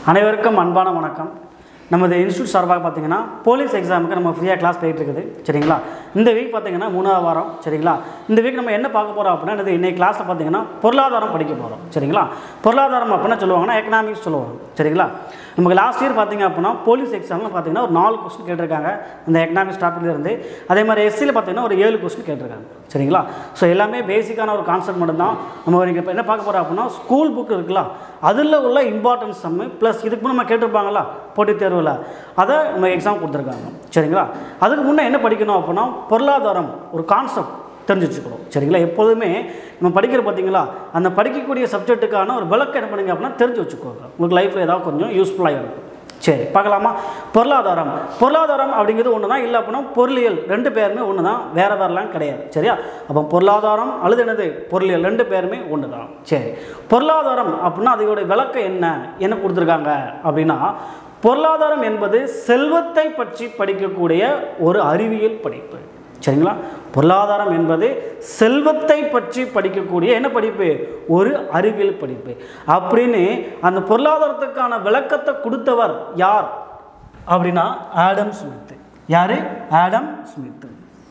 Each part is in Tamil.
அனைவருக்கும் அன்பான வணக்கம் நமது இன்ஸ்டியூட் சார்பாக பார்த்தீங்கன்னா போலீஸ் எக்ஸாமுக்கு நம்ம ஃப்ரீயாக கிளாஸ் போயிட்டு இருக்குது சரிங்களா இந்த வீக் பார்த்தீங்கன்னா மூணாவது வாரம் சரிங்களா இந்த வீக் நம்ம என்ன பார்க்க போகிறோம் அப்படின்னா இது இன்னைக்கு கிளாஸில் பார்த்தீங்கன்னா பொருளாதாரம் படிக்க போகிறோம் சரிங்களா பொருளாதாரம் அப்படின்னா சொல்லுவாங்கன்னா எக்கனாமிக்ஸ் சொல்லுவாங்க சரிங்களா நமக்கு லாஸ்ட் இயர் பார்த்தீங்க அப்படின்னா போலீஸ் எக்ஸாமில் பார்த்தீங்கன்னா ஒரு நாலு கொஸ்டின் கேட்டிருக்காங்க இந்த எக்கனாமிக்ஸ் டாப்பிக்ல இருந்து அதே மாதிரி எஸ்சியில் பார்த்தீங்கன்னா ஒரு ஏழு கொஸ்டின் கேட்டிருக்காங்க சரிங்களா ஸோ எல்லாமே பேசிக்கான ஒரு கான்செப்ட் மட்டும்தான் நம்ம நீங்கள் இப்போ என்ன பார்க்க போகிறோம் அப்படின்னா ஸ்கூல் புக் இருக்குல்ல அதில் உள்ள இம்பார்ட்டன்ஸ் சம்மு ப்ளஸ் இதுக்கு முன்னே நம்ம கேட்டிருப்பாங்களா போட்டித் தேர்வில் அதை நம்ம எக்ஸாம் கொடுத்துருக்காங்க சரிங்களா அதுக்கு முன்னே என்ன படிக்கணும் அப்படின்னா பொருளாதாரம் ஒரு கான்செப்ட் தெரிஞ்சு வச்சுக்கணும் சரிங்களா எப்போதுமே நம்ம படிக்கிற பார்த்தீங்களா அந்த படிக்கக்கூடிய சப்ஜெக்ட்டுக்கான ஒரு விளக்கம் என்ன பண்ணுங்க அப்படின்னா தெரிஞ்சு வச்சுக்கோங்க உங்களுக்கு லைஃப்பில் ஏதாவது கொஞ்சம் யூஸ்ஃபுல்லாக இருக்கும் சரி பார்க்கலாமா பொருளாதாரம் பொருளாதாரம் அப்படிங்கிறது ஒன்று தான் இல்லை அப்படின்னா பொருளியல் ரெண்டு பேருமே ஒன்று தான் வேறு வேறெல்லாம் கிடையாது சரியா அப்போ பொருளாதாரம் அல்லது என்னது பொருளியல் ரெண்டு பேருமே ஒன்று தான் சரி பொருளாதாரம் அப்படின்னா அதோடைய விளக்கம் என்ன என்ன கொடுத்துருக்காங்க அப்படின்னா பொருளாதாரம் என்பது செல்வத்தை பற்றி படிக்கக்கூடிய ஒரு அறிவியல் படிப்பு சரிங்களா பொருளாதாரம் என்பது செல்வத்தை பற்றி படிக்கக்கூடிய என்ன படிப்பு ஒரு அறிவியல் படிப்பு அப்படின்னு அந்த பொருளாதாரத்துக்கான விளக்கத்தை கொடுத்தவர் யார் அப்படின்னா ஆடம் ஸ்மித் யாரு ஆடம் ஸ்மித்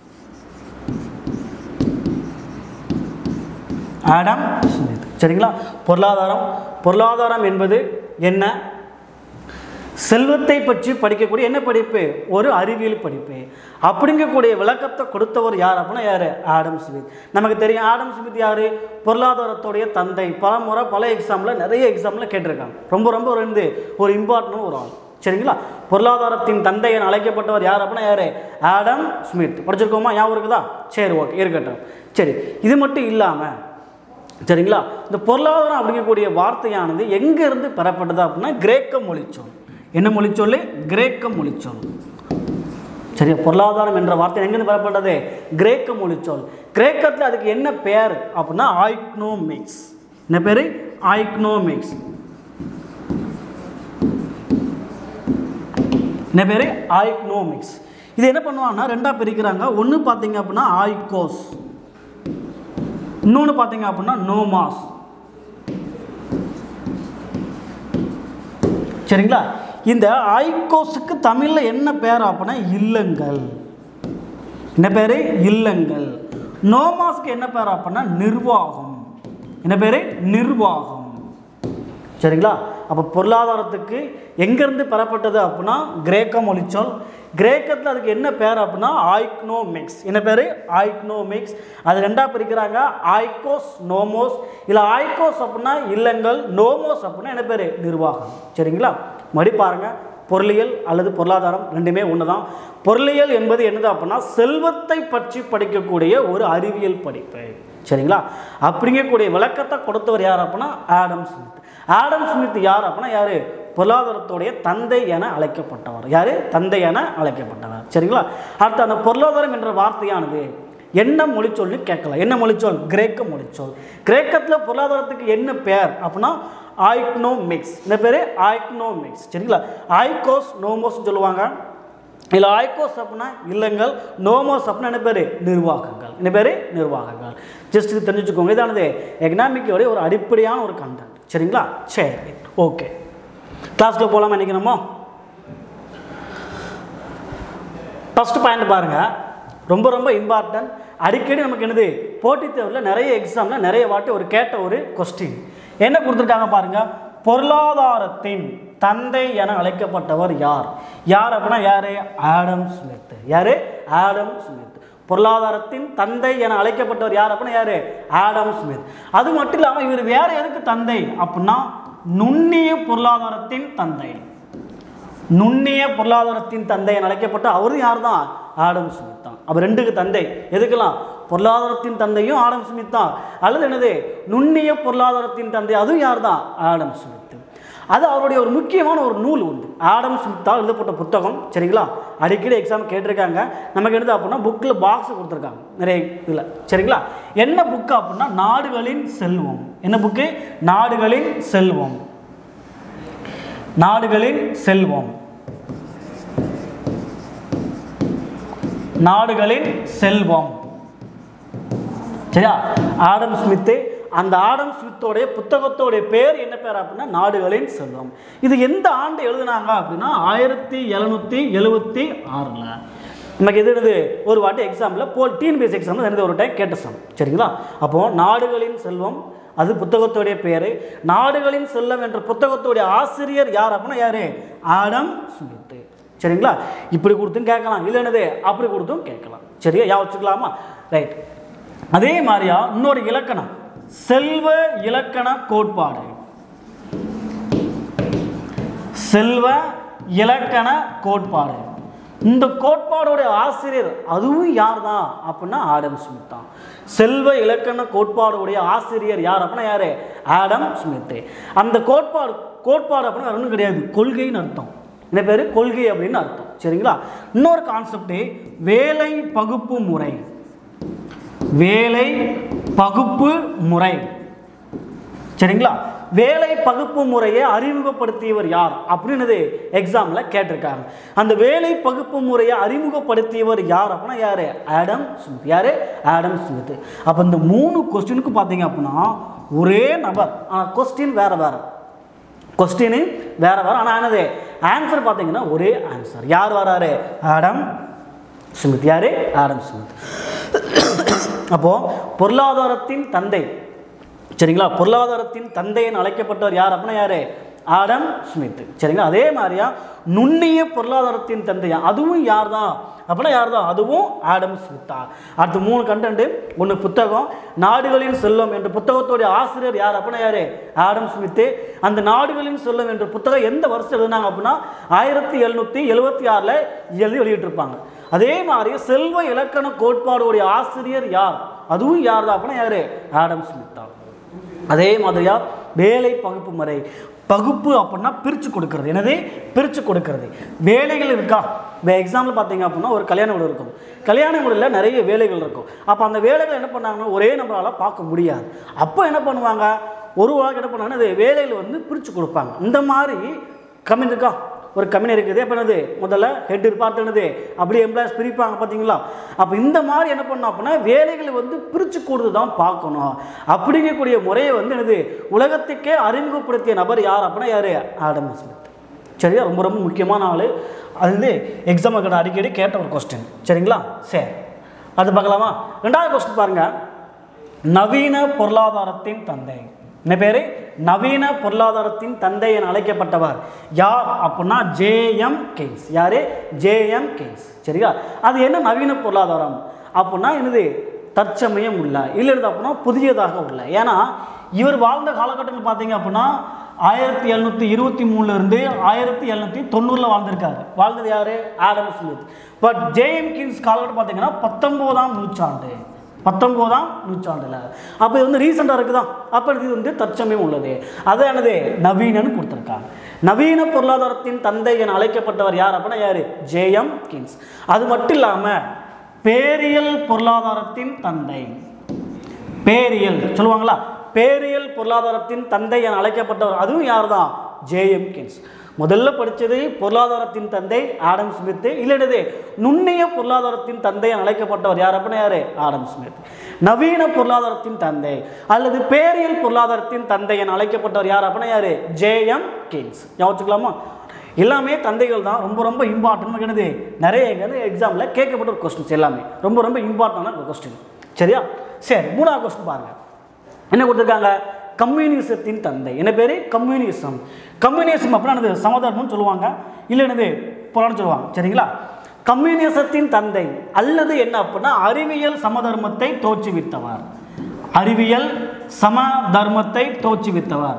ஆடம் ஸ்மித் சரிங்களா பொருளாதாரம் பொருளாதாரம் என்பது என்ன செல்வத்தை பற்றி படிக்கக்கூடிய என்ன படிப்பு ஒரு அறிவியல் படிப்பு அப்படிங்கக்கூடிய விளக்கத்தை கொடுத்தவர் யார் அப்படின்னா யார் ஆடம் ஸ்மித் நமக்கு தெரியும் ஆடம் ஸ்மித் யார் பொருளாதாரத்துடைய தந்தை பல முறை பல எக்ஸாமில் நிறைய எக்ஸாமில் கேட்டிருக்காங்க ரொம்ப ரொம்ப ஒரு வந்து ஒரு இம்பார்ட்டன்ட் ஒரு ஆள் சரிங்களா பொருளாதாரத்தின் தந்தை என அழைக்கப்பட்டவர் யார் அப்படின்னா யார் ஆடம் ஸ்மித் படிச்சிருக்கோமா ஞாபகம் இருக்குதா சரி ஓகே இருக்கட்டும் சரி இது மட்டும் இல்லாமல் சரிங்களா இந்த பொருளாதாரம் அப்படிங்கக்கூடிய வார்த்தையானது எங்கேருந்து பெறப்பட்டது அப்படின்னா கிரேக்க மொழிச்சொல் என்ன மொழிச்சொல்லு கிரேக்க மொழிச்சொல் சரியா பொருளாதாரம் என்ற வார்த்தை எங்கேருந்து பெறப்பட்டது கிரேக்க மொழிச்சொல் கிரேக்கத்தில் அதுக்கு என்ன பேர் அப்படின்னா ஆய்க்னோமிக்ஸ் என்ன பேர் ஆய்க்னோமிக்ஸ் என்ன பேர் ஆய்க்னோமிக்ஸ் இது என்ன பண்ணுவாங்கன்னா ரெண்டாக பிரிக்கிறாங்க ஒன்று பார்த்தீங்க அப்படின்னா ஆய்கோஸ் இன்னொன்று பார்த்தீங்க அப்படின்னா நோமாஸ் சரிங்களா இந்த ஐகோஸுக்கு தமிழில் என்ன பேர் அப்படின்னா இல்லங்கள் என்ன பேர் இல்லங்கள் நோமாஸ்க்கு என்ன பேர் அப்படின்னா நிர்வாகம் என்ன பேர் நிர்வாகம் சரிங்களா அப்போ பொருளாதாரத்துக்கு எங்கேருந்து பெறப்பட்டது அப்படின்னா கிரேக்க மொழிச்சொல் கிரேக்கத்தில் அதுக்கு என்ன பேர் அப்படின்னா ஆய்க்னோமிக்ஸ் என்ன பேர் ஆய்க்னோமிக்ஸ் அது ரெண்டாக பிரிக்கிறாங்க ஆய்கோஸ் நோமோஸ் இல்லை ஆய்கோஸ் அப்படின்னா இல்லங்கள் நோமோஸ் அப்படின்னா என்ன பேர் நிர்வாகம் சரிங்களா மறுபடி பாருங்க பொருளியல் அல்லது பொருளாதாரம் ரெண்டுமே ஒன்று தான் பொருளியல் என்பது என்னது அப்படின்னா செல்வத்தை பற்றி படிக்கக்கூடிய ஒரு அறிவியல் படிப்பு சரிங்களா அப்படிங்கக்கூடிய விளக்கத்தை கொடுத்தவர் யார் அப்படின்னா ஆடம் ஸ்மித் ஆடம் ஸ்மித் யார் அப்படின்னா யார் பொருளாதாரத்துடைய தந்தை என அழைக்கப்பட்டவர் யார் தந்தை என அழைக்கப்பட்டவர் சரிங்களா அடுத்து அந்த பொருளாதாரம் என்ற வார்த்தையானது என்ன மொழிச்சொல்னு கேட்கலாம் என்ன மொழிச்சொல் கிரேக்க மொழிச்சொல் கிரேக்கத்தில் பொருளாதாரத்துக்கு என்ன பேர் அப்படின்னா ஆய்க்னோமிக்ஸ் இந்த பேர் ஆய்க்னோமிக்ஸ் சரிங்களா ஆய்கோஸ் நோமோஸ் சொல்லுவாங்க இல்லை ஆய்கோஸ் அப்படின்னா இல்லங்கள் நோமோஸ் அப்படின்னா என்ன பேர் நிர்வாகங்கள் என்ன பேர் நிர்வாகங்கள் ஜஸ்ட் இது தெரிஞ்சு வச்சுக்கோங்க இதானது எக்கனாமிக்கோடைய ஒரு அடிப்படையான ஒரு கண்டென்ட் சரிங்களா சரி ஓகே கிளாஸ்க்குள்ள போகலாமா நினைக்கணுமோ ஃபஸ்ட் பாயிண்ட் பாருங்கள் ரொம்ப ரொம்ப இம்பார்ட்டன்ட் அடிக்கடி நமக்கு என்னது போட்டித் தேர்வில் நிறைய எக்ஸாமில் நிறைய வாட்டி ஒரு கேட்ட ஒரு கொஸ்டின் என்ன கொடுத்துருக்காங்க பாருங்கள் பொருளாதாரத்தின் தந்தை என அழைக்கப்பட்டவர் யார் யார் அப்படின்னா யார் ஆடம் ஸ்மித் யார் ஆடம் ஸ்மித் பொருளாதாரத்தின் தந்தை என அழைக்கப்பட்டவர் யார் அப்படின்னா யார் ஆடம் ஸ்மித் அது மட்டும் இல்லாமல் இவர் வேற எதுக்கு தந்தை அப்படின்னா நுண்ணிய பொருளாதாரத்தின் தந்தை நுண்ணிய பொருளாதாரத்தின் தந்தை என அழைக்கப்பட்ட அவரும் யார் தான் ஆடம் ஸ்மித் தான் அவர் ரெண்டுக்கு தந்தை எதுக்கெல்லாம் பொருளாதாரத்தின் தந்தையும் ஆடம் ஸ்மித் தான் அல்லது என்னது நுண்ணிய பொருளாதாரத்தின் தந்தை அதுவும் யார் தான் ஆடம் ஸ்மித் அது அவருடைய ஒரு முக்கியமான ஒரு நூல் உண்டு ஆடம் ஸ்மித்தால் எழுதப்பட்ட புத்தகம் சரிங்களா அடிக்கடி எக்ஸாம் கேட்டிருக்காங்க நமக்கு என்னது அப்படின்னா புக்கில் பாக்ஸ் கொடுத்துருக்காங்க நிறைய இதில் சரிங்களா என்ன புக்கு அப்படின்னா நாடுகளின் செல்வம் என்ன புக்கு நாடுகளின் செல்வம் நாடுகளின் செல்வம் நாடுகளின் செல்வம் சரியா ஆடம் ஸ்மித்து அந்த ஆடம் ஸ்மித்தோடைய புத்தகத்தோடைய பேர் என்ன பேர் அப்படின்னா நாடுகளின் செல்வம் இது எந்த ஆண்டு எழுதுனாங்க அப்படின்னா ஆயிரத்தி எழுநூற்றி எழுபத்தி ஆறில் நமக்கு எது என்னது ஒரு வாட்டி எக்ஸாமில் போல் டிஎன்பிஎஸ் எக்ஸாமில் என்னது ஒரு டைம் கேட்ட சம் சரிங்களா அப்போது நாடுகளின் செல்வம் அது புத்தகத்தோடைய பேர் நாடுகளின் செல்வம் என்ற புத்தகத்தோடைய ஆசிரியர் யார் அப்படின்னா யார் ஆடம் ஸ்மித் சரிங்களா இப்படி கொடுத்தும் கேட்கலாம் இல்லை என்னது அப்படி கொடுத்தும் கேட்கலாம் சரியா யா வச்சுக்கலாமா ரைட் அதே மாதிரியா இன்னொரு இலக்கணம் செல்வ இலக்கண கோட்பாடு செல்வ இலக்கண கோட்பாடு இந்த கோட்பாடோட ஆசிரியர் அதுவும் யார் தான் அப்படின்னா ஆடம் ஸ்மித் தான் செல்வ இலக்கண கோட்பாடுடைய ஆசிரியர் யார் அப்படின்னா யாரு ஆடம் ஸ்மித் அந்த கோட்பாடு கோட்பாடு அப்படின்னா வேற ஒன்றும் கிடையாது கொள்கைன்னு அர்த்தம் என்ன பேர் கொள்கை அப்படின்னு அர்த்தம் சரிங்களா இன்னொரு கான்செப்ட் வேலை பகுப்பு முறை வேலை பகுப்பு முறை சரிங்களா வேலை பகுப்பு முறையை அறிமுகப்படுத்தியவர் யார் அப்படின்னது எக்ஸாமில் கேட்டிருக்காங்க அந்த வேலை பகுப்பு முறையை அறிமுகப்படுத்தியவர் யார் அப்படின்னா யார் ஆடம் ஸ்மித் யார் ஆடம் ஸ்மித் அப்போ இந்த மூணு கொஸ்டினுக்கு பார்த்தீங்க அப்படின்னா ஒரே நபர் ஆனால் கொஸ்டின் வேறு வேறு கொஸ்டின் வேற வேற ஆனால் என்னது ஆன்சர் பார்த்தீங்கன்னா ஒரே ஆன்சர் யார் வராரு ஆடம் ஸ்மித் யாரு ஆடம் ஸ்மித் அப்போது பொருளாதாரத்தின் தந்தை சரிங்களா பொருளாதாரத்தின் தந்தை என அழைக்கப்பட்டவர் யார் அப்படின்னா யாரு ஆடம் ஸ்மித் சரிங்களா அதே மாதிரியா நுண்ணிய பொருளாதாரத்தின் தந்தை அதுவும் யார் தான் அப்படின்னா யார் தான் அதுவும் ஆடம் ஸ்மித் தான் அடுத்து மூணு கண்டென்ட் ஒன்று புத்தகம் நாடுகளின் செல்வம் என்ற புத்தகத்தோடைய ஆசிரியர் யார் அப்படின்னா யாரு ஆடம் ஸ்மித்து அந்த நாடுகளின் செல்வம் என்ற புத்தகம் எந்த வருஷம் எழுதினாங்க அப்படின்னா ஆயிரத்தி எழுநூற்றி எழுபத்தி ஆறில் எழுதி வெளியிட்டிருப்பாங்க அதே மாதிரி செல்வ இலக்கண கோட்பாடுடைய ஆசிரியர் யார் அதுவும் யார் தான் அப்படின்னா யாரு ஆடம் ஸ்மித் தான் அதே மாதிரியா வேலை பகுப்பு முறை பகுப்பு அப்படின்னா பிரித்து கொடுக்கறது என்னது பிரித்து கொடுக்கறது வேலைகள் இருக்கா இப்போ எக்ஸாம்பிள் பார்த்தீங்க அப்படின்னா ஒரு கல்யாண வீடு இருக்கும் கல்யாண வீடில் நிறைய வேலைகள் இருக்கும் அப்போ அந்த வேலைகள் என்ன பண்ணாங்கன்னா ஒரே நம்பரால் பார்க்க முடியாது அப்போ என்ன பண்ணுவாங்க ஒரு வாரம் என்ன பண்ணுவாங்கன்னா அது வேலைகள் வந்து பிரித்து கொடுப்பாங்க இந்த மாதிரி கம்மி இருக்கா ஒரு கம்பெனி இருக்குது அப்போ என்னது முதல்ல ஹெட் பார்த்து என்னது அப்படியே எம்ப்ளாய்ஸ் பிரிப்பாங்க பார்த்தீங்களா அப்போ இந்த மாதிரி என்ன பண்ணோம் அப்படின்னா வேலைகளை வந்து பிரித்து கொடுத்து தான் பார்க்கணும் அப்படிங்கக்கூடிய முறையை வந்து என்னது உலகத்துக்கே அறிமுகப்படுத்திய நபர் யார் அப்படின்னா யார் ஆடம் ஸ்மித் சரியா ரொம்ப ரொம்ப முக்கியமான ஆள் அது வந்து எக்ஸாம் கிட்ட அடிக்கடி கேட்ட ஒரு கொஸ்டின் சரிங்களா சரி அது பார்க்கலாமா ரெண்டாவது கொஸ்டின் பாருங்கள் நவீன பொருளாதாரத்தின் தந்தை என்ன பேர் நவீன பொருளாதாரத்தின் தந்தை என அழைக்கப்பட்டவர் யார் அப்படின்னா ஜேஎம் கெய்ன்ஸ் யார் ஜேஎம் கெய்ன்ஸ் சரியா அது என்ன நவீன பொருளாதாரம் அப்படின்னா என்னது தற்சமயம் உள்ள இல்லை அப்படின்னா புதியதாக உள்ள ஏன்னா இவர் வாழ்ந்த காலகட்டங்கள் பார்த்தீங்க அப்படின்னா ஆயிரத்தி எழுநூற்றி இருபத்தி மூணுலேருந்து ஆயிரத்தி எழுநூற்றி தொண்ணூறில் வாழ்ந்திருக்காரு வாழ்ந்தது யார் Adam Smith but JM Keynes காலகட்டம் பார்த்தீங்கன்னா பத்தொம்போதாம் நூற்றாண்டு பத்தொம்போதாம் நூற்றாண்டில் அப்போ இது வந்து ரீசெண்டாக இருக்குதான் அப்போ இது வந்து தற்சமயம் உள்ளது அது என்னது நவீனன்னு கொடுத்துருக்காங்க நவீன பொருளாதாரத்தின் தந்தை என அழைக்கப்பட்டவர் யார் அப்படின்னா யார் ஜேஎம் கின்ஸ் அது மட்டும் இல்லாமல் பேரியல் பொருளாதாரத்தின் தந்தை பேரியல் சொல்லுவாங்களா பேரியல் பொருளாதாரத்தின் தந்தை என அழைக்கப்பட்டவர் அதுவும் யார் தான் ஜேஎம் கின்ஸ் முதல்ல படித்தது பொருளாதாரத்தின் தந்தை ஆடம் ஸ்மித் இல்லைனது நுண்ணிய பொருளாதாரத்தின் தந்தை என அழைக்கப்பட்டவர் யார் அப்படின்னா யார் ஆடம் ஸ்மித் நவீன பொருளாதாரத்தின் தந்தை அல்லது பேரியல் பொருளாதாரத்தின் தந்தை என அழைக்கப்பட்டவர் யார் அப்படின்னா யார் ஜேஎம் கின்ஸ் ஞாபகம் எல்லாமே தந்தைகள் தான் ரொம்ப ரொம்ப இம்பார்ட்டன்ட் என்னது நிறைய எக்ஸாமில் கேட்கப்பட்ட ஒரு கொஸ்டின்ஸ் எல்லாமே ரொம்ப ரொம்ப இம்பார்ட்டண்டான ஒரு கொஸ்டின் சரியா சரி மூணாவது கொஸ்டின் பாருங்கள் என்ன கொடுத்துருக்காங்க கம்யூனிசத்தின் தந்தை என்ன பேர் கம்யூனிசம் கம்யூனிசம் அப்படின்னா என்னது சமதர்மம்னு சொல்லுவாங்க இல்லை என்னது புலன்னு சொல்லுவாங்க சரிங்களா கம்யூனிசத்தின் தந்தை அல்லது என்ன அப்படின்னா அறிவியல் சமதர்மத்தை தோற்றுவித்தவர் அறிவியல் சம தர்மத்தை தோற்றுவித்தவர்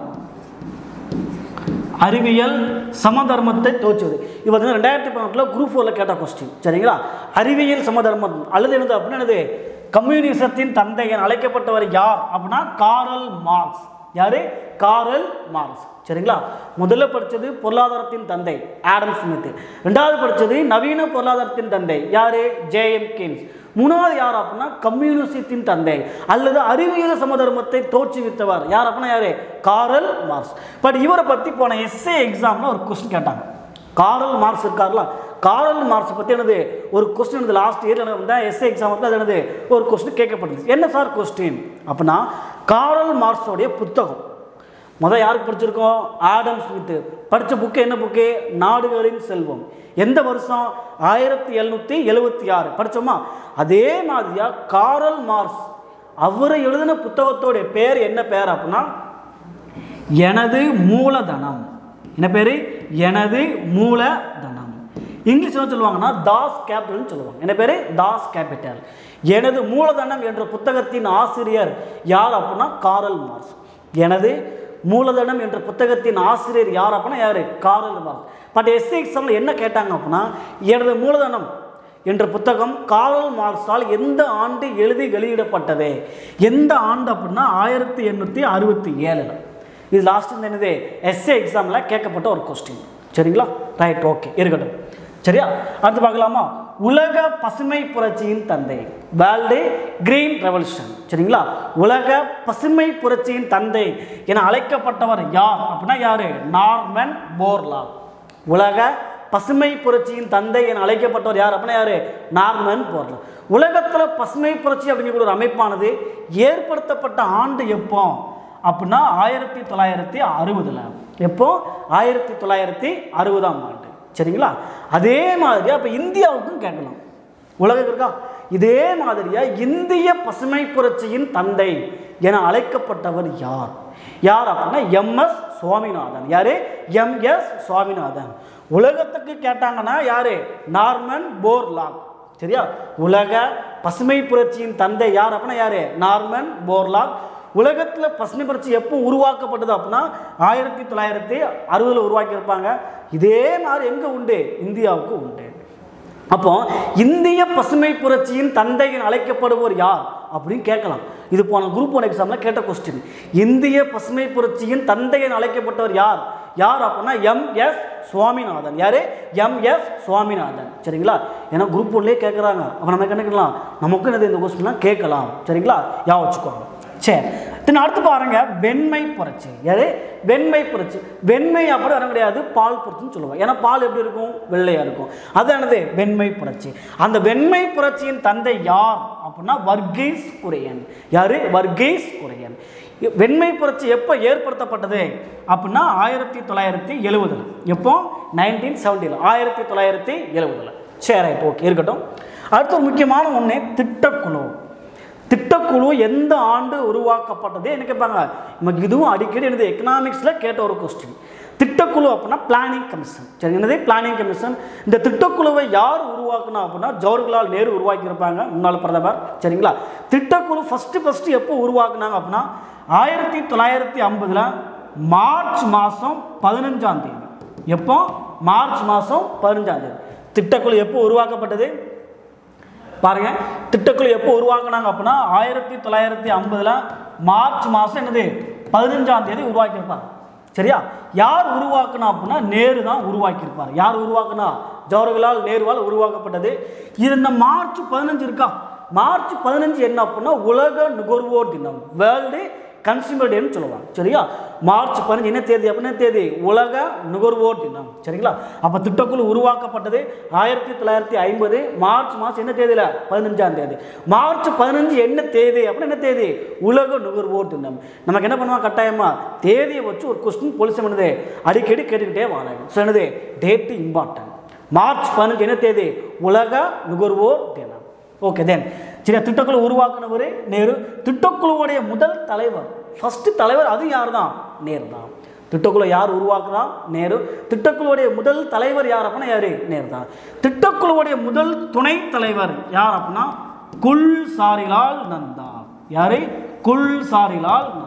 அறிவியல் சமதர்மத்தை தோற்றுவது இது பார்த்தீங்கன்னா ரெண்டாயிரத்தி பதினெட்டில் குரூப் ஃபோரில் கேட்ட கொஸ்டின் சரிங்களா அறிவியல் சமதர்மம் அல்லது என்னது அப்படின்னா என்னது கம்யூனிசத்தின் தந்தை என அழைக்கப்பட்டவர் யார் அப்படின்னா காரல் மார்க்ஸ் யாரு காரல் மார்க்ஸ் சரிங்களா முதல்ல படித்தது பொருளாதாரத்தின் தந்தை ஆடம் ஸ்மித் ரெண்டாவது படித்தது நவீன பொருளாதாரத்தின் தந்தை யாரு ஜேஎம் கின்ஸ் மூணாவது யார் அப்படின்னா கம்யூனிசத்தின் தந்தை அல்லது அறிவியல் சமதர்மத்தை தோற்றுவித்தவர் யார் அப்படின்னா யாரு காரல் மார்க்ஸ் பட் இவரை பற்றி போன எஸ்ஏ எக்ஸாமில் ஒரு கொஸ்டின் கேட்டாங்க காரல் மார்க்ஸ் இருக்கார்ல காரல் மார்க்ஸ் பற்றி என்னது ஒரு கொஸ்டின் என்னது லாஸ்ட் இயர் எனக்கு வந்து எஸ்ஏ எக்ஸாமுக்கு அது என்னது ஒரு கொஸ்டின் கேட்கப்பட்டது என்ன சார் கொஸ்டின் அப்படின்னா காரல் மார்க்ஸோடைய புத்தகம் முதல் யாருக்கு படிச்சிருக்கோம் ஆடம் ஸ்மித்து படித்த புக்கு என்ன புக்கு நாடுகளின் செல்வம் எந்த வருஷம் ஆயிரத்தி எழுநூற்றி எழுபத்தி ஆறு படித்தோமா அதே மாதிரியா காரல் மார்க்ஸ் அவர் எழுதின புத்தகத்தோடைய பேர் என்ன பேர் அப்படின்னா எனது மூலதனம் என்ன பேர் எனது மூலதனம் இங்கிலீஷ் என்ன சொல்லுவாங்கன்னா தாஸ் கேபிட்டல்னு சொல்லுவாங்க என்ன பேர் தாஸ் கேபிட்டல் எனது மூலதனம் என்ற புத்தகத்தின் ஆசிரியர் யார் அப்படின்னா காரல் மார்க்ஸ் எனது மூலதனம் என்ற புத்தகத்தின் ஆசிரியர் யார் அப்படின்னா யார் காரல் மார்க்ஸ் பட் எஸ்சி எக்ஸாமில் என்ன கேட்டாங்க அப்படின்னா எனது மூலதனம் என்ற புத்தகம் காரல் மார்க்ஸால் எந்த ஆண்டு எழுதி வெளியிடப்பட்டது எந்த ஆண்டு அப்படின்னா ஆயிரத்தி எண்ணூற்றி அறுபத்தி ஏழில் இது லாஸ்ட் இந்த என்னது எஸ்ஏ எக்ஸாமில் கேட்கப்பட்ட ஒரு கொஸ்டின் சரிங்களா ரைட் ஓகே இருக்கட்டும் சரியா அடுத்து பார்க்கலாமா உலக பசுமை புரட்சியின் தந்தை வேர்ல்டு கிரீன் ரெவல்யூஷன் சரிங்களா உலக பசுமை புரட்சியின் தந்தை என அழைக்கப்பட்டவர் யார் அப்படின்னா யாரு நார்மன் போர்லா உலக பசுமை புரட்சியின் தந்தை என அழைக்கப்பட்டவர் யார் அப்படின்னா யாரு நார்மன் போர்லா உலகத்தில் பசுமை புரட்சி அப்படிங்கிற ஒரு அமைப்பானது ஏற்படுத்தப்பட்ட ஆண்டு எப்போ அப்படின்னா ஆயிரத்தி தொள்ளாயிரத்தி அறுபதுல எப்போ ஆயிரத்தி தொள்ளாயிரத்தி அறுபதாம் ஆண்டு சரிங்களா அதே மாதிரி அப்போ இந்தியாவுக்கும் கேட்கலாம் உலகம் இருக்கா இதே மாதிரியா இந்திய பசுமை புரட்சியின் தந்தை என அழைக்கப்பட்டவர் யார் யார் அப்படின்னா எம்எஸ் சுவாமிநாதன் யாரு எம்எஸ் சுவாமிநாதன் உலகத்துக்கு கேட்டாங்கன்னா யாரு நார்மன் போர்லாக் சரியா உலக பசுமை புரட்சியின் தந்தை யார் அப்படின்னா யாரு நார்மன் போர்லாக் உலகத்தில் பசுமை புரட்சி எப்போ உருவாக்கப்பட்டது அப்படின்னா ஆயிரத்தி தொள்ளாயிரத்தி அறுபதில் உருவாக்கியிருப்பாங்க இதே மாதிரி எங்கே உண்டு இந்தியாவுக்கு உண்டு அப்போ இந்திய பசுமை புரட்சியின் தந்தையின் அழைக்கப்படுவோர் யார் அப்படின்னு கேட்கலாம் இது போன குரூப் ஒன் எக்ஸாமில் கேட்ட கொஸ்டின் இந்திய பசுமை புரட்சியின் தந்தையின் அழைக்கப்பட்டவர் யார் யார் அப்படின்னா எம் எஸ் சுவாமிநாதன் யாரு எம் எஸ் சுவாமிநாதன் சரிங்களா ஏன்னா குரூப் ஒன்லேயே கேட்குறாங்க அப்போ நம்ம என்ன கேட்கலாம் நமக்கும் என்னது இந்த கொஸ்டின்லாம் கேட்கலாம் சரிங்களா யா வச்சுக்கோங்க சரி தென் அடுத்து பாருங்க வெண்மை புரட்சி யாரு வெண்மை புரட்சி வெண்மை அப்படி வர கிடையாது பால் புரட்சின்னு சொல்லுவோம் ஏன்னா பால் எப்படி இருக்கும் வெள்ளையா இருக்கும் அது என்னது வெண்மை புரட்சி அந்த வெண்மை புரட்சியின் தந்தை யார் அப்படின்னா வர்கீஸ் குரியன் யாரு வர்கீஸ் குரியன் வெண்மை புரட்சி எப்போ ஏற்படுத்தப்பட்டது அப்படின்னா ஆயிரத்தி தொள்ளாயிரத்தி எழுபதுல எப்போ நைன்டீன் செவன்ட்டியில் ஆயிரத்தி தொள்ளாயிரத்தி எழுபதுல சரி ரைட் ஓகே இருக்கட்டும் அடுத்து ஒரு முக்கியமான ஒன்று திட்டக்குழு திட்டக்குழு எந்த ஆண்டு உருவாக்கப்பட்டது என்ன கேட்பாங்க நமக்கு இதுவும் அடிக்கடி என்னது எக்கனாமிக்ஸில் கேட்ட ஒரு கொஸ்டின் திட்டக்குழு அப்படின்னா பிளானிங் கமிஷன் சரி என்னது பிளானிங் கமிஷன் இந்த திட்டக்குழுவை யார் உருவாக்குனா அப்படின்னா ஜவஹர்லால் நேரு உருவாக்கியிருப்பாங்க முன்னாள் பிரதமர் சரிங்களா திட்டக்குழு ஃபஸ்ட்டு ஃபஸ்ட்டு எப்போ உருவாக்குனாங்க அப்படின்னா ஆயிரத்தி தொள்ளாயிரத்தி ஐம்பதில் மார்ச் மாதம் பதினஞ்சாம் தேதி எப்போ மார்ச் மாதம் பதினஞ்சாம் தேதி திட்டக்குழு எப்போ உருவாக்கப்பட்டது பாருங்க திட்டக்குழு எப்போ உருவாக்குனாங்க அப்படின்னா ஆயிரத்தி தொள்ளாயிரத்தி ஐம்பதில் மார்ச் மாதம் என்னது பதினஞ்சாம் தேதி உருவாக்கியிருப்பாங்க சரியா யார் உருவாக்குனா அப்படின்னா நேரு தான் உருவாக்கியிருப்பார் யார் உருவாக்குனா ஜவஹர்லால் நேருவால் உருவாக்கப்பட்டது இது இந்த மார்ச் பதினஞ்சு இருக்கா மார்ச் பதினஞ்சு என்ன அப்படின்னா உலக நுகர்வோர் தினம் வேர்ல்டு கன்சியூமர் டேன்னு சொல்லுவாங்க சரியா மார்ச் பதினஞ்சு என்ன தேதி அப்படின்னா தேதி உலக நுகர்வோர் தினம் சரிங்களா அப்போ திட்டக்குழு உருவாக்கப்பட்டது ஆயிரத்தி தொள்ளாயிரத்தி ஐம்பது மார்ச் மாதம் என்ன தேதியில் பதினஞ்சாம் தேதி மார்ச் பதினஞ்சு என்ன தேதி அப்படின்னு என்ன தேதி உலக நுகர்வோர் தினம் நமக்கு என்ன பண்ணுவாங்க கட்டாயமா தேதியை வச்சு ஒரு கொஸ்டின் போலீஸ் பண்ணுது அடிக்கடி கேட்டுக்கிட்டே வாங்க ஸோ என்னது டேட்டு இம்பார்ட்டன்ட் மார்ச் பதினஞ்சு என்ன தேதி உலக நுகர்வோர் தினம் ஓகே தென் சரி திட்டக்குழு உருவாக்குனவர் நேரு திட்டக்குழுவுடைய முதல் தலைவர் ஃபர்ஸ்ட் தலைவர் அது யார் தான் நேரு தான் திட்டக்குழு யார் உருவாக்குனா நேரு திட்டக்குழுவுடைய முதல் தலைவர் யார் அப்படின்னா யாரு நேரு தான் திட்டக்குழுவுடைய முதல் துணை தலைவர் யார் அப்படின்னா குல் சாரிலால் நந்தா யாரு குல் சாரிலால் நந்தா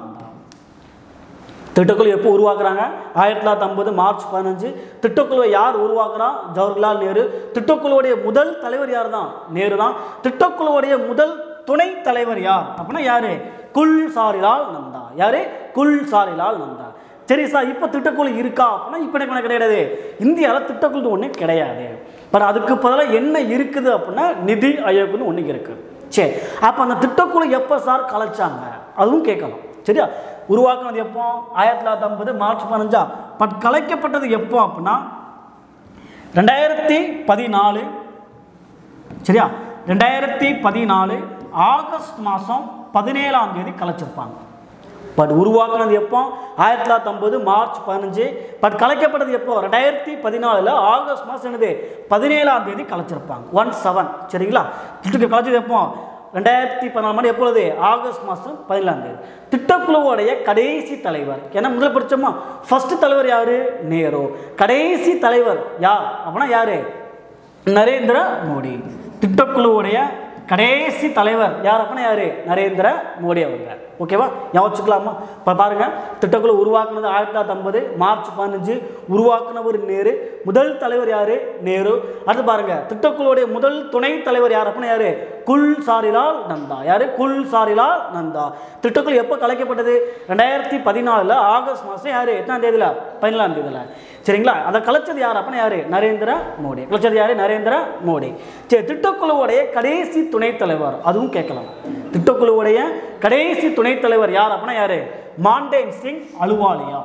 திட்டக்குழு எப்போ உருவாக்குறாங்க ஆயிரத்தி தொள்ளாயிரத்தி ஐம்பது மார்ச் பதினஞ்சு திட்டக்குழுவை யார் உருவாக்குறா ஜவஹர்லால் நேரு திட்டக்குழுவுடைய முதல் தலைவர் யார் தான் நேரு தான் திட்டக்குழுவுடைய முதல் துணை தலைவர் யார் அப்படின்னா யாரு குல் சாரிலால் நந்தா யாரு குல் சாரிலால் நந்தா சரி சார் இப்போ திட்டக்குழு இருக்கா அப்படின்னா இப்போ எனக்கு கிடையாது இந்தியாவில் திட்டக்குழு ஒன்று கிடையாது பட் அதுக்கு பதிலாக என்ன இருக்குது அப்படின்னா நிதி ஆயோக்னு ஒன்று இருக்குது சரி அப்போ அந்த திட்டக்குழு எப்போ சார் கலைச்சாங்க அதுவும் கேட்கலாம் சரியா உருவாக்குனது எப்போ ஆயிரத்தி தொள்ளாயிரத்தி ஐம்பது மார்ச் பதினஞ்சா பட் கலைக்கப்பட்டது எப்போ அப்படின்னா ரெண்டாயிரத்தி பதினாலு சரியா ரெண்டாயிரத்தி பதினாலு ஆகஸ்ட் மாதம் பதினேழாம் தேதி கலைச்சிருப்பாங்க பட் உருவாக்குனது எப்போ ஆயிரத்தி தொள்ளாயிரத்தி ஐம்பது மார்ச் பதினஞ்சு பட் கலைக்கப்பட்டது எப்போ ரெண்டாயிரத்தி பதினாலில் ஆகஸ்ட் மாதம் என்னது பதினேழாம் தேதி கலைச்சிருப்பாங்க ஒன் செவன் சரிங்களா திட்டத்துக்கு கலைச்சது எப்போ ரெண்டாயிரத்தி பதினாலு மணி எப்பொழுது ஆகஸ்ட் மாதம் பதினேழாம் தேதி திட்டக்குழுவோடைய கடைசி தலைவர் ஏன்னா முதல் படிச்சோமா ஃபர்ஸ்ட் தலைவர் யாரு நேரு கடைசி தலைவர் யார் அப்படின்னா யாரு நரேந்திர மோடி திட்டக்குழுவுடைய கடைசி தலைவர் யார் அப்படின்னா யாரு நரேந்திர மோடி அவங்க ஓகேவா ஞாபகம் வச்சுக்கலாமா இப்போ பாருங்க திட்டக்குழு உருவாக்குனது ஆயிரத்தி தொள்ளாயிரத்தி ஐம்பது மார்ச் பதினஞ்சு உருவாக்குனவர் நேரு முதல் தலைவர் யாரு நேரு அடுத்து பாருங்க திட்டக்குழுவுடைய முதல் துணை தலைவர் யார் அப்படின்னா யாரு குல் சாரிலால் நந்தா யாரு குல் சாரிலால் நந்தா திட்டக்குழு எப்போ கலைக்கப்பட்டது ரெண்டாயிரத்தி பதினாலில் ஆகஸ்ட் மாதம் யாரு எத்தனாம் தேதியில் பதினேழாம் தேதியில் சரிங்களா அதை கலைச்சது யார் அப்படின்னா யாரு நரேந்திர மோடி கலைச்சது யாரு நரேந்திர மோடி சரி திட்டக்குழுவுடைய கடைசி துணைத் தலைவர் அதுவும் கேட்கலாம் திட்டக்குழுவுடைய கடைசி துணைத் தலைவர் யார் அப்படின்னா யாரு மாண்டேன் சிங் அலுவாலியா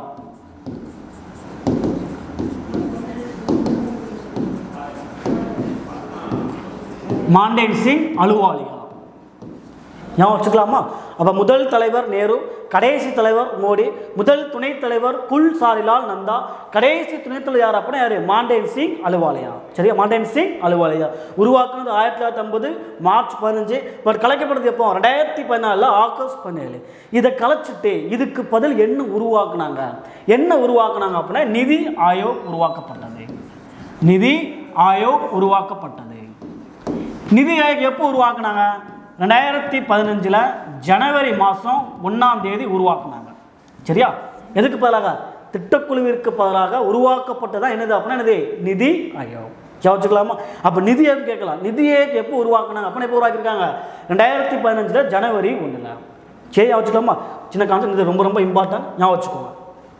மாண்டேன் சிங் அலுவாலியா ஞாபகம் வச்சுக்கலாமா அப்போ முதல் தலைவர் நேரு கடைசி தலைவர் மோடி முதல் துணைத் தலைவர் குல் சாரிலால் நந்தா கடைசி துணைத் தலைவர் யார் அப்படின்னா யார் மாண்டேன் சிங் அலுவாலியா சரியா மாண்டேன் சிங் அலுவாலியா உருவாக்குனது ஆயிரத்தி தொள்ளாயிரத்தி ஐம்பது மார்ச் பதினஞ்சு பட் கலைக்கப்படுறது எப்போ ரெண்டாயிரத்தி பதினாலில் ஆகஸ்ட் பதினேழு இதை கலைச்சிட்டு இதுக்கு பதில் என்ன உருவாக்குனாங்க என்ன உருவாக்குனாங்க அப்படின்னா நிதி ஆயோக் உருவாக்கப்பட்டது நிதி ஆயோக் உருவாக்கப்பட்டது நிதி ஆயோக் எப்போ உருவாக்குனாங்க ரெண்டாயிரத்தி பதினஞ்சில் ஜனவரி மாதம் ஒன்றாம் தேதி உருவாக்குனாங்க சரியா எதுக்கு பதிலாக திட்டக்குழுவிற்கு பதிலாக உருவாக்கப்பட்டதான் என்னது அப்படின்னா என்னது நிதி ஆயோக் யோசிச்சுக்கலாமா அப்போ நிதி ஆயோக் கேட்கலாம் நிதி ஆயோக் எப்போ உருவாக்குனாங்க அப்படின்னா எப்போ உருவாக்கியிருக்காங்க ரெண்டாயிரத்தி பதினஞ்சில் ஜனவரி ஒன்றில் சரி யோசிச்சுக்கலாமா சின்ன கான்செப்ட் இது ரொம்ப ரொம்ப இம்பார்ட்டன்ட் ஞாபகம் வச்சுக்கோங்க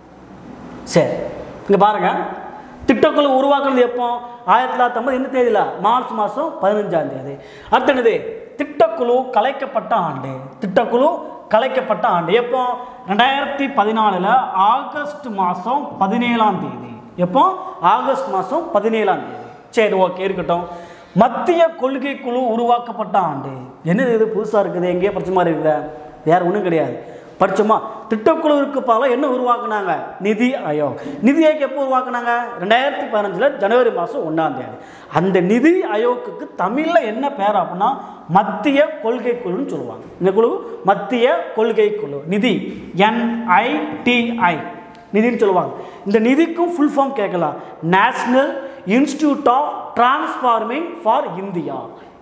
சரி இங்கே பாருங்க திட்டக்குழு உருவாக்குனது எப்போ ஆயிரத்தி தொள்ளாயிரத்தி ஐம்பது எந்த தேதியில் மார்ச் மாதம் பதினஞ்சாம் தேதி அடுத்து என்னது திட்டக்குழு கலைக்கப்பட்ட ஆண்டு திட்டக்குழு கலைக்கப்பட்ட ஆண்டு எப்போ ரெண்டாயிரத்தி பதினாலில் ஆகஸ்ட் மாதம் பதினேழாம் தேதி எப்போ ஆகஸ்ட் மாதம் பதினேழாம் தேதி சரி ஓகே இருக்கட்டும் மத்திய கொள்கை குழு உருவாக்கப்பட்ட ஆண்டு என்னது இது புதுசாக இருக்குது எங்கேயோ படிச்ச மாதிரி இருக்குதா வேற ஒன்றும் கிடையாது படிச்சோமா திட்டக்குழுவிற்கு பல என்ன உருவாக்குனாங்க நிதி ஆயோக் நிதி ஆயோக் எப்போ உருவாக்குனாங்க ரெண்டாயிரத்தி பதினஞ்சில் ஜனவரி மாதம் ஒன்றாம் தேதி அந்த நிதி ஆயோக்குக்கு தமிழில் என்ன பேர் அப்படின்னா மத்திய கொள்கை குழுன்னு சொல்லுவாங்க இந்த குழு மத்திய கொள்கை குழு நிதி என்ஐடிஐ நிதின்னு சொல்லுவாங்க இந்த நிதிக்கும் ஃபுல் ஃபார்ம் கேட்கலாம் national institute of transforming for India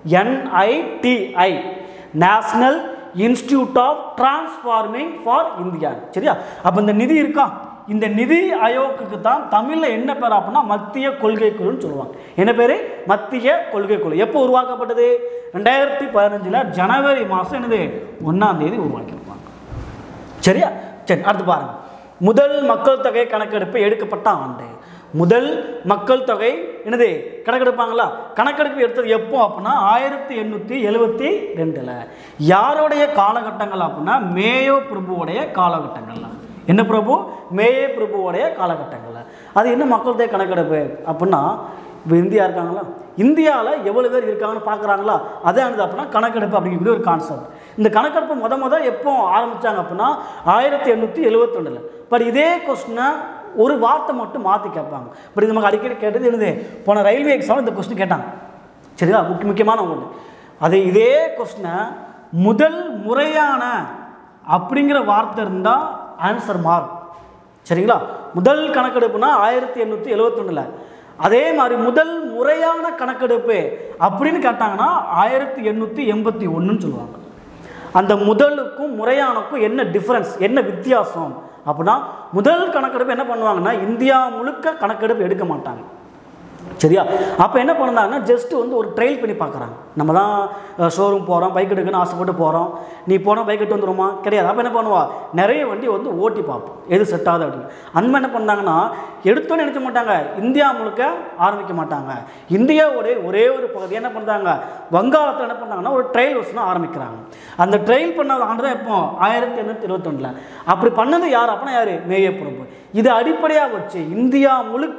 NITI national institute of transforming for India சரியா அப்போ இந்த நிதி இருக்கா இந்த நிதி ஆயோக்குக்கு தான் தமிழில் என்ன பேர் அப்படின்னா மத்திய கொள்கை குழுன்னு சொல்லுவாங்க என்ன பேர் மத்திய கொள்கை குழு எப்போ உருவாக்கப்பட்டது ரெண்டாயிரத்தி பதினஞ்சில் ஜனவரி மாதம் என்னது ஒன்றாம் தேதி உருவாக்கியிருப்பாங்க சரியா சரி அடுத்து பாருங்க முதல் மக்கள் தொகை கணக்கெடுப்பு எடுக்கப்பட்ட ஆண்டு முதல் மக்கள் தொகை என்னது கணக்கெடுப்பாங்களா கணக்கெடுப்பு எடுத்தது எப்போ அப்படின்னா ஆயிரத்தி எண்ணூற்றி எழுபத்தி ரெண்டில் யாருடைய காலகட்டங்கள் அப்படின்னா மேயோ பிரபுவுடைய காலகட்டங்கள்ல என்ன பிரபு மேயே பிரபுவோடைய காலகட்டங்களில் அது என்ன மக்கள் தொகை கணக்கெடுப்பு அப்படின்னா இப்போ இந்தியா இருக்காங்களா இந்தியாவில் எவ்வளோ பேர் இருக்காங்கன்னு பார்க்குறாங்களா அதே ஆனது அப்படின்னா கணக்கெடுப்பு அப்படிங்கிறது ஒரு கான்செப்ட் இந்த கணக்கெடுப்பு முத முத எப்போ ஆரம்பித்தாங்க அப்படின்னா ஆயிரத்தி எண்ணூற்றி எழுபத்தொன்னில் பட் இதே கொஸ்டினை ஒரு வார்த்தை மட்டும் மாற்றி கேட்பாங்க பட் இது நமக்கு அடிக்கடி கேட்டது என்னது போன ரயில்வே எக்ஸாம் இந்த கொஸ்டின் கேட்டாங்க சரியா முக்கிய முக்கியமான ஒன்று அது இதே கொஸ்டினை முதல் முறையான அப்படிங்கிற வார்த்தை இருந்தால் ஆன்சர் மாறும் சரிங்களா முதல் கணக்கெடுப்புனா ஆயிரத்தி எண்ணூற்றி எழுவத்தொன்னில் அதே மாதிரி முதல் முறையான கணக்கெடுப்பு அப்படின்னு கேட்டாங்கன்னா ஆயிரத்தி எண்ணூற்றி எண்பத்தி ஒன்றுன்னு சொல்லுவாங்க அந்த முதலுக்கும் முறையானக்கும் என்ன டிஃப்ரென்ஸ் என்ன வித்தியாசம் அப்படின்னா முதல் கணக்கெடுப்பு என்ன பண்ணுவாங்கன்னா இந்தியா முழுக்க கணக்கெடுப்பு எடுக்க மாட்டாங்க சரியா அப்போ என்ன பண்ணாங்கன்னா ஜஸ்ட் வந்து ஒரு ட்ரையல் பண்ணி பார்க்குறாங்க நம்ம தான் ஷோரூம் போகிறோம் பைக் எடுக்கணும்னு ஆசைப்பட்டு போகிறோம் நீ போனால் பைக் எடுத்து வந்துருமா கிடையாது அப்போ என்ன பண்ணுவா நிறைய வண்டி வந்து ஓட்டி பார்ப்போம் எது செட் ஆகுது அப்படின்னு அந்த மாதிரி என்ன பண்ணாங்கன்னா எடுத்தோன்னு நினைக்க மாட்டாங்க இந்தியா முழுக்க ஆரம்பிக்க மாட்டாங்க இந்தியாவுடைய ஒரே ஒரு பகுதி என்ன பண்ணுறாங்க வங்காளத்தில் என்ன பண்ணாங்கன்னா ஒரு ட்ரையல் வச்சுனா ஆரம்பிக்கிறாங்க அந்த ட்ரையல் பண்ணது ஆண்டு தான் எப்போ ஆயிரத்தி எண்ணூற்றி இருபத்தொன்னில் அப்படி பண்ணது யார் அப்படின்னா யார் மேய பிரபு இதை அடிப்படையாக வச்சு இந்தியா முழுக்க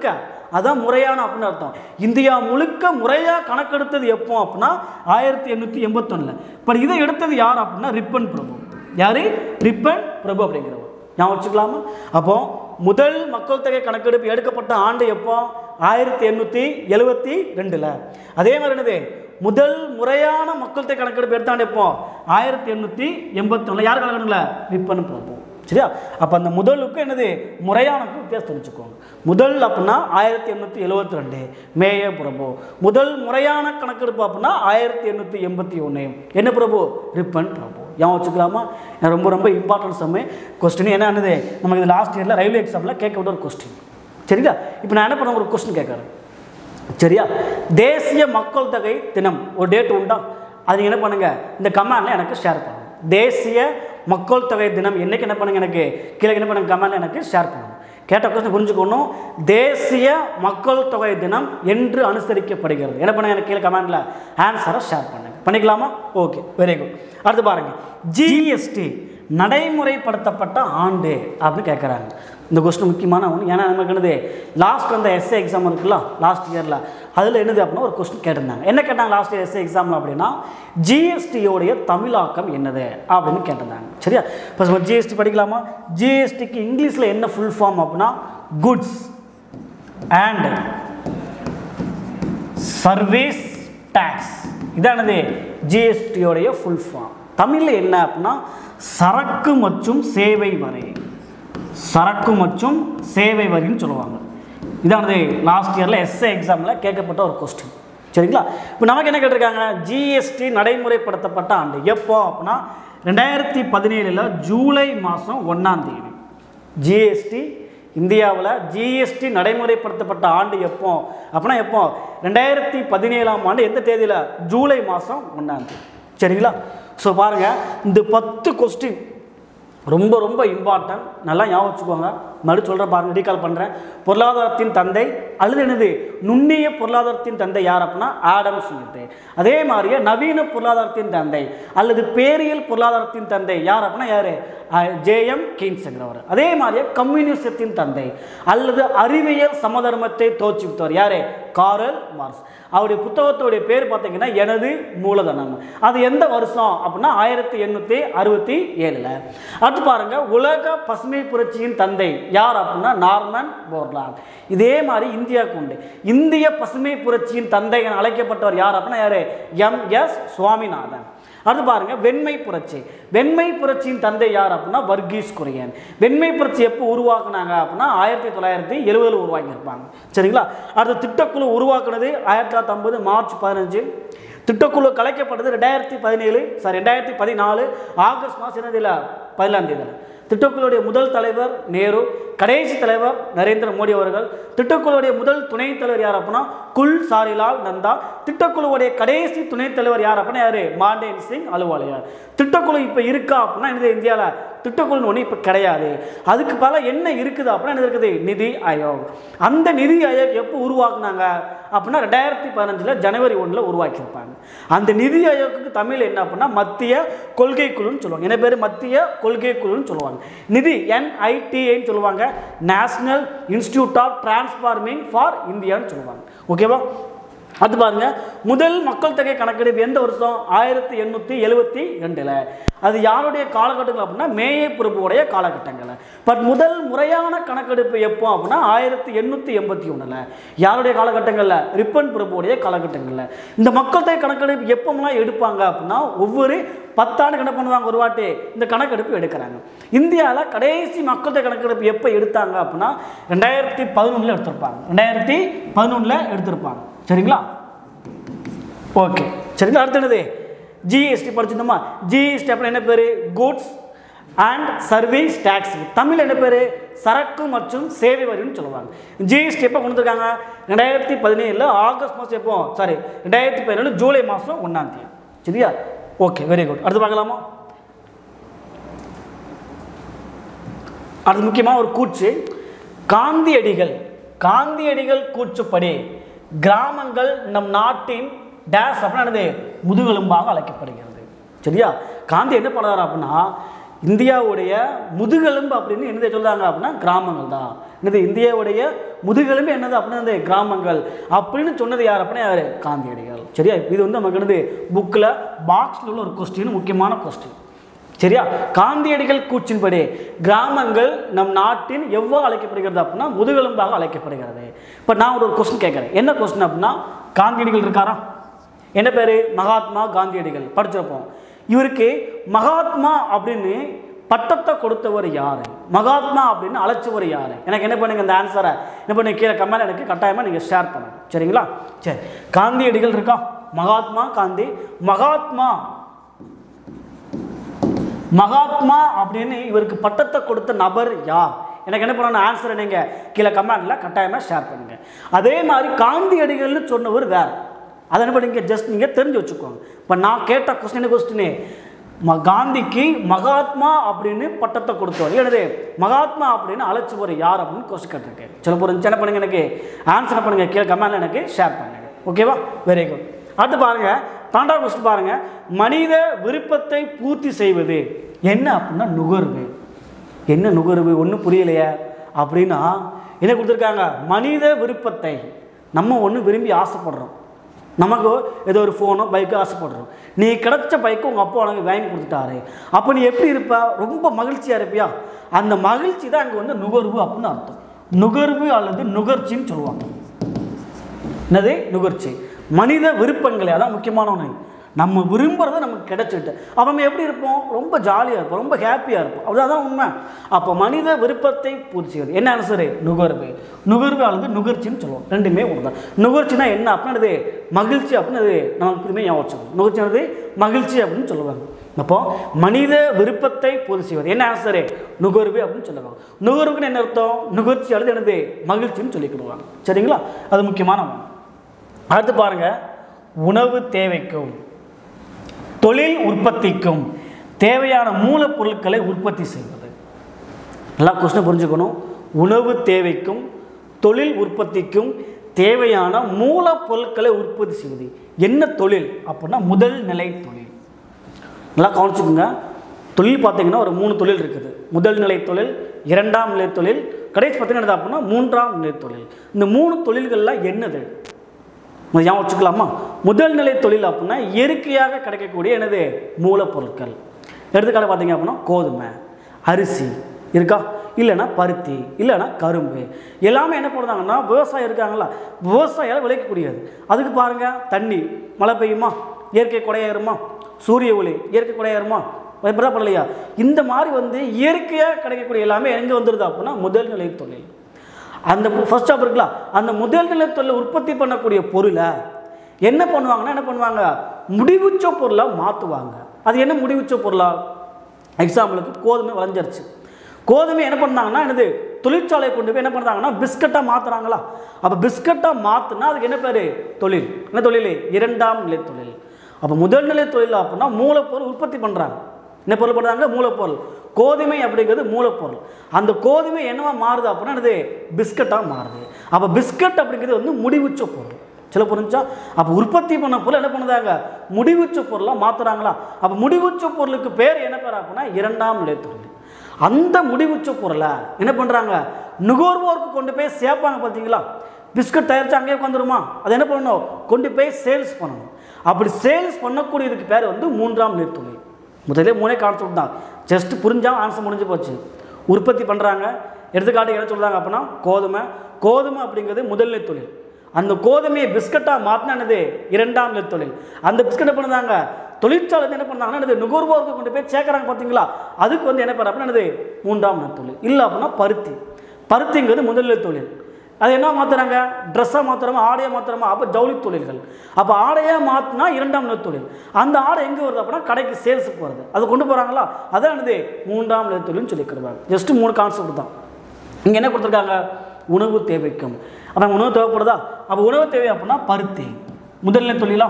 அதான் முறையான அப்படின்னு அர்த்தம் இந்தியா முழுக்க முறையாக கணக்கெடுத்தது எப்போ அப்படின்னா ஆயிரத்தி எண்ணூற்றி எண்பத்தொன்னில் இப்போ இதை எடுத்தது யார் அப்படின்னா ரிப்பன் பிரபு யார் ரிப்பன் பிரபு அப்படிங்கிறவர் ஞாபகம் வச்சுக்கலாமா அப்போ முதல் மக்கள் தொகை கணக்கெடுப்பு எடுக்கப்பட்ட ஆண்டு எப்போ ஆயிரத்தி எண்ணூற்றி எழுபத்தி ரெண்டில் அதே மாதிரி என்னது முதல் முறையான மக்கள் தொகை கணக்கெடுப்பு எடுத்த ஆண்டு எப்போ ஆயிரத்தி எண்ணூற்றி எண்பத்தொன்னில் யார் கணக்கெடுக்கல ரிப்பன் பிரபு சரியா அப்போ அந்த முதலுக்கு என்னது முறையானக்கு வித்தியாசம் தெரிஞ்சுக்கோங்க முதல் அப்படின்னா ஆயிரத்தி எண்ணூற்றி எழுபத்தி ரெண்டு மேய பிரபு முதல் முறையான கணக்கெடுப்பு அப்படின்னா ஆயிரத்தி எண்ணூற்றி எண்பத்தி ஒன்று என்ன பிரபு ரிப்பன் பிரபு ஏன் வச்சுக்கலாமா ஏன் ரொம்ப ரொம்ப இம்பார்ட்டன்ட் சம்மே கொஸ்டின் என்ன என்னது நமக்கு இது லாஸ்ட் இயரில் ரயில்வே எக்ஸாமில் கேட்கப்பட்ட ஒரு கொஸ்டின் சரிங்களா இப்போ நான் என்ன பண்ண ஒரு கொஸ்டின் கேட்குறேன் சரியா தேசிய மக்கள் தொகை தினம் ஒரு டேட் உண்டா அது நீங்க என்ன பண்ணுங்க இந்த கமெண்ட்ல எனக்கு ஷேர் பண்ணுங்க தேசிய மக்கள் தொகை தினம் என்னைக்கு என்ன பண்ணுங்க எனக்கு கீழே என்ன பண்ணுங்க கமெண்ட்ல எனக்கு ஷேர் பண்ணுங்க கேட்ட கொஸ்டின் புரிஞ்சுக்கணும் தேசிய மக்கள் தொகை தினம் என்று அனுசரிக்கப்படுகிறது என்ன பண்ணுங்க எனக்கு கீழே கமெண்ட்ல ஆன்சரை ஷேர் பண்ணுங்க பண்ணிக்கலாமா ஓகே வெரி குட் அடுத்து பாருங்க ஜிஎஸ்டி நடைமுறைப்படுத்தப்பட்ட ஆண்டு அப்படின்னு கேட்குறாங்க இந்த கொஸ்டின் முக்கியமான ஒன்று ஏன்னா நமக்கு என்னது லாஸ்ட் அந்த எஸ்ஏ எக்ஸாம் இருக்குல்ல லாஸ்ட் இயரில் அதில் என்னது அப்படின்னா ஒரு கொஸ்டின் கேட்டிருந்தாங்க என்ன கேட்டாங்க லாஸ்ட் எஸ்ஏ எக்ஸாமில் அப்படின்னா ஜிஎஸ்டியோடைய தமிழாக்கம் என்னது அப்படின்னு கேட்டிருந்தாங்க சரியா இப்போ ஜிஎஸ்டி படிக்கலாமா ஜிஎஸ்டிக்கு இங்கிலீஷில் என்ன ஃபுல் ஃபார்ம் அப்படின்னா குட்ஸ் அண்ட் சர்வீஸ் டேக்ஸ் இதானது ஜிஎஸ்டியோடைய ஃபுல் ஃபார்ம் தமிழில் என்ன அப்படின்னா சரக்கு மற்றும் சேவை வரி சரக்கு மற்றும் சேவை வரின்னு சொல்லுவாங்க இதானது லாஸ்ட் இயரில் எஸ்ஏ எக்ஸாமில் கேட்கப்பட்ட ஒரு கொஸ்டின் சரிங்களா இப்போ நமக்கு என்ன கேட்டிருக்காங்க ஜிஎஸ்டி நடைமுறைப்படுத்தப்பட்ட ஆண்டு எப்போ அப்படின்னா ரெண்டாயிரத்தி பதினேழில் ஜூலை மாதம் ஒன்றாம் தேதி ஜிஎஸ்டி இந்தியாவில் ஜிஎஸ்டி நடைமுறைப்படுத்தப்பட்ட ஆண்டு எப்போ அப்படின்னா எப்போ ரெண்டாயிரத்தி பதினேழாம் ஆண்டு எந்த தேதியில் ஜூலை மாதம் ஒன்றாம் தேதி சரிங்களா ஸோ பாருங்கள் இந்த பத்து கொஸ்டின் ரொம்ப ரொம்ப இம்பார்ட்டன்ட் நல்லா ஞாபகம் வச்சுக்கோங்க மறுபடியும் சொல்கிறேன் பாருங்க ரீகால் பண்ணுறேன் பொருளாதாரத்தின் தந்தை அல்லது என்னது நுண்ணிய பொருளாதாரத்தின் தந்தை யார் அப்படின்னா ஆடம் ஸ்மித் அதே மாதிரியே நவீன பொருளாதாரத்தின் தந்தை அல்லது பேரியல் பொருளாதாரத்தின் தந்தை யார் அப்படின்னா யார் ஜேஎம் கீன்ஸ்ங்கிறவர் அதே மாதிரியே கம்யூனிசத்தின் தந்தை அல்லது அறிவியல் சமதர்மத்தை தோற்றுவித்தவர் யாரு காரல் மார்க்ஸ் அவருடைய புத்தகத்தோடைய பேர் பார்த்தீங்கன்னா எனது மூலதனம் அது எந்த வருஷம் அப்படின்னா ஆயிரத்தி எண்ணூற்றி அறுபத்தி ஏழில் அடுத்து பாருங்க உலக பசுமை புரட்சியின் தந்தை யார் அப்படின்னா நார்மன் போர்லான் இதே மாதிரி இந்தியாவுக்கு உண்டு இந்திய பசுமை புரட்சியின் தந்தை என அழைக்கப்பட்டவர் யார் அப்படின்னா யாரு எம் எஸ் சுவாமிநாதன் அடுத்து பாருங்க வெண்மை புரட்சி வெண்மை புரட்சியின் தந்தை யார் அப்படின்னா வர்கீஸ் குரியன் வெண்மை புரட்சி எப்போ உருவாக்குனாங்க அப்படின்னா ஆயிரத்தி தொள்ளாயிரத்தி எழுபதில் உருவாக்கியிருப்பாங்க சரிங்களா அடுத்து திட்டக்குழு உருவாக்குனது ஆயிரத்தி தொள்ளாயிரத்தி ஐம்பது மார்ச் பதினஞ்சு திட்டக்குழு கலைக்கப்பட்டது ரெண்டாயிரத்தி பதினேழு சாரி ரெண்டாயிரத்தி பதினாலு ஆகஸ்ட் மாதம் என்னதில் பதினாலாம் தேதியில் திட்டக்குழுடைய முதல் தலைவர் நேரு கடைசி தலைவர் நரேந்திர மோடி அவர்கள் திட்டக்குழுவுடைய முதல் துணைத் தலைவர் யார் அப்படின்னா குல் சாரிலால் நந்தா திட்டக்குழுவுடைய கடைசி துணைத் தலைவர் யார் அப்படின்னா யாரு மாண்டேன் சிங் அலுவாலியார் திட்டக்குழு இப்போ இருக்கா அப்படின்னா என்னது இந்தியாவில் திட்டக்குழுன்னு ஒன்று இப்போ கிடையாது அதுக்கு பல என்ன இருக்குது அப்படின்னா என்ன இருக்குது நிதி ஆயோக் அந்த நிதி ஆயோக் எப்போ உருவாக்குனாங்க அப்படின்னா ரெண்டாயிரத்தி பதினஞ்சில் ஜனவரி ஒன்றில் உருவாக்கியிருப்பாங்க அந்த நிதி ஆயோக்கு தமிழ் என்ன அப்படின்னா மத்திய கொள்கை குழுன்னு சொல்லுவாங்க என்ன பேர் மத்திய கொள்கை குழுன்னு சொல்லுவாங்க நிதி என்ஐடிஏன்னு சொல்லுவாங்க national institute of transforming for இந்தியான்னு சொல்லுவாங்க ஓகேவா அது பாருங்க முதல் மக்கள் தொகை கணக்கெடுப்பு எந்த வருஷம் ஆயிரத்தி எண்ணூற்றி எழுபத்தி ரெண்டில் அது யாருடைய காலகட்டங்கள் அப்படின்னா மேயே பிரபுவுடைய காலகட்டங்கள் பட் முதல் முறையான கணக்கெடுப்பு எப்போ அப்படின்னா ஆயிரத்தி எண்ணூற்றி எண்பத்தி ஒன்றில் யாருடைய காலகட்டங்களில் ரிப்பன் பிரபுவுடைய காலகட்டங்களில் இந்த மக்கள் தொகை கணக்கெடுப்பு எப்போலாம் எடுப்பாங்க அப்படின்னா ஒவ்வொரு பத்தாண்டு என்ன பண்ணுவாங்க ஒரு வாட்டி இந்த கணக்கெடுப்பு எடுக்கிறாங்க இந்தியாவில் கடைசி மக்கள் தொகை கணக்கெடுப்பு எப்போ எடுத்தாங்க அப்படின்னா ரெண்டாயிரத்தி பதினொன்றில் எடுத்திருப்பாங்க ரெண்டாயிரத்தி பதினொன்றில் எடுத்திருப்பாங்க சரிங்களா ஓகே சரிங்களா அடுத்து என்னது ஜிஎஸ்டி படிச்சிருந்தோமா ஜிஎஸ்டி அப்புறம் என்ன பேர் goods and service tax Tamil என்ன பேர் சரக்கு மற்றும் சேவை வரின்னு சொல்லுவாங்க ஜிஎஸ்டி எப்போ கொண்டு வந்திருக்காங்க ரெண்டாயிரத்தி பதினேழில் ஆகஸ்ட் மாதம் எப்போ சாரி ரெண்டாயிரத்தி பதினேழு ஜூலை மாதம் ஒன்றாம் தேதி சரியா ஓகே வெரி குட் அடுத்து பார்க்கலாமா அடுத்து முக்கியமாக ஒரு கூற்று காந்தியடிகள் காந்தியடிகள் கூற்றுப்படி கிராமங்கள் நம் நாட்டின் டேஸ் அப்படின்னா என்னது முதுகெலும்பாக அழைக்கப்படுகிறது சரியா காந்தி என்ன பண்ணுறாரு அப்படின்னா இந்தியாவுடைய முதுகெலும்பு அப்படின்னு என்னதை சொல்றாங்க அப்படின்னா கிராமங்கள் தான் என்னது இந்தியாவுடைய முதுகெலும்பு என்னது அப்படின்னா இந்த கிராமங்கள் அப்படின்னு சொன்னது யார் அப்படின்னா யார் காந்தியடிகள் சரியா இது வந்து நமக்கு என்னது புக்கில் பாக்ஸில் உள்ள ஒரு கொஸ்டின் முக்கியமான கொஸ்டின் சரியா காந்தியடிகள் கூற்றின்படி கிராமங்கள் நம் நாட்டின் எவ்வாறு அழைக்கப்படுகிறது அப்படின்னா முதுகெலும்பாக அழைக்கப்படுகிறது இப்போ நான் ஒரு கொஸ்டின் கேட்குறேன் என்ன கொஸ்டின் அப்படின்னா காந்தியடிகள் இருக்காரா என்ன பேர் மகாத்மா காந்தியடிகள் படிச்சிருப்போம் இவருக்கு மகாத்மா அப்படின்னு பட்டத்தை கொடுத்தவர் யார் மகாத்மா அப்படின்னு அழைச்சவர் யார் எனக்கு என்ன பண்ணுங்க இந்த ஆன்சரை என்ன பண்ணுங்க கீழே கமெண்ட் எனக்கு கட்டாயமாக நீங்கள் ஷேர் பண்ணுங்க சரிங்களா சரி காந்தியடிகள் இருக்கா மகாத்மா காந்தி மகாத்மா மகாத்மா அப்படின்னு இவருக்கு பட்டத்தை கொடுத்த நபர் யார் எனக்கு என்ன பண்ணணும் ஆன்சரை நீங்கள் கீழே கமெண்டில் கட்டாயமாக ஷேர் பண்ணுங்கள் அதே மாதிரி காந்தியடிகள்னு சொன்னவர் வேறு அதை என்ன பண்ணுங்க ஜஸ்ட் நீங்கள் தெரிஞ்சு வச்சுக்கோங்க இப்போ நான் கேட்ட கொஸ்டின் கொஸ்டினே ம காந்திக்கு மகாத்மா அப்படின்னு பட்டத்தை கொடுத்தவர் எனது மகாத்மா அப்படின்னு அழைச்சவர் யார் அப்படின்னு கொஸ்டின் கேட்டிருக்கேன் சில பொருள் என்ன பண்ணுங்க எனக்கு ஆன்சர் பண்ணுங்க கீழே கமெண்ட்ல எனக்கு ஷேர் பண்ணுங்க ஓகேவா வெரி குட் அடுத்து பாருங்க பன்னெண்டாவது கொஸ்டின் பாருங்க மனித விருப்பத்தை பூர்த்தி செய்வது என்ன அப்படின்னா நுகர்வு என்ன நுகர்வு ஒன்றும் புரியலையே அப்படின்னா என்ன கொடுத்துருக்காங்க மனித விருப்பத்தை நம்ம ஒன்று விரும்பி ஆசைப்படுறோம் நமக்கு ஏதோ ஒரு ஃபோனோ பைக்கோ ஆசைப்படுறோம் நீ கிடைச்ச பைக்கு உங்கள் அப்பா உனக்கு வாங்கி கொடுத்துட்டாரு அப்போ நீ எப்படி இருப்ப ரொம்ப மகிழ்ச்சியாக இருப்பியா அந்த மகிழ்ச்சி தான் அங்கே வந்து நுகர்வு அப்படின்னு அர்த்தம் நுகர்வு அல்லது நுகர்ச்சின்னு சொல்லுவாங்க என்னது நுகர்ச்சி மனித விருப்பங்களே அதான் முக்கியமான ஒன்று நம்ம விரும்புறது நமக்கு கிடைச்சிட்டு அப்போ நம்ம எப்படி இருப்போம் ரொம்ப ஜாலியாக இருப்போம் ரொம்ப ஹாப்பியாக இருப்போம் அதுதான் உண்மை அப்போ மனித விருப்பத்தை பூர்த்தி செய்வது என்ன ஆன்சரு நுகர்வு நுகர்வு அல்லது நுகர்ச்சின்னு சொல்லுவோம் ரெண்டுமே ஒன்று தான் நுகர்ச்சினா என்ன அப்படின்னது மகிழ்ச்சி அப்படின்னது நமக்கு திரும்பி ஞாபகம் வச்சுக்கணும் நுகர்ச்சியானது மகிழ்ச்சி அப்படின்னு சொல்லுவாங்க அப்போ மனித விருப்பத்தை பூர்த்தி செய்வது என்ன ஆன்சரு நுகர்வு அப்படின்னு சொல்லுவாங்க நுகர்வுக்குன்னு என்ன அர்த்தம் நுகர்ச்சி அல்லது என்னது மகிழ்ச்சின்னு சொல்லிக்கிடுவாங்க சரிங்களா அது முக்கியமான ஒன்று அடுத்து பாருங்க உணவு தேவைக்கும் தொழில் உற்பத்திக்கும் தேவையான மூலப்பொருட்களை உற்பத்தி செய்வது நல்லா கொஸ்டின் புரிஞ்சுக்கணும் உணவு தேவைக்கும் தொழில் உற்பத்திக்கும் தேவையான மூலப்பொருட்களை உற்பத்தி செய்வது என்ன தொழில் அப்படின்னா முதல் நிலை தொழில் நல்லா கவனிச்சுக்கோங்க தொழில் பார்த்தீங்கன்னா ஒரு மூணு தொழில் இருக்குது முதல் நிலை தொழில் இரண்டாம் நிலை தொழில் கடைசி பார்த்தீங்கன்னா என்னது அப்படின்னா மூன்றாம் நிலை தொழில் இந்த மூணு தொழில்கள்லாம் என்னது நம்ம ஞாபகம் வச்சுக்கலாமா முதல் நிலை தொழில் அப்படின்னா இயற்கையாக கிடைக்கக்கூடிய எனது மூலப்பொருட்கள் எடுத்துக்காட்டு பார்த்தீங்க அப்படின்னா கோதுமை அரிசி இருக்கா இல்லைன்னா பருத்தி இல்லைன்னா கரும்பு எல்லாமே என்ன பண்ணுறாங்கன்னா விவசாயம் இருக்காங்களா விவசாயம் விளைவிக்கக்கூடியது அதுக்கு பாருங்கள் தண்ணி மழை பெய்யுமா இயற்கை கொடையேறுமா சூரிய ஒளி இயற்கை கொடையேறுமா பயப்படா பண்ணலையா இந்த மாதிரி வந்து இயற்கையாக கிடைக்கக்கூடிய எல்லாமே எங்கே வந்துடுது அப்படின்னா முதல் நிலை தொழில் அந்த ஃபர்ஸ்ட் ஸ்டாப் இருக்குல்ல அந்த முதல் நிலை தொழில் உற்பத்தி பண்ணக்கூடிய பொருளை என்ன பண்ணுவாங்கன்னா என்ன பண்ணுவாங்க முடிவுச்ச பொருளாக மாற்றுவாங்க அது என்ன முடிவுச்ச பொருளா எக்ஸாம்பிளுக்கு கோதுமை விளைஞ்சிருச்சு கோதுமை என்ன பண்ணாங்கன்னா என்னது தொழிற்சாலையை கொண்டு போய் என்ன பண்ணுறாங்கன்னா பிஸ்கட்டாக மாற்றுறாங்களா அப்போ பிஸ்கட்டாக மாற்றினா அதுக்கு என்ன பேர் தொழில் என்ன தொழில் இரண்டாம் நிலை தொழில் அப்போ முதல் நிலை தொழில் அப்படின்னா மூலப்பொருள் உற்பத்தி பண்ணுறாங்க என்ன பொருள் பண்ணுறாங்க மூலப்பொருள் கோதுமை அப்படிங்கிறது மூலப்பொருள் அந்த கோதுமை என்னவா மாறுது அப்படின்னா என்னது பிஸ்கட்டாக மாறுது அப்போ பிஸ்கட் அப்படிங்கிறது வந்து முடிவுச்ச பொருள் சில புரிஞ்சா அப்போ உற்பத்தி பண்ண பொருள் என்ன பண்ணுறாங்க முடிவுச்ச பொருளாக மாற்றுறாங்களா அப்போ முடிவுச்ச பொருளுக்கு பேர் என்ன பேர் அப்படின்னா இரண்டாம் நிலை தொழில் அந்த முடிவுச்ச பொருளை என்ன பண்ணுறாங்க நுகர்வோருக்கு கொண்டு போய் சேர்ப்பாங்க பார்த்தீங்களா பிஸ்கட் தயாரித்து அங்கேயே உட்காந்துருமா அதை என்ன பண்ணணும் கொண்டு போய் சேல்ஸ் பண்ணணும் அப்படி சேல்ஸ் பண்ணக்கூடியதுக்கு பேர் வந்து மூன்றாம் நிலை தொழில் முதல்ல மூணே கான்செப்ட் தான் ஜஸ்ட் புரிஞ்சா ஆன்சர் முடிஞ்சு போச்சு உற்பத்தி பண்ணுறாங்க எடுத்துக்காட்டு என்ன சொல்கிறாங்க அப்படின்னா கோதுமை கோதுமை அப்படிங்கிறது முதல் நிலை தொழில் அந்த கோதுமையை பிஸ்கட்டாக மாற்றினது இரண்டாம் நிலை தொழில் அந்த பிஸ்கட்டை பண்ணுறாங்க தொழிற்சாலை வந்து என்ன பண்ணாங்கன்னா என்னது நுகர்வோருக்கு கொண்டு போய் சேர்க்குறாங்க பார்த்தீங்களா அதுக்கு வந்து என்ன பேர் அப்படின்னா என்னது மூன்றாம் நிலை தொழில் இல்லை அப்படின்னா பருத்தி பருத்திங்கிறது முதல் நிலை தொழில் அது என்ன மாற்றுறாங்க ட்ரெஸ்ஸாக மாற்றுறோமா ஆடையாக மாற்றுறோமா அப்போ ஜவுளி தொழில்கள் அப்போ ஆடையாக மாற்றினா இரண்டாம் நிலை தொழில் அந்த ஆடை எங்கே வருது அப்படின்னா கடைக்கு சேல்ஸுக்கு வருது அது கொண்டு போகிறாங்களா அதான் என்னது மூன்றாம் நிலை தொழில்னு சொல்லிக்கிறாங்க ஜஸ்ட் மூணு கான்செப்ட் தான் இங்கே என்ன கொடுத்துருக்காங்க உணவு தேவைக்கும் அப்போ உணவு தேவைப்படுதா அப்போ உணவு தேவை அப்படின்னா பருத்தி முதல்நிலை தொழிலா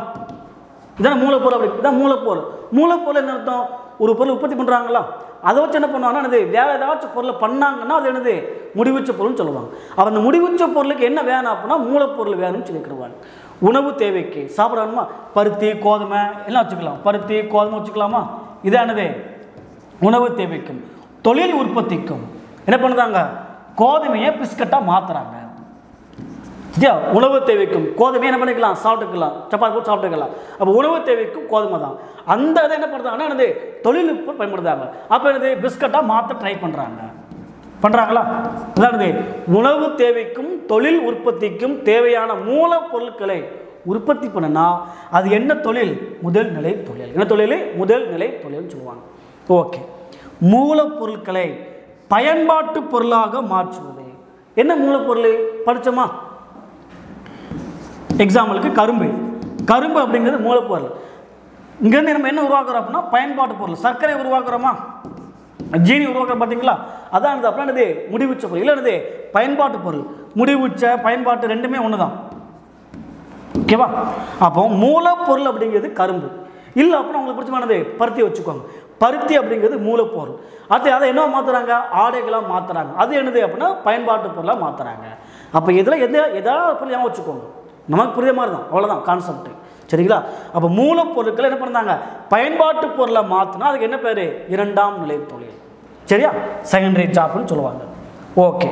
இதான மூலப்பொருள் அப்படி இதான் மூலப்பொருள் மூலப்பொருள் என்ன அர்த்தம் ஒரு பொருள் உற்பத்தி பண்ணுறாங்களா அதை வச்சு என்ன பண்ணுவாங்கன்னா என்னது வேறு ஏதாச்சும் பொருளை பண்ணாங்கன்னா அது என்னது முடிவுச்ச பொருள்னு சொல்லுவாங்க அப்போ அந்த முடிவுச்ச பொருளுக்கு என்ன வேணும் அப்படின்னா மூலப்பொருள் வேணும்னு சொல்லிக்கிடுவாங்க உணவு தேவைக்கு சாப்பிடணுமா பருத்தி கோதுமை எல்லாம் வச்சுக்கலாம் பருத்தி கோதுமை வச்சுக்கலாமா இதானது உணவு தேவைக்கும் தொழில் உற்பத்திக்கும் என்ன பண்ணுறாங்க கோதுமையை பிஸ்கட்டாக மாற்றுறாங்க சரியா உணவு தேவைக்கும் கோதுமை என்ன பண்ணிக்கலாம் சாப்பிட்டுக்கலாம் சப்பாத்தி போட்டு சாப்பிட்டுக்கலாம் அப்போ உணவு தேவைக்கும் கோதுமை தான் அந்த இதை என்ன பண்ணுறாங்கன்னா என்னது தொழில்நுட்பம் பயன்படுத்துறாங்க அப்போ என்னது பிஸ்கட்டாக மாற்ற ட்ரை பண்ணுறாங்க பண்ணுறாங்களா அதானது உணவு தேவைக்கும் தொழில் உற்பத்திக்கும் தேவையான மூலப்பொருட்களை உற்பத்தி பண்ணுனா அது என்ன தொழில் முதல் நிலை தொழில் என்ன தொழில் முதல் நிலை தொழில்னு சொல்லுவாங்க ஓகே மூலப்பொருட்களை பயன்பாட்டு பொருளாக மாற்றுவது என்ன மூலப்பொருள் படிச்சோமா எக்ஸாம்பிளுக்கு கரும்பு கரும்பு அப்படிங்கிறது மூலப்பொருள் இங்கேருந்து நம்ம என்ன உருவாக்குறோம் அப்படின்னா பயன்பாட்டு பொருள் சர்க்கரை உருவாக்குறோமா ஜீனி உருவாக்குறோம் பார்த்தீங்களா அதான் இது அப்படின்னா என்னது முடிவுச்ச பொருள் இல்லை என்னது பயன்பாட்டு பொருள் முடிவுச்ச பயன்பாட்டு ரெண்டுமே ஒன்று தான் ஓகேவா அப்போ மூலப்பொருள் அப்படிங்கிறது கரும்பு இல்லை அப்படின்னா உங்களுக்கு பிடிச்சமானது பருத்தி வச்சுக்கோங்க பருத்தி அப்படிங்கிறது மூலப்பொருள் அது அதை என்ன மாற்றுறாங்க ஆடைகளாக மாற்றுறாங்க அது என்னது அப்படின்னா பயன்பாட்டு பொருளாக மாற்றுறாங்க அப்போ இதில் எந்த எதாவது பொருள் ஞாபகம் வச்சுக்கோங்க நமக்கு புரியுற மாதிரி தான் அவ்வளோதான் கான்செப்ட் சரிங்களா அப்போ மூலப்பொருட்களை என்ன பண்ணாங்க பயன்பாட்டு பொருளை மாற்றினா அதுக்கு என்ன பேர் இரண்டாம் நிலை தொழில் சரியா செகண்டரி ஜாப்னு சொல்லுவாங்க ஓகே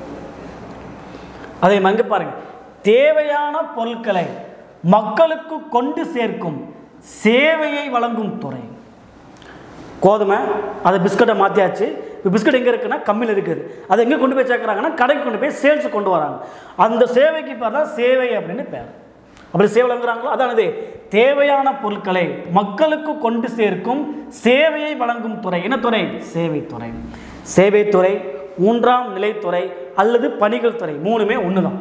அதை மங்க பாருங்க தேவையான பொருட்களை மக்களுக்கு கொண்டு சேர்க்கும் சேவையை வழங்கும் துறை கோதுமை அதை பிஸ்கட்டை மாற்றியாச்சு இப்போ பிஸ்கட் எங்கே இருக்குன்னா கம்மியில் இருக்குது அதை எங்கே கொண்டு போய் சேர்க்குறாங்கன்னா கடைக்கு கொண்டு போய் சேல்ஸ் கொண்டு வராங்க அந்த சேவைக்கு பேர் தான் சேவை அப்படின்னு பேர் அப்படி சேவை வழங்குறாங்களோ அதானது தேவையான பொருட்களை மக்களுக்கு கொண்டு சேர்க்கும் சேவையை வழங்கும் துறை என்ன துறை சேவைத்துறை சேவைத்துறை மூன்றாம் நிலைத்துறை அல்லது பணிகள் துறை மூணுமே ஒன்று தான்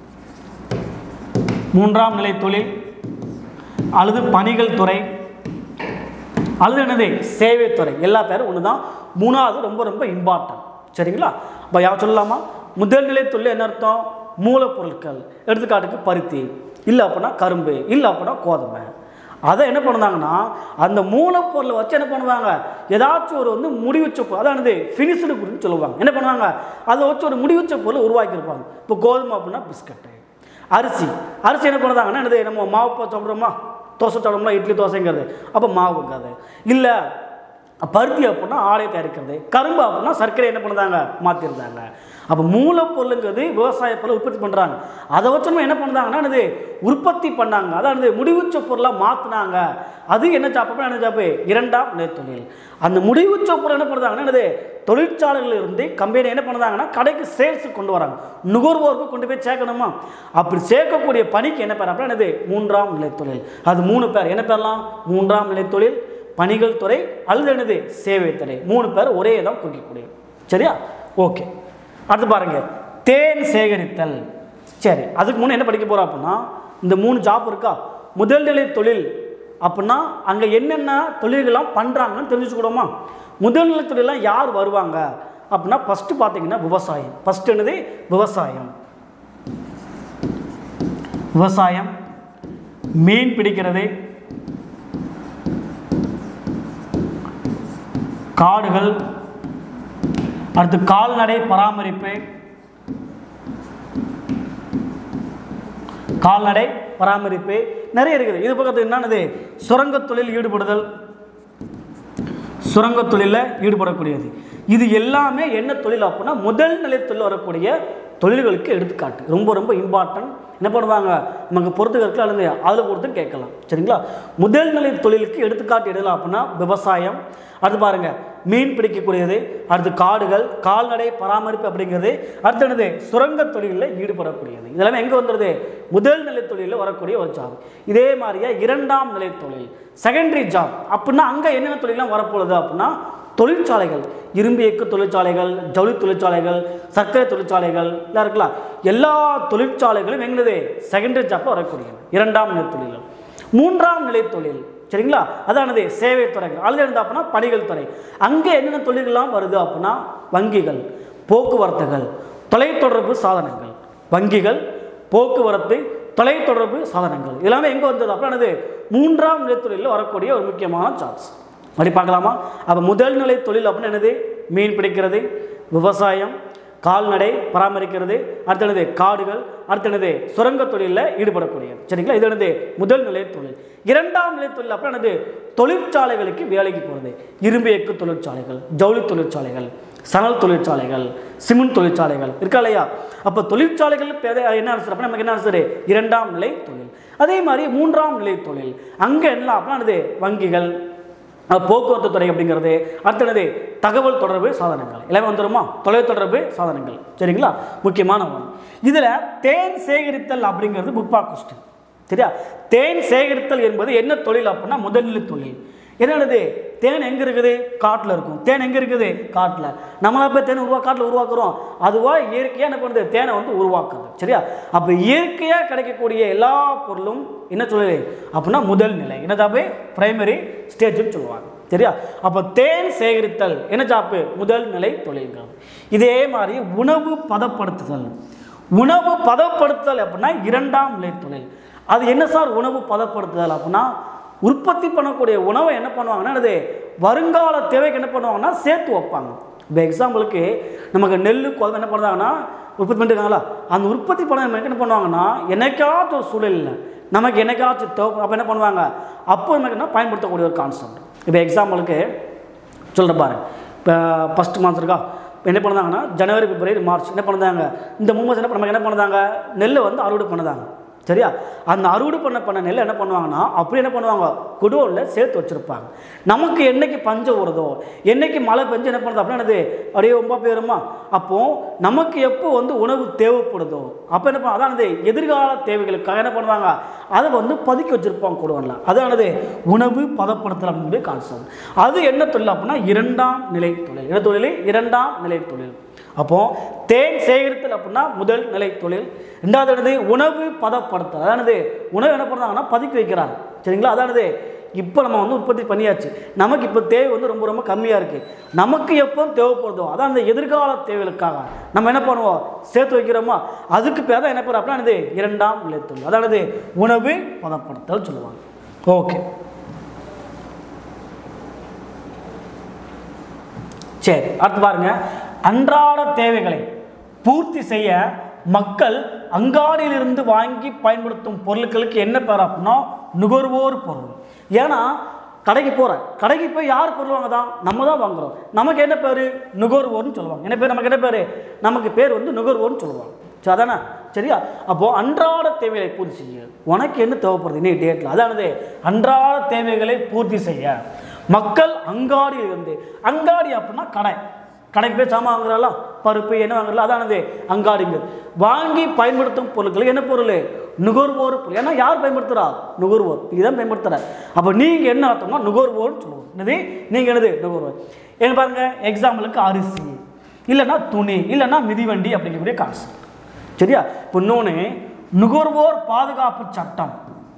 மூன்றாம் நிலை தொழில் அல்லது பணிகள் துறை அல்லது என்னது சேவைத்துறை எல்லா பேரும் ஒன்று தான் மூணாவது ரொம்ப ரொம்ப இம்பார்ட்டன்ட் சரிங்களா இப்போ யார் சொல்லலாமா முதல் நிலை தொழில் என்ன அர்த்தம் மூலப்பொருட்கள் எடுத்துக்காட்டுக்கு பருத்தி இல்லை அப்படின்னா கரும்பு இல்லை அப்படின்னா கோதுமை அதை என்ன பண்ணுவாங்கன்னா அந்த மூலப்பொருளை வச்சு என்ன பண்ணுவாங்க ஏதாச்சும் ஒரு வந்து முடிவுச்ச பொருள் அதானது ஃபினிஷ்டு குருன்னு சொல்லுவாங்க என்ன பண்ணுவாங்க அதை வச்சு ஒரு முடிவுச்ச பொருளை உருவாக்கியிருப்பாங்க இப்போ கோதுமை அப்படின்னா பிஸ்கட்டு அரிசி அரிசி என்ன பண்ணுறாங்கன்னா என்னது நம்ம மாவு போ- சாப்பிட்றோமா தோசை சாப்பிட்றோம்னா இட்லி தோசைங்கிறது அப்போ மாவுங்கிறது இல்லை பருத்தி அப்படின்னா ஆடை தயாரிக்கிறது கரும்பு அப்படின்னா சர்க்கரை என்ன பண்ணுறாங்க மாற்றிருந்தாங்க அப்போ மூலப்பொருளுங்கிறது விவசாய பொருள் உற்பத்தி பண்ணுறாங்க அதை வச்சு நம்ம என்ன பண்ணுறாங்கன்னா என்னது உற்பத்தி பண்ணாங்க அதாவது முடிவுச்ச பொருளாக மாற்றினாங்க அது என்ன சாப்பிட்றோம் என்ன சாப்பு இரண்டாம் நிலை தொழில் அந்த முடிவுச்ச பொருள் என்ன பண்ணுறாங்கன்னா என்னது தொழிற்சாலைகள் இருந்து கம்பெனி என்ன பண்ணுறாங்கன்னா கடைக்கு சேல்ஸுக்கு கொண்டு வராங்க நுகர்வோருக்கு கொண்டு போய் சேர்க்கணுமா அப்படி சேர்க்கக்கூடிய பணிக்கு என்ன பேர் அப்படின்னா என்னது மூன்றாம் நிலை தொழில் அது மூணு பேர் என்ன பேர்லாம் மூன்றாம் நிலை தொழில் பணிகள் துறை அல்லது என்னது சேவை துறை மூணு பேர் ஒரே இடம் குறிக்கக்கூடிய சரியா ஓகே அடுத்து பாருங்க தேன் சேகரித்தல் சரி அதுக்கு முன்னே என்ன படிக்க போகிறோம் அப்படின்னா இந்த மூணு ஜாப் இருக்கா முதல் நிலை தொழில் அப்படின்னா அங்கே என்னென்ன தொழில்கள்லாம் பண்ணுறாங்கன்னு தெரிஞ்சுக்கூடோமா முதல் நிலை தொழிலாம் யார் வருவாங்க அப்படின்னா ஃபஸ்ட்டு பார்த்தீங்கன்னா விவசாயம் ஃபஸ்ட்டு என்னது விவசாயம் விவசாயம் மீன் பிடிக்கிறது காடுகள் அடுத்து கால்நடை பராமரிப்பு கால்நடை பராமரிப்பு நிறைய இருக்குது இது பக்கத்து என்னது சுரங்கத் தொழில் ஈடுபடுதல் சுரங்கத் தொழிலில் ஈடுபடக்கூடியது இது எல்லாமே என்ன தொழில் அப்படின்னா முதல் நிலை தொழில் வரக்கூடிய தொழில்களுக்கு எடுத்துக்காட்டு ரொம்ப ரொம்ப இம்பார்ட்டன்ட் என்ன பண்ணுவாங்க நமக்கு பொறுத்துக்கிறதுக்கு அல்லது அதில் பொறுத்து கேட்கலாம் சரிங்களா முதல் நிலை தொழிலுக்கு எடுத்துக்காட்டு எடுக்கலாம் அப்படின்னா விவசாயம் அடுத்து பாருங்க மீன் பிடிக்கக்கூடியது அடுத்து காடுகள் கால்நடை பராமரிப்பு அப்படிங்கிறது அடுத்து என்னது சுரங்க தொழிலில் ஈடுபடக்கூடியது இதெல்லாமே எங்கே வந்துடுது முதல் நிலை தொழிலில் வரக்கூடிய ஒரு ஜாப் இதே மாதிரியே இரண்டாம் நிலை தொழில் செகண்டரி ஜாப் அப்படின்னா அங்கே என்னென்ன தொழிலாம் வரப்போகுது அப்படின்னா தொழிற்சாலைகள் இரும்பு இயக்கு தொழிற்சாலைகள் ஜவுளி தொழிற்சாலைகள் சர்க்கரை தொழிற்சாலைகள் எல்லாம் இருக்கலாம் எல்லா தொழிற்சாலைகளும் எங்களது செகண்டரி ஜாப்பாக வரக்கூடியது இரண்டாம் நிலை தொழில் மூன்றாம் நிலை தொழில் சரிங்களா அதானது சேவை துறைகள் அல்லது இருந்தால் அப்படின்னா பணிகள் துறை அங்கே என்னென்ன தொழில்கள்லாம் வருது அப்படின்னா வங்கிகள் போக்குவரத்துகள் தொலைத்தொடர்பு சாதனங்கள் வங்கிகள் போக்குவரத்து தொலைத்தொடர்பு சாதனங்கள் எல்லாமே எங்கே வந்தது அப்படின்னா என்னது மூன்றாம் நிலை தொழிலில் வரக்கூடிய ஒரு முக்கியமான ஜாப்ஸ் அப்படி பார்க்கலாமா அப்போ முதல் நிலை தொழில் அப்படின்னு என்னது மீன் பிடிக்கிறது விவசாயம் கால்நடை பராமரிக்கிறது அடுத்தது காடுகள் அடுத்தது சுரங்க தொழிலில் ஈடுபடக்கூடியது சரிங்களா இது என்னது முதல் நிலை தொழில் இரண்டாம் நிலை தொழில் அப்புறம் என்னது தொழிற்சாலைகளுக்கு வேலைக்கு போகிறது இரும்பு எக்கு தொழிற்சாலைகள் ஜவுளி தொழிற்சாலைகள் சணல் தொழிற்சாலைகள் சிமெண்ட் தொழிற்சாலைகள் இருக்கா இல்லையா அப்போ தொழிற்சாலைகள் பெரிய- என்ன ஆன்சர் அப்போ நமக்கு என்ன ஆன்சர் இரண்டாம் நிலை தொழில் அதே மாதிரி மூன்றாம் நிலை தொழில் அங்கே என்ன அப்படின்னா என்னது வங்கிகள் அஹ், போக்குவரத்து துறை அப்படிங்கிறது அடுத்தது தகவல் தொடர்பு சாதனங்கள் எல்லாமே வந்துருமா தொலைத்தொடர்பு சாதனங்கள் சரிங்களா முக்கியமான ஒன்று இதில் தேன் சேகரித்தல் அப்படிங்கிறது புக் பாக் கொஸ்டின் சரியா தேன் சேகரித்தல் என்பது என்ன தொழில் அப்படின்னா முதல்நிலை தொழில் என்னது தேன் எங்கே இருக்குது காட்டில் இருக்கும் தேன் எங்கே இருக்குது காட்டில் நம்மளா போய் தேன் உருவா காட்டில் உருவாக்குறோம் அதுவாக இயற்கையாக என்ன பண்ணுது தேனை வந்து உருவாக்குது சரியா அப்போ இயற்கையாக கிடைக்கக்கூடிய எல்லா பொருளும் என்ன தொழில் அப்படின்னா முதல் நிலை என்ன ஜாப்பு பிரைமரி ஸ்டேஜ்னு சொல்லுவாங்க சரியா அப்போ தேன் சேகரித்தல் என்ன ஜாப்பு முதல் நிலை தொழில்கள் இதே மாதிரி உணவு பதப்படுத்துதல் உணவு பதப்படுத்துதல் அப்படின்னா இரண்டாம் நிலை தொழில் அது என்ன சார் உணவு பதப்படுத்துதல் அப்படின்னா உற்பத்தி பண்ணக்கூடிய உணவை என்ன பண்ணுவாங்கன்னா என்னது வருங்கால தேவைக்கு என்ன பண்ணுவாங்கன்னா சேர்த்து வைப்பாங்க இப்போ எக்ஸாம்பிளுக்கு நமக்கு நெல் கோதுமை என்ன பண்ணுறாங்கன்னா உற்பத்தி பண்ணிருக்காங்களா அந்த உற்பத்தி பண்ண என்ன பண்ணுவாங்கன்னா என்னைக்காச்சும் ஒரு சூழலில் நமக்கு என்னைக்காச்சும் தேவை அப்போ என்ன பண்ணுவாங்க அப்போ நமக்கு என்ன பயன்படுத்தக்கூடிய ஒரு கான்செப்ட் இப்போ எக்ஸாம்பிளுக்கு சொல்கிறேன் பாருங்க இப்போ ஃபஸ்ட் மாதம் இருக்கா இப்போ என்ன பண்ணுதாங்கன்னா ஜனவரி பிப்ரவரி மார்ச் என்ன பண்ணுதாங்க இந்த மூணு மாதம் என்ன பண்ண என்ன பண்ணுதாங்க நெல்லை வந்து அறுவடை பண்ணுதாங்க சரியா அந்த அறுவடை பண்ண பண்ண நெல் என்ன பண்ணுவாங்கன்னா அப்படி என்ன பண்ணுவாங்க குடோனில் சேர்த்து வச்சுருப்பாங்க நமக்கு என்னைக்கு பஞ்சம் வருதோ என்னைக்கு மழை பெஞ்சு என்ன பண்ணுறது அப்படின்னா என்னது அப்படியே ரொம்ப போயிருமா அப்போது நமக்கு எப்போ வந்து உணவு தேவைப்படுதோ அப்போ என்ன பண்ண அதானது எதிர்கால தேவைகளுக்காக என்ன பண்ணுவாங்க அதை வந்து பதுக்கி வச்சுருப்பாங்க குடோனில் அதானது உணவு பதப்படுத்தல் அப்படிங்கிற கான்செப்ட் அது என்ன தொழில் அப்படின்னா இரண்டாம் நிலை தொழில் என்ன தொழில் இரண்டாம் நிலை தொழில் அப்போ தேன் சேகரித்தல் அப்படின்னா முதல் நிலை தொழில் ரெண்டாவது என்னது உணவு பதப்படுத்தல் அதானது உணவு என்ன பண்ணுறாங்கன்னா பதுக்கி வைக்கிறாங்க சரிங்களா அதானது இப்போ நம்ம வந்து உற்பத்தி பண்ணியாச்சு நமக்கு இப்போ தேவை வந்து ரொம்ப ரொம்ப கம்மியாக இருக்குது நமக்கு எப்போ தேவைப்படுதோ அதான் அந்த எதிர்கால தேவைகளுக்காக நம்ம என்ன பண்ணுவோம் சேர்த்து வைக்கிறோமா அதுக்கு பேர் தான் என்ன பேர் அப்படின்னா என்னது இரண்டாம் நிலை தொழில் அதானது உணவு பதப்படுத்தல் சொல்லுவாங்க ஓகே சரி அடுத்து பாருங்க அன்றாட தேவைகளை பூர்த்தி செய்ய மக்கள் அங்காடியிலிருந்து வாங்கி பயன்படுத்தும் பொருட்களுக்கு என்ன பேர் அப்படின்னா நுகர்வோர் பொருள் ஏன்னா கடைக்கு போகிறேன் கடைக்கு போய் யார் பொருள் வாங்குதான் நம்ம தான் வாங்குறோம் நமக்கு என்ன பேர் நுகர்வோர்னு சொல்லுவாங்க என்ன பேர் நமக்கு என்ன பேர் நமக்கு பேர் வந்து நுகர்வோர்னு சொல்லுவாங்க சரி அதானே சரியா அப்போது அன்றாட தேவைகளை பூர்த்தி செய்ய உனக்கு என்ன தேவைப்படுது இன்னைக்கு டேட்டில் அதானது அன்றாட தேவைகளை பூர்த்தி செய்ய மக்கள் அங்காடியில் இருந்து அங்காடி அப்படின்னா கடை கடைக்கு போய் சாமான் வாங்குறாலாம் பருப்பு என்ன வாங்குறல அதானது அங்காடிங்க வாங்கி பயன்படுத்தும் பொருட்கள் என்ன பொருள் நுகர்வோர் பொருள் ஏன்னா யார் பயன்படுத்துறா நுகர்வோர் இதுதான் பயன்படுத்துற அப்போ நீங்கள் என்ன அர்த்தம்னா நுகர்வோர்னு சொல்லுவோம் என்னது நீங்கள் என்னது நுகர்வோர் என்ன பாருங்க எக்ஸாம்பிளுக்கு அரிசி இல்லைன்னா துணி இல்லைன்னா மிதிவண்டி அப்படிங்கக்கூடிய கான்செப்ட் சரியா இப்போ இன்னொன்று நுகர்வோர் பாதுகாப்பு சட்டம்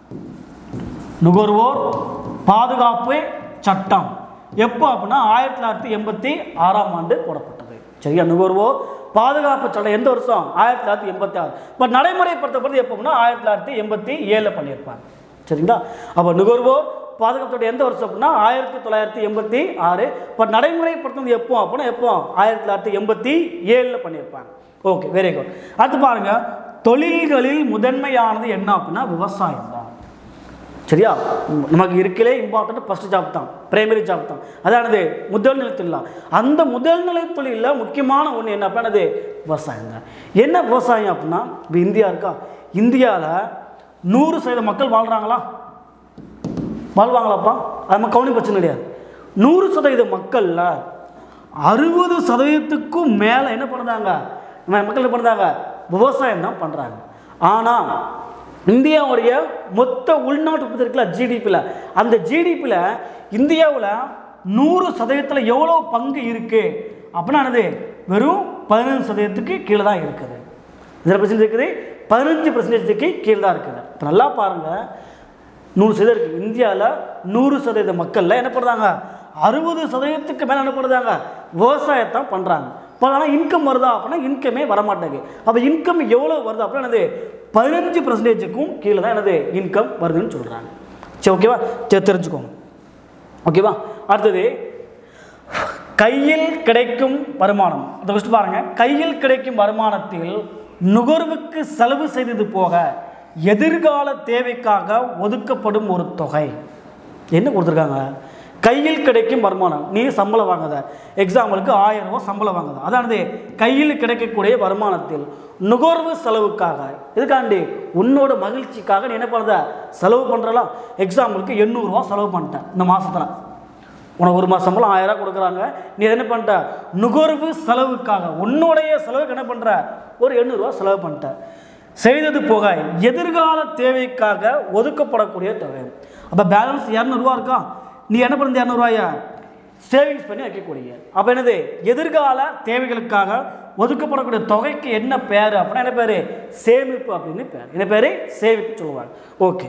நுகர்வோர் பாதுகாப்பு சட்டம் எப்போ அப்படின்னா ஆயிரத்தி தொள்ளாயிரத்தி எண்பத்தி ஆறாம் ஆண்டு போடப்பட்டது சரியா நுகர்வோர் பாதுகாப்பு சட்டம் எந்த வருஷம் ஆயிரத்தி தொள்ளாயிரத்தி எண்பத்தி ஆறு பட் நடைமுறைப்படுத்தப்படுறது எப்போன்னா ஆயிரத்தி தொள்ளாயிரத்தி எண்பத்தி ஏழில் பண்ணியிருப்பாங்க சரிங்களா அப்போ நுகர்வோர் பாதுகாப்பு சட்டம் எந்த வருஷம் அப்படின்னா ஆயிரத்தி தொள்ளாயிரத்தி எண்பத்தி ஆறு பட் நடைமுறைப்படுத்துறது எப்போ அப்படின்னா எப்போ ஆயிரத்தி தொள்ளாயிரத்தி எண்பத்தி ஏழில் பண்ணியிருப்பாங்க ஓகே வெரி குட் அடுத்து பாருங்க தொழில்களில் முதன்மையானது என்ன அப்படின்னா விவசாயம் தான் சரியா உம், நமக்கு இருக்கலே இம்பார்ட்டன்ட் ஃபஸ்ட் ஜாப் தான் பிரைமரி ஜாப் தான் அதானது முதல் நிலை தொழில் அந்த முதல் நிலை தொழிலில் முக்கியமான ஒன்று என்ன அப்படின்னது விவசாயம் தான் என்ன விவசாயம் அப்படின்னா இப்போ இந்தியா இருக்கா இந்தியாவில் நூறு சதவீத மக்கள் வாழ்கிறாங்களா வாழ்வாங்களாப்பா அது நம்ம கவுனி பிரச்சனை கிடையாது நூறு சதவீத மக்களில் அறுபது சதவீதத்துக்கும் மேலே என்ன பண்ணுறாங்க நம்ம மக்கள் என்ன பண்ணுறாங்க விவசாயம் தான் பண்ணுறாங்க ஆனால் இந்தியாவுடைய மொத்த உள்நாட்டு உற்பத்தி இருக்குல்ல ஜிடிபியில் அந்த ஜிடிபியில் இந்தியாவில் நூறு சதவீதத்தில் எவ்வளோ பங்கு இருக்குது அப்படின்னா என்னது வெறும் பதினஞ்சு சதவீதத்துக்கு கீழே தான் இருக்குது இதில் பர்சன்டேஜ் இருக்குது பதினஞ்சு பர்சன்டேஜுக்கு கீழே தான் இருக்குது இப்ப நல்லா பாருங்கள் நூறு சதவீதம் இருக்குது இந்தியாவில் நூறு சதவீத மக்களில் என்ன பண்ணுறாங்க அறுபது சதவீதத்துக்கு மேலே என்ன பண்ணுறாங்க விவசாயத்தான் பண்ணுறாங்க இப்போ ஆனால் இன்கம் வருதா அப்படின்னா இன்கமே வரமாட்டேங்குது அப்போ இன்கம் எவ்வளோ வருது அப்படின்னா என்னது பதினஞ்சு பர்சன்டேஜுக்கும் கீழே தான் என்னது இன்கம் வருதுன்னு சொல்கிறாங்க சரி ஓகேவா சரி தெரிஞ்சுக்கோங்க ஓகேவா அடுத்தது கையில் கிடைக்கும் வருமானம் இந்த ஃபஸ்ட் பாருங்க கையில் கிடைக்கும் வருமானத்தில் நுகர்வுக்கு செலவு செய்தது போக எதிர்கால தேவைக்காக ஒதுக்கப்படும் ஒரு தொகை என்ன கொடுத்துருக்காங்க கையில் கிடைக்கும் வருமானம் நீ சம்பளம் வாங்குத எக்ஸாம்பிளுக்கு ஆயிரம் ரூபாய் சம்பளம் வாங்குத அதானது கையில் கிடைக்கக்கூடிய வருமானத்தில் நுகர்வு செலவுக்காக இதுக்காண்டி உன்னோட மகிழ்ச்சிக்காக நீ என்ன பண்ணுற செலவு பண்ணுறலாம் எக்ஸாம்பிளுக்கு எண்ணூறுரூவா செலவு பண்ணிட்டேன் இந்த மாதத்தில் உனக்கு ஒரு மாதம் சம்பளம் ஆயிரம் ரூபாய் கொடுக்குறாங்க நீ என்ன பண்ணிட்ட நுகர்வு செலவுக்காக உன்னுடைய செலவுக்கு என்ன பண்ணுற ஒரு எண்ணூறுரூவா செலவு பண்ணிட்ட செய்தது போக எதிர்கால தேவைக்காக ஒதுக்கப்படக்கூடிய தொகை அப்போ பேலன்ஸ் இரநூறுவா இருக்கா நீ என்ன பண்ணுறது இரநூறுவாயா சேவிங்ஸ் பண்ணி வைக்கக்கூடிய அப்போ என்னது எதிர்கால தேவைகளுக்காக ஒதுக்கப்படக்கூடிய தொகைக்கு என்ன பேர் அப்படின்னா என்ன பேர் சேமிப்பு அப்படின்னு பேர் என்ன பேர் சேமிப்பு சொல்லுவாங்க ஓகே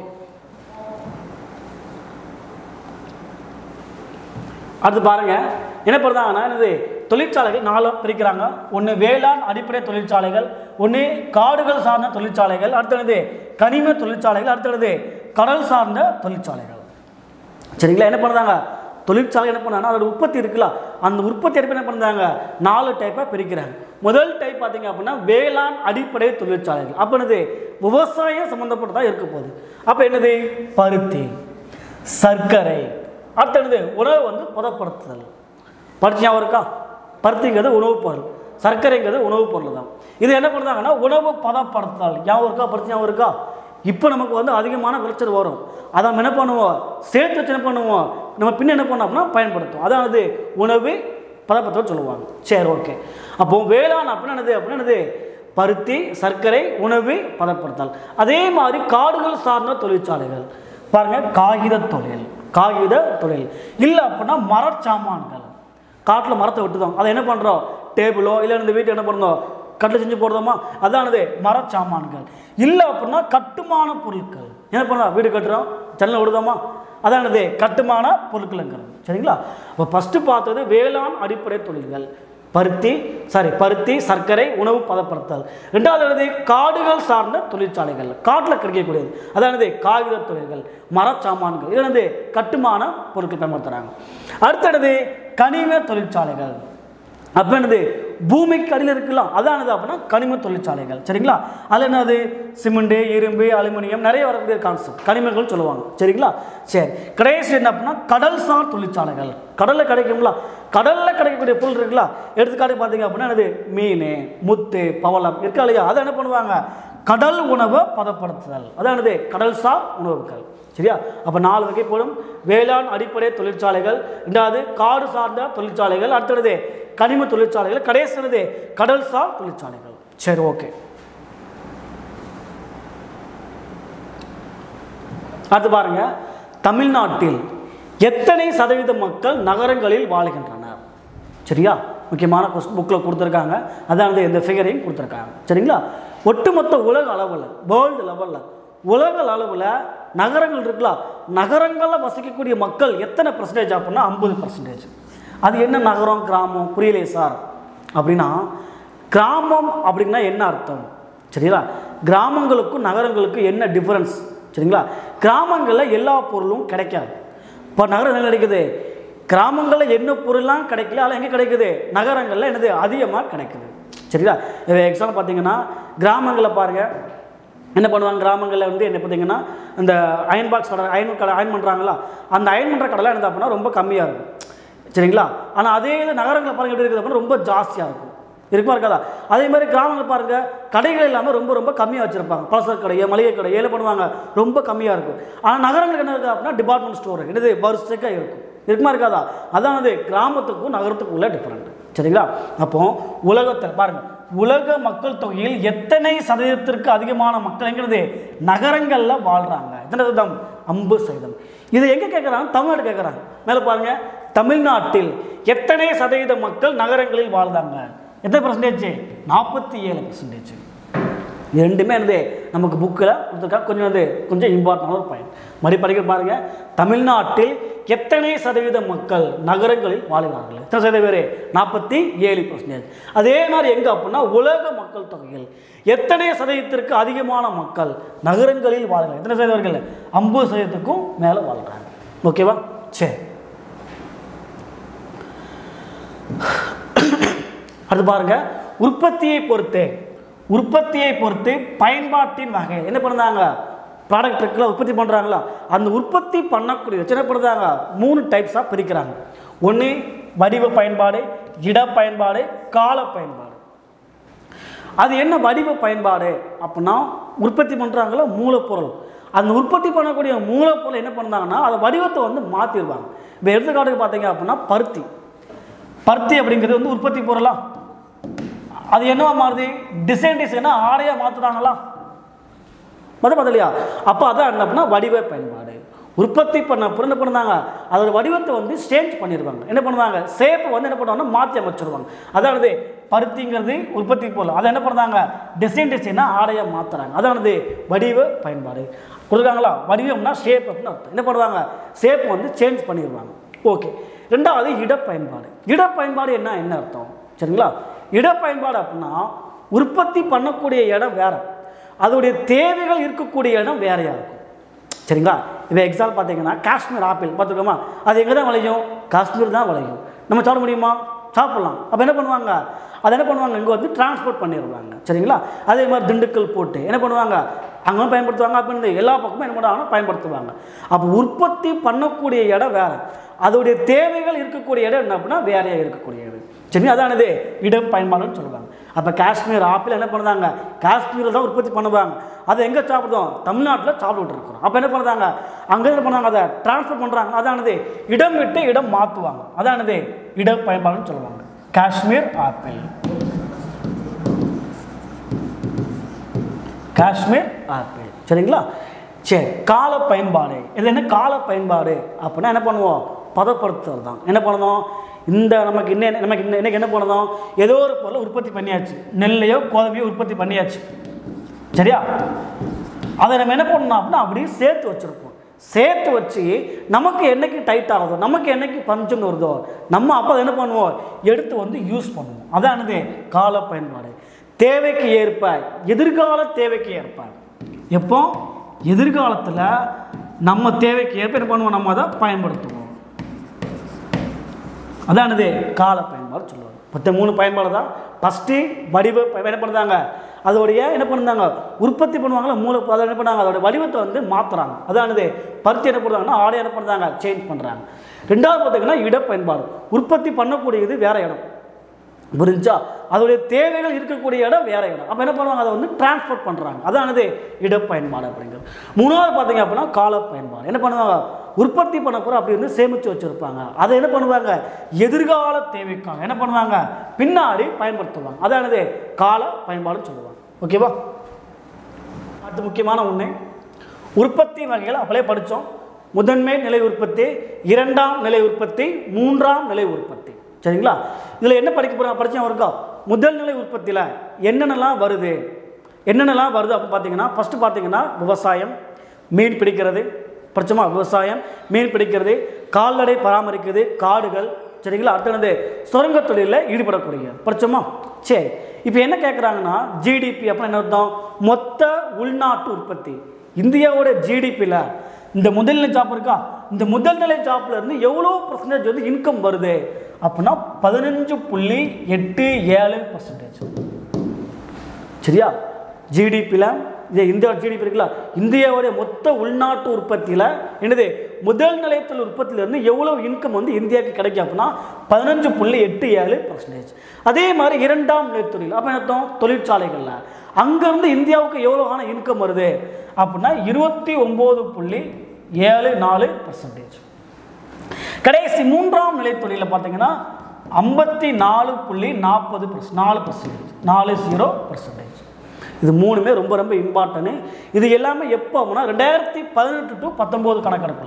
அடுத்து பாருங்க என்ன பண்ணுறாங்கன்னா என்னது தொழிற்சாலைகள் நாலு பிரிக்கிறாங்க ஒன்று வேளாண் அடிப்படை தொழிற்சாலைகள் ஒன்று காடுகள் சார்ந்த தொழிற்சாலைகள் அடுத்தது கனிம தொழிற்சாலைகள் அடுத்தது கடல் சார்ந்த தொழிற்சாலைகள் சரிங்களா என்ன பண்ணுறாங்க தொழிற்சாலை என்ன பண்ணாங்கன்னா அதோட உற்பத்தி இருக்குல்ல அந்த உற்பத்தி எடுப்பு என்ன பண்ணுறாங்க நாலு டைப்பாக பிரிக்கிறாங்க முதல் டைப் பார்த்தீங்க அப்படின்னா வேளாண் அடிப்படை தொழிற்சாலைகள் அப்போ என்னது விவசாயம் சம்மந்தப்பட்டதாக இருக்க போகுது அப்போ என்னது பருத்தி சர்க்கரை அடுத்தது உணவு வந்து பதப்படுத்துதல் படிச்சு ஞாபகம் இருக்கா பருத்திங்கிறது உணவுப் பொருள் சர்க்கரைங்கிறது உணவுப் பொருள் தான் இது என்ன பண்ணுறாங்கன்னா உணவு பதப்படுத்துதல் ஞாபகம் இருக்கா படிச்சு ஞாபகம் இருக்கா இப்போ நமக்கு வந்து அதிகமான விளைச்சல் வரும் அதை நம்ம என்ன பண்ணுவோம் சேர்த்து வச்சு என்ன பண்ணுவோம் நம்ம பின்ன என்ன பண்ணோம் அப்படின்னா பயன்படுத்தும் அதாவது உணவு பதப்படுத்தல் சொல்லுவாங்க சரி ஓகே அப்போ வேளாண் அப்படின்னா என்னது அப்படின்னா என்னது பருத்தி சர்க்கரை உணவு பதப்படுத்தல் அதே மாதிரி காடுகள் சார்ந்த தொழிற்சாலைகள் பாருங்க காகித தொழில் காகித தொழில் இல்லை அப்படின்னா மரச்சாமான்கள் காட்டில் மரத்தை வெட்டுதோம் அதை என்ன பண்ணுறோம் டேபிளோ இல்லை இந்த வீட்டை என்ன பண்ணுறோம் கட்டில் செஞ்சு போடுறோமா அதானது மரச்சாமான்கள் இல்லை அப்படின்னா கட்டுமான பொருட்கள் என்ன பண்ணுறோம் வீடு கட்டுறோம் ஜன்னல் விடுதோமா அதானது கட்டுமான பொருட்கள்ங்கிறது சரிங்களா அப்போ ஃபஸ்ட்டு பார்த்தது வேளாண் அடிப்படை தொழில்கள் பருத்தி சாரி பருத்தி சர்க்கரை உணவு பதப்படுத்தல் ரெண்டாவது என்னது காடுகள் சார்ந்த தொழிற்சாலைகள் காட்டில் கிடைக்கக்கூடியது அதானது காகித தொழில்கள் மரச்சாமான்கள் இது என்னது கட்டுமான பொருட்கள் பயன்படுத்துகிறாங்க அடுத்தது கனிம தொழிற்சாலைகள் அப்போ என்னது பூமிக்கு அடியில் இருக்கலாம் அதானது அப்படின்னா கனிம தொழிற்சாலைகள் சரிங்களா அதில் என்னது சிமெண்ட்டு இரும்பு அலுமினியம் நிறைய வரக்கூடிய கான்செப்ட் கனிமங்கள் சொல்லுவாங்க சரிங்களா சரி கடைசி என்ன அப்படின்னா கடல் சார் தொழிற்சாலைகள் கடலில் கிடைக்கும்ல கடலில் கிடைக்கக்கூடிய பொருள் இருக்குல்ல எடுத்துக்காட்டு பார்த்தீங்க அப்படின்னா என்னது மீன் முத்து பவளம் இருக்கா இல்லையா அதை என்ன பண்ணுவாங்க கடல் உணவை பதப்படுத்துதல் அதானது கடல் சார் உணவுகள் சரியா அப்போ நாலு வகைப்படும் வேளாண் அடிப்படை தொழிற்சாலைகள் ரெண்டாவது காடு சார்ந்த தொழிற்சாலைகள் அடுத்தது கனிம தொழிற்சாலைகள் கடைசினது கடல் சார் தொழிற்சாலைகள் சரி ஓகே அடுத்து பாருங்க தமிழ்நாட்டில் எத்தனை சதவீத மக்கள் நகரங்களில் வாழ்கின்றனர் சரியா முக்கியமான கொஸ்டின் புக்கில் கொடுத்துருக்காங்க அதாவது இந்த ஃபிகரையும் கொடுத்துருக்காங்க சரிங்களா ஒட்டுமொத்த உலக அளவில் வேர்ல்டு லெவலில் உலக அளவில் நகரங்கள் இருக்குல்ல நகரங்களில் வசிக்கக்கூடிய மக்கள் எத்தனை பர்சன்டேஜ் அப்படின்னா ஐம்பது பர்சன்டேஜ் அது என்ன நகரம் கிராமம் புரியலையே சார் அப்படின்னா கிராமம் அப்படின்னா என்ன அர்த்தம் சரிங்களா கிராமங்களுக்கும் நகரங்களுக்கும் என்ன டிஃபரன்ஸ் சரிங்களா கிராமங்களில் எல்லா பொருளும் கிடைக்காது இப்போ நகரம் என்ன கிடைக்குது கிராமங்களில் என்ன பொருள்லாம் கிடைக்கல அதெல்லாம் எங்கே கிடைக்குது நகரங்களில் என்னது அதிகமாக கிடைக்குது சரிங்களா இப்போ எக்ஸாம்பிள் பார்த்தீங்கன்னா கிராமங்களில் பாருங்கள் என்ன பண்ணுவாங்க கிராமங்களில் வந்து என்ன பார்த்தீங்கன்னா இந்த அயன் பாக்ஸ் கடை அயன் கடை அயன் பண்ணுறாங்களா அந்த அயன் பண்ணுற கடைலாம் என்ன அப்படின்னா ரொம்ப கம்மியாக இருக்கும் சரிங்களா ஆனால் அதே இது நகரங்களில் பாருங்க எப்படி இருக்குது அப்படின்னா ரொம்ப ஜாஸ்தியாக இருக்கும் இருக்குமா இருக்காதா அதே மாதிரி கிராமங்கள் பாருங்க கடைகள் இல்லாமல் ரொம்ப ரொம்ப கம்மியாக வச்சுருப்பாங்க பலசர கடையோ மளிகை கடையோ என்ன பண்ணுவாங்க ரொம்ப கம்மியாக இருக்கும் ஆனால் நகரங்களுக்கு என்ன இருக்குது அப்படின்னா டிபார்ட்மெண்ட் ஸ்டோர் என்னது வரிசைக்காக இருக்கும் இருக்குமா இருக்காதா அதானது கிராமத்துக்கும் நகரத்துக்கும் உள்ள டிஃப்ரெண்ட் சரிங்களா அப்போ உலகத்தில் பாருங்க உலக மக்கள் தொகையில் எத்தனை சதவீதத்திற்கு அதிகமான மக்கள் எங்கிறது நகரங்களில் வாழ்கிறாங்க எத்தனை சதவீதம் ஐம்பது சதவீதம் இது எங்கே கேட்குறாங்க தமிழ்நாடு கேட்குறாங்க மேலே பாருங்க தமிழ்நாட்டில் எத்தனை சதவீத மக்கள் நகரங்களில் வாழ்ந்தாங்க எத்தனை பர்சன்டேஜ் நாற்பத்தி ஏழு பர்சன்டேஜ் இது ரெண்டுமே வந்து நமக்கு புக்கில் கொடுத்துருக்கா கொஞ்சம் வந்து கொஞ்சம் இம்பார்ட்டண்டான ஒரு பாயிண்ட் மறுபடி படிக்க பாருங்கள் தமிழ்நாட்டில் எத்தனை சதவீத மக்கள் நகரங்களில் வாழ்கிறார்கள் எத்தனை சதவீத பேர் நாற்பத்தி ஏழு பர்சன்டேஜ் அதே மாதிரி எங்கே அப்படின்னா உலக மக்கள் தொகையில் எத்தனை சதவீதத்திற்கு அதிகமான மக்கள் நகரங்களில் வாழ்கிறாங்க எத்தனை சதவீதர்கள் ஐம்பது சதவீதத்துக்கும் மேலே வாழ்கிறாங்க ஓகேவா சரி அடுத்து பாருங்க உற்பத்தியை பொறுத்து உற்பத்தியை பொறுத்து பயன்பாட்டின் வகை என்ன பண்ணுறாங்க ப்ராடக்ட் இருக்குல்ல உற்பத்தி பண்ணுறாங்களா அந்த உற்பத்தி பண்ணக்கூடிய வச்சு என்ன பண்ணுறாங்க மூணு டைப்ஸாக பிரிக்கிறாங்க ஒன்று வடிவ பயன்பாடு இட பயன்பாடு கால பயன்பாடு அது என்ன வடிவ பயன்பாடு அப்படின்னா உற்பத்தி பண்ணுறாங்களோ மூலப்பொருள் அந்த உற்பத்தி பண்ணக்கூடிய மூலப்பொருள் என்ன பண்ணாங்கன்னா அதை வடிவத்தை வந்து மாற்றிடுவாங்க இப்போ எடுத்துக்காட்டுக்கு பார்த்தீங்க அப்படின்னா பருத்தி பருத்தி அப்படிங்கிறது வந்து உற்பத்தி பொருளா அது என்னவா மாறுது டிசைன் டிசைனாக ஆடையாக மாற்றுறாங்களா மொதல் பதிலையா அப்போ அதான் என்ன அப்படின்னா வடிவ பயன்பாடு உற்பத்தி பண்ண பொருள் என்ன பண்ணுவாங்க அதோட வடிவத்தை வந்து சேஞ்ச் பண்ணிடுவாங்க என்ன பண்ணுவாங்க ஷேப்பை வந்து என்ன பண்ணுவாங்கன்னா மாற்றி அமைச்சிருவாங்க அதானது பருத்திங்கிறது உற்பத்தி பொருள் அதை என்ன பண்ணுறாங்க டிசைன் டிசைனாக ஆடையாக மாற்றுறாங்க அதானது வடிவ பயன்பாடு கொடுக்குறாங்களா வடிவம்னா ஷேப் அப்படின்னு அர்த்தம் என்ன பண்ணுவாங்க ஷேப் வந்து சேஞ்ச் பண்ணிடுவாங்க ஓகே ரெண்டாவது இட பயன்பாடு இட பயன்பாடு என்ன என்ன அர்த்தம் சரிங்களா இட பயன்பாடு அப்படின்னா உற்பத்தி பண்ணக்கூடிய இடம் வேற அதோடைய தேவைகள் இருக்கக்கூடிய இடம் வேறையா இருக்கும் சரிங்களா இப்போ எக்ஸாம்பிள் பார்த்தீங்கன்னா காஷ்மீர் ஆப்பிள் பார்த்துக்கோமா அது எங்கே தான் விளையும் காஷ்மீர் தான் விளையும் நம்ம சாப்பிட முடியுமா சாப்பிட்லாம் அப்போ என்ன பண்ணுவாங்க அதை என்ன பண்ணுவாங்க இங்கே வந்து டிரான்ஸ்போர்ட் பண்ணிடுவாங்க சரிங்களா அதே மாதிரி திண்டுக்கல் போட்டு என்ன பண்ணுவாங்க அங்கே பயன்படுத்துவாங்க அப்போ இந்த எல்லா பக்கமும் என்ன பண்ணுவாங்கன்னா பயன்படுத்துவாங்க அப்போ உற்பத்தி பண்ணக்கூடிய இடம் வேறு அதோடைய தேவைகள் இருக்கக்கூடிய இடம் என்ன அப்படின்னா வேறையாக இருக்கக்கூடிய இடம் சரி அதானது இடம் பயன்பாடுன்னு சொல்லுவாங்க அப்போ காஷ்மீர் ஆப்பிள் என்ன பண்ணுறாங்க காஷ்மீரில் தான் உற்பத்தி பண்ணுவாங்க அதை எங்கே சாப்பிடுவோம் தமிழ்நாட்டில் சாப்பிட்டுட்டு இருக்கிறோம் அப்போ என்ன பண்ணுறாங்க அங்கே என்ன பண்ணுவாங்க அதை டிரான்ஸ்ஃபர் பண்ணுறாங்க அதானது இடம் விட்டு இடம் மாற்றுவாங்க அதானது இடம் பயன்பாடுன்னு சொல்லுவாங்க காஷ்மீர் ஆப்பிள் காஷ்மீர் ஆப்பிள் சரிங்களா சரி கால பயன்பாடு இது என்ன கால பயன்பாடு அப்படின்னா என்ன பண்ணுவோம் பதப்படுத்துதல் தான் என்ன பண்ணணும் இந்த நமக்கு இன்னும் நமக்கு இன்னும் இன்னைக்கு என்ன பண்ணணும் ஏதோ ஒரு பொருளை உற்பத்தி பண்ணியாச்சு நெல்லையோ கோதுமையோ உற்பத்தி பண்ணியாச்சு சரியா அதை நம்ம என்ன பண்ணணும் அப்படின்னா அப்படியே சேர்த்து வச்சுருப்போம் சேர்த்து வச்சு நமக்கு என்னைக்கு டைட் ஆகுதோ நமக்கு என்னைக்கு பஞ்சம் வருதோ நம்ம அப்போ அதை என்ன பண்ணுவோம் எடுத்து வந்து யூஸ் பண்ணுவோம் அதானது கால பயன்பாடு தேவைக்கு ஏற்ப எதிர்கால தேவைக்கு ஏற்ப எப்போ எதிர்காலத்தில் நம்ம தேவைக்கு ஏற்ப என்ன பண்ணுவோம் நம்ம அதை பயன்படுத்துவோம் அதானது கால பயன்பாடு சொல்லுவாங்க மொத்த மூணு பயன்பாடு தான் ஃபஸ்ட்டு வடிவ ப- என்ன பண்ணுறாங்க அதோடைய என்ன பண்ணுறாங்க உற்பத்தி பண்ணுவாங்களா மூல அதை என்ன பண்ணாங்க அதோட வடிவத்தை வந்து மாற்றுறாங்க அதானது பருத்தி என்ன பண்ணுறாங்கன்னா ஆடை என்ன பண்ணுறாங்க சேஞ்ச் பண்ணுறாங்க ரெண்டாவது பார்த்தீங்கன்னா இட பயன்பாடு உற்பத்தி பண்ணக்கூடியது வேற இடம் புரிஞ்சா அதோடைய தேவைகள் இருக்கக்கூடிய இடம் வேற இடம் அப்போ என்ன பண்ணுவாங்க அதை வந்து டிரான்ஸ்போர்ட் பண்ணுறாங்க அதானது இட பயன்பாடு அப்படிங்கிறது மூணாவது பார்த்தீங்க அப்படின்னா கால பயன்பாடு என்ன பண்ணுவாங்க உற்பத்தி பண்ண போகிற அப்படி வந்து சேமித்து வச்சுருப்பாங்க அதை என்ன பண்ணுவாங்க எதிர்கால தேவைக்காக என்ன பண்ணுவாங்க பின்னாடி பயன்படுத்துவாங்க அதானது கால பயன்பாடுன்னு சொல்லுவாங்க ஓகேவா அடுத்து முக்கியமான ஒன்று உற்பத்தி வகைகள் அப்படியே படித்தோம் முதன்மை நிலை உற்பத்தி இரண்டாம் நிலை உற்பத்தி மூன்றாம் நிலை உற்பத்தி சரிங்களா இதில் என்ன படிக்க போகிறோம் படித்தோம் இருக்கா முதல் நிலை உற்பத்தியில் என்னென்னலாம் வருது என்னென்னலாம் வருது அப்படின்னு பார்த்தீங்கன்னா ஃபஸ்ட்டு பார்த்தீங்கன்னா விவசாயம் மீன் பிடிக்கிறது படிச்சோமா விவசாயம் மீன் பிடிக்கிறது கால்நடை பராமரிக்கிறது காடுகள் சரிங்களா அடுத்தது சுரங்க தொழிலில் ஈடுபடக்கூடிய படிச்சோமா சரி இப்போ என்ன கேட்குறாங்கன்னா ஜிடிபி அப்படின்னா என்ன அர்த்தம் மொத்த உள்நாட்டு உற்பத்தி இந்தியாவோட ஜிடிபியில் இந்த முதல்நிலை ஜாப் இருக்கா இந்த முதல்நிலை ஜாப்ல இருந்து எவ்வளோ பர்சன்டேஜ் வந்து இன்கம் வருது அப்படின்னா பதினஞ்சு புள்ளி எட்டு ஏழு பர்சன்டேஜ் சரியா ஜிடிபியில் இது இந்தியா ஜிடிபி இருக்குல்ல இந்தியாவுடைய மொத்த உள்நாட்டு உற்பத்தியில் என்னது முதல் நிலையத்தில் உற்பத்தியிலேருந்து எவ்வளோ இன்கம் வந்து இந்தியாவுக்கு கிடைக்கும் அப்படின்னா பதினஞ்சு புள்ளி எட்டு ஏழு பர்சன்டேஜ் அதே மாதிரி இரண்டாம் நிலைத்தொழில் அப்போ என்ன அர்த்தம் தொழிற்சாலைகளில் அங்கேருந்து இந்தியாவுக்கு எவ்வளோ ஆன இன்கம் வருது அப்படின்னா இருபத்தி ஒம்பது புள்ளி ஏழு நாலு பர்சன்டேஜ் கடைசி மூன்றாம் நிலை தொழிலில் பார்த்தீங்கன்னா ஐம்பத்தி நாலு புள்ளி நாற்பது பர்சன்ட் நாலு பர்சன்டேஜ் நாலு ஜீரோ பர்சன்டேஜ் இது மூணுமே ரொம்ப ரொம்ப இம்பார்ட்டனு இது எல்லாமே எப்போ அப்படின்னா ரெண்டாயிரத்தி பதினெட்டு டு பத்தொம்போது கணக்கெடுப்பில்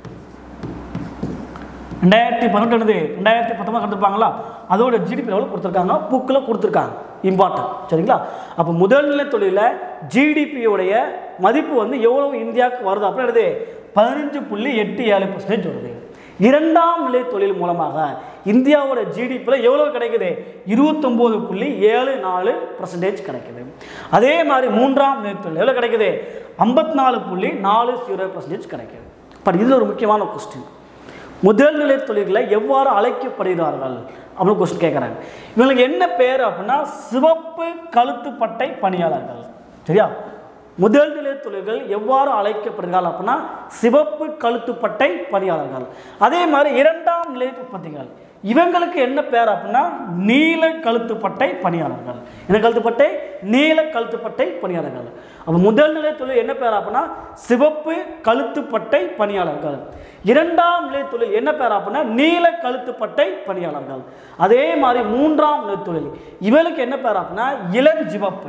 ரெண்டாயிரத்தி பதினெட்டு ரெண்டாயிரத்தி பத்தொம்பது கண்டுப்பாங்களா அதோட ஜிடிபி லெவலில் கொடுத்துருக்காங்க புக்கில் கொடுத்துருக்காங்க இம்பார்ட்டன்ட் சரிங்களா அப்போ முதல்நிலை தொழிலில் ஜிடிபியோடைய மதிப்பு வந்து எவ்வளோ இந்தியாவுக்கு வருது அப்படின்றது பதினஞ்சு புள்ளி எட்டு ஏழு பர்சன்டேஜ் வருது இரண்டாம் நிலை தொழில் மூலமாக இந்தியாவோட ஜிடிபியில் எவ்வளோ கிடைக்குது இருபத்தொம்போது புள்ளி ஏழு நாலு பர்சன்டேஜ் கிடைக்குது அதே மாதிரி மூன்றாம் நிலை தொழில் எவ்வளோ கிடைக்குது ஐம்பத்தி நாலு புள்ளி நாலு ஜீரோ பர்சன்டேஜ் கிடைக்குது பட் இதில் ஒரு முக்கியமான கொஸ்டின் முதல் நிலை தொழில்களை எவ்வாறு அழைக்கப்படுகிறார்கள் அப்படின்னு கொஸ்டின் கேட்குறாங்க இவங்களுக்கு என்ன பேர் அப்படின்னா சிவப்பு கழுத்துப்பட்டை பணியாளர்கள் சரியா முதல் நிலை தொழில்கள் எவ்வாறு அழைக்கப்படுகிறார்கள் அப்படின்னா சிவப்பு கழுத்துப்பட்டை பணியாளர்கள் அதே மாதிரி இரண்டாம் நிலை உற்பத்திகள் இவங்களுக்கு என்ன பேர் அப்படின்னா நீல கழுத்துப்பட்டை பணியாளர்கள் என்ன கழுத்துப்பட்டை நீல கழுத்துப்பட்டை பணியாளர்கள் அப்போ முதல் நிலை தொழில் என்ன பேர் அப்படின்னா சிவப்பு கழுத்துப்பட்டை பணியாளர்கள் இரண்டாம் நிலை தொழில் என்ன பேர் அப்படின்னா நீல கழுத்துப்பட்டை பணியாளர்கள் அதே மாதிரி மூன்றாம் நிலை தொழில் இவளுக்கு என்ன பேர் அப்படின்னா இளஞ்சிவப்பு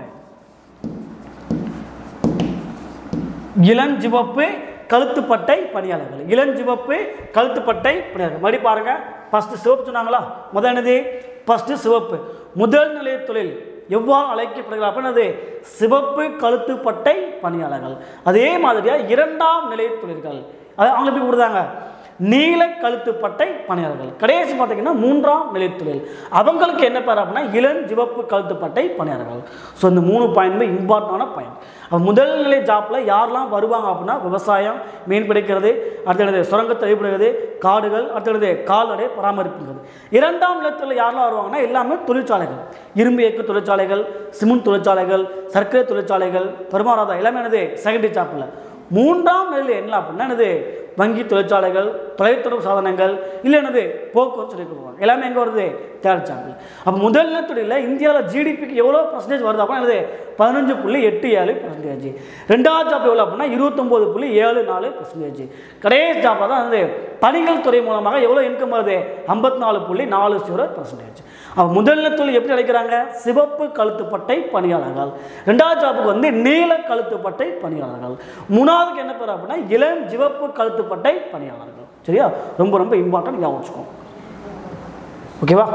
இளஞ்சிவப்பு கழுத்துப்பட்டை பணியாளர்கள் இளஞ்சிவப்பு கழுத்துப்பட்டை பணியாளர்கள் மறுபடி பாருங்க ஃபஸ்ட்டு சிவப்பு சொன்னாங்களா முதல் என்னது ஃபஸ்ட்டு சிவப்பு முதல் நிலைய தொழில் எவ்வாறு அழைக்கப்படுகிறார் அப்படின்னது சிவப்பு கழுத்துப்பட்டை பணியாளர்கள் அதே மாதிரியாக இரண்டாம் நிலை தொழில்கள் அது அவங்க எப்படி கொடுத்தாங்க நீல கழுத்துப்பட்டை பணியாளர்கள் கடைசி பார்த்தீங்கன்னா மூன்றாம் நிலை தொழில் அவங்களுக்கு என்ன பேர் அப்படின்னா இளம் சிவப்பு கழுத்துப்பட்டை பணியாளர்கள் ஸோ இந்த மூணு பாயிண்ட்மே இம்பார்ட்டண்டான பாயிண்ட் அப்போ முதல் நிலை ஜாப்பில் யாரெல்லாம் வருவாங்க அப்படின்னா விவசாயம் மீன் பிடிக்கிறது அடுத்தது சுரங்கத்தை வழிபடுகிறது காடுகள் அடுத்தது கால்நடை பராமரிப்புங்கிறது இரண்டாம் நிலத்தில் யாரெல்லாம் வருவாங்கன்னா எல்லாமே தொழிற்சாலைகள் இரும்பு இயக்க தொழிற்சாலைகள் சிமெண்ட் தொழிற்சாலைகள் சர்க்கரை தொழிற்சாலைகள் பெருமாறாதா எல்லாமே என்னது செகண்டரி ஜாப்பில் மூன்றாம் நிலையில் என்ன அப்படின்னா என்னது வங்கி தொழிற்சாலைகள் தொலைத்தொடர்பு சாதனங்கள் இல்லை என்னது போக்குவரத்து சொல்லி கொடுப்பாங்க எல்லாமே எங்கே வருது தேர்ட் சாம்பிள் அப்போ முதல் நிலத்துறையில் இந்தியாவில் ஜிடிபிக்கு எவ்வளோ பர்சன்டேஜ் வருது அப்படின்னா என்னது பதினஞ்சு புள்ளி எட்டு ஏழு பர்சன்டேஜ் ரெண்டாவது ஜாப் எவ்வளோ அப்படின்னா இருபத்தொம்போது புள்ளி ஏழு நாலு பர்சன்டேஜ் கடைசி ஜாப்பில் தான் வந்து பணிகள் துறை மூலமாக எவ்வளோ இன்கம் வருது ஐம்பத்தி நாலு புள்ளி நாலு ஜீரோ பர்சன்டேஜ் அப்போ முதல் நிலத்தில் எப்படி அழைக்கிறாங்க சிவப்பு கழுத்துப்பட்டை பணியாளர்கள் ரெண்டாவது ஜாப்புக்கு வந்து நீல கழுத்துப்பட்டை பணியாளர்கள் மூணாவதுக்கு என்ன பேர் அப்படின்னா இளம் சிவப்பு கழுத்துப்பட்டை பணியாளர்கள் சரியா ரொம்ப ரொம்ப இம்பார்ட்டன்ட் ஞாபகம் வச்சுக்கோ ஓகேவா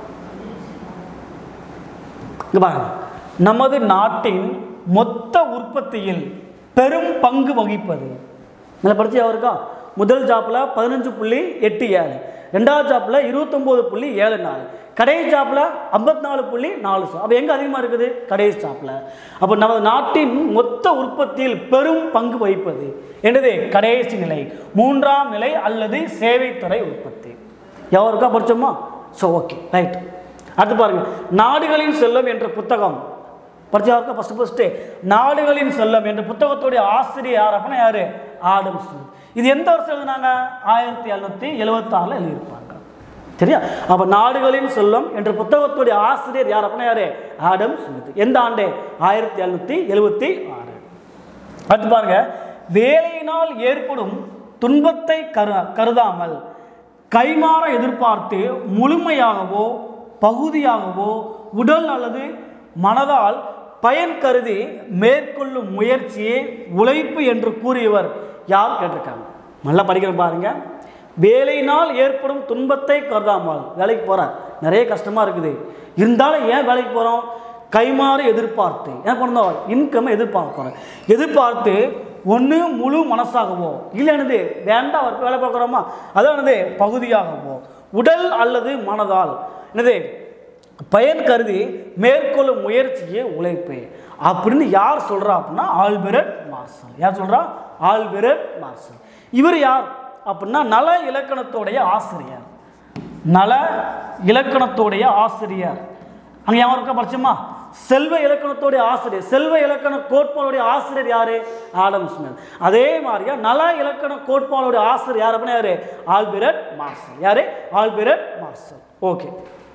இங்க பாருங்க நமது நாட்டின் மொத்த உற்பத்தியில் பெரும் பங்கு வகிப்பது நல்லா படிச்சு இருக்கா முதல் ஜாப்பில் பதினஞ்சு புள்ளி எட்டு ஏழு ரெண்டாவது ஜாப்பில் இருபத்தொம்போது புள்ளி ஏழு நாலு கடைசி ஜாப்பில் ஐம்பத்தி நாலு புள்ளி நாலு சோ அப்போ எங்கே அதிகமாக இருக்குது கடைசி ஜாப்பில் அப்போ நமது நாட்டின் மொத்த உற்பத்தியில் பெரும் பங்கு வகிப்பது என்னது கடைசி நிலை மூன்றாம் நிலை அல்லது சேவைத்துறை உற்பத்தி எவருக்கா படிச்சோமா ஸோ ஓகே ரைட் அடுத்து பாருங்க நாடுகளின் செல்லம் என்ற புத்தகம் படிச்சாருக்கா ஃபஸ்ட்டு ஃபஸ்ட்டு நாடுகளின் செல்லம் என்ற புத்தகத்துடைய ஆசிரியர் யார் அப்படின்னா யார் ஆடம் ஸ்மித் இது எந்த வருஷம் எழுதுனாங்க ஆயிரத்தி எழுநூற்றி எழுபத்தாறில் எழுதியிருப்பாங்க சரியா அப்போ நாடுகளின் செல்லம் என்ற புத்தகத்துடைய ஆசிரியர் யார் அப்படின்னா யார் ஆடம் ஸ்மித் எந்த ஆண்டு ஆயிரத்தி எழுநூற்றி எழுபத்தி ஆறு அடுத்து பாருங்க வேலையினால் ஏற்படும் துன்பத்தை கரு கருதாமல் கைமாற எதிர்பார்த்து முழுமையாகவோ பகுதியாகவோ உடல் அல்லது மனதால் பயன் கருதி மேற்கொள்ளும் முயற்சியே உழைப்பு என்று கூறியவர் யார் கேட்டிருக்காங்க நல்லா படிக்கிற பாருங்க வேலையினால் ஏற்படும் துன்பத்தை கருதாமல் வேலைக்கு போகிறார் நிறைய கஷ்டமாக இருக்குது இருந்தாலும் ஏன் வேலைக்கு போகிறோம் கைமாறு எதிர்பார்த்து என்ன பண்ணோம் இன்கம் எதிர்பார்க்குறோம் எதிர்பார்த்து ஒன்று முழு மனசாகவோ இல்லை என்னது வேண்டாம் அவருக்கு வேலை பார்க்குறோமா அதான் என்னது பகுதியாகவோ உடல் அல்லது மனதால் என்னது பயன் கருதி மேற்கொள்ளும் முயற்சியே உழைப்பு அப்படின்னு யார் சொல்கிறா அப்படின்னா ஆல்பெரட் மார்சல் யார் சொல்கிறா ஆல்பெரட் மார்சல் இவர் யார் அப்படின்னா நல இலக்கணத்துடைய ஆசிரியர் நல இலக்கணத்துடைய ஆசிரியர் அங்கே யாரும் இருக்கா படிச்சோமா செல்வ இலக்கணத்துடைய ஆசிரியர் செல்வ இலக்கண கோட்பாடுடைய ஆசிரியர் யாரு ஆடம் ஸ்மித் அதே மாதிரியா நல இலக்கண கோட்பாடுடைய ஆசிரியர் யார் அப்படின்னா யாரு ஆல்பிரட் மார்சல் யாரு ஆல்பிரட் மார்சல் ஓகே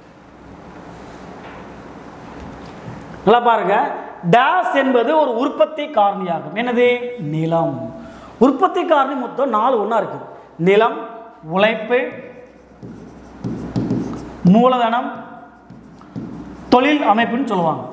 நல்லா பாருங்க டேஸ் என்பது ஒரு உற்பத்தி காரணியாகும் என்னது நிலம் உற்பத்தி காரணி மொத்தம் நாலு ஒன்றா இருக்குது நிலம் உழைப்பு மூலதனம் தொழில் அமைப்புன்னு சொல்லுவாங்க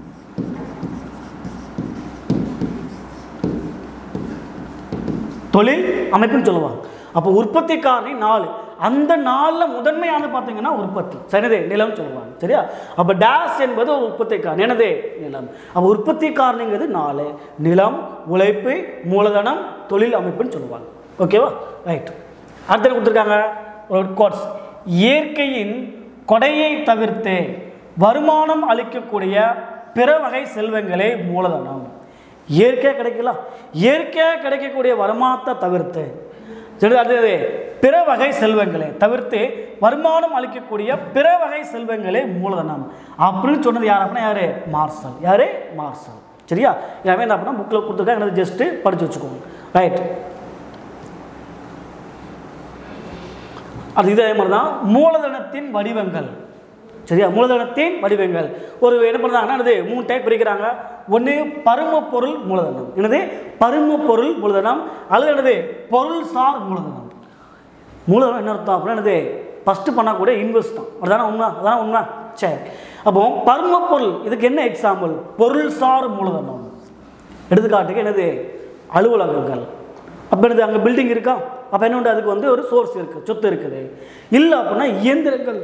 தொழில் அமைப்புன்னு சொல்லுவாங்க அப்போ உற்பத்தி காரணி நாலு அந்த நாளில் முதன்மையானது பார்த்தீங்கன்னா உற்பத்தி சரிதே நிலம் சொல்லுவாங்க சரியா அப்போ டேஸ் என்பது ஒரு உற்பத்தி காரணி என்னது நிலம் அப்போ உற்பத்தி காரணிங்கிறது நாலு நிலம் உழைப்பு மூலதனம் தொழில் அமைப்புன்னு சொல்லுவாங்க ஓகேவா ரைட் அடுத்து என்ன கொடுத்துருக்காங்க ஒரு கோட்ஸ் இயற்கையின் கொடையை தவிர்த்து வருமானம் அளிக்கக்கூடிய பிற வகை செல்வங்களே மூலதனம் இயற்கையாக கிடைக்கலாம் இயற்கையாக கிடைக்கக்கூடிய வருமானத்தை தவிர்த்து சரி அடுத்தது பிற வகை செல்வங்களே தவிர்த்து வருமானம் அளிக்கக்கூடிய பிற வகை செல்வங்களே மூலதனம் அப்படின்னு சொன்னது யார் அப்படின்னா யாரு மார்சல் யாரு மார்சல் சரியா எல்லாமே என்ன பண்ணால் புக்கில் கொடுத்துருக்காங்க எனக்கு ஜஸ்ட்டு படித்து வச்சுக்கோங்க ரைட் அது இதே மாதிரி தான் மூலதனத்தின் வடிவங்கள் சரியா மூலதனத்தின் வடிவங்கள் ஒரு என்ன பண்ணுறாங்கன்னா என்னது மூணு டைப் பிரிக்கிறாங்க ஒன்று பரும பொருள் மூலதனம் என்னது பரும பொருள் மூலதனம் அல்லது என்னது பொருள்சார் மூலதனம் மூலதனம் என்ன அர்த்தம் அப்படின்னா என்னது ஃபஸ்ட்டு பண்ணக்கூடிய இன்வெஸ்ட் தான் அதுதானே உண்மை அதான உண்மை சரி அப்போ பரும பொருள் இதுக்கு என்ன எக்ஸாம்பிள் பொருள்சார் மூலதனம் எடுத்துக்காட்டுக்கு என்னது அலுவலகங்கள் அப்போ என்னது அங்கே பில்டிங் இருக்கா அப்போ என்ன உண்டு அதுக்கு வந்து ஒரு சோர்ஸ் இருக்குது சொத்து இருக்குது இல்லை அப்படின்னா இயந்திரங்கள்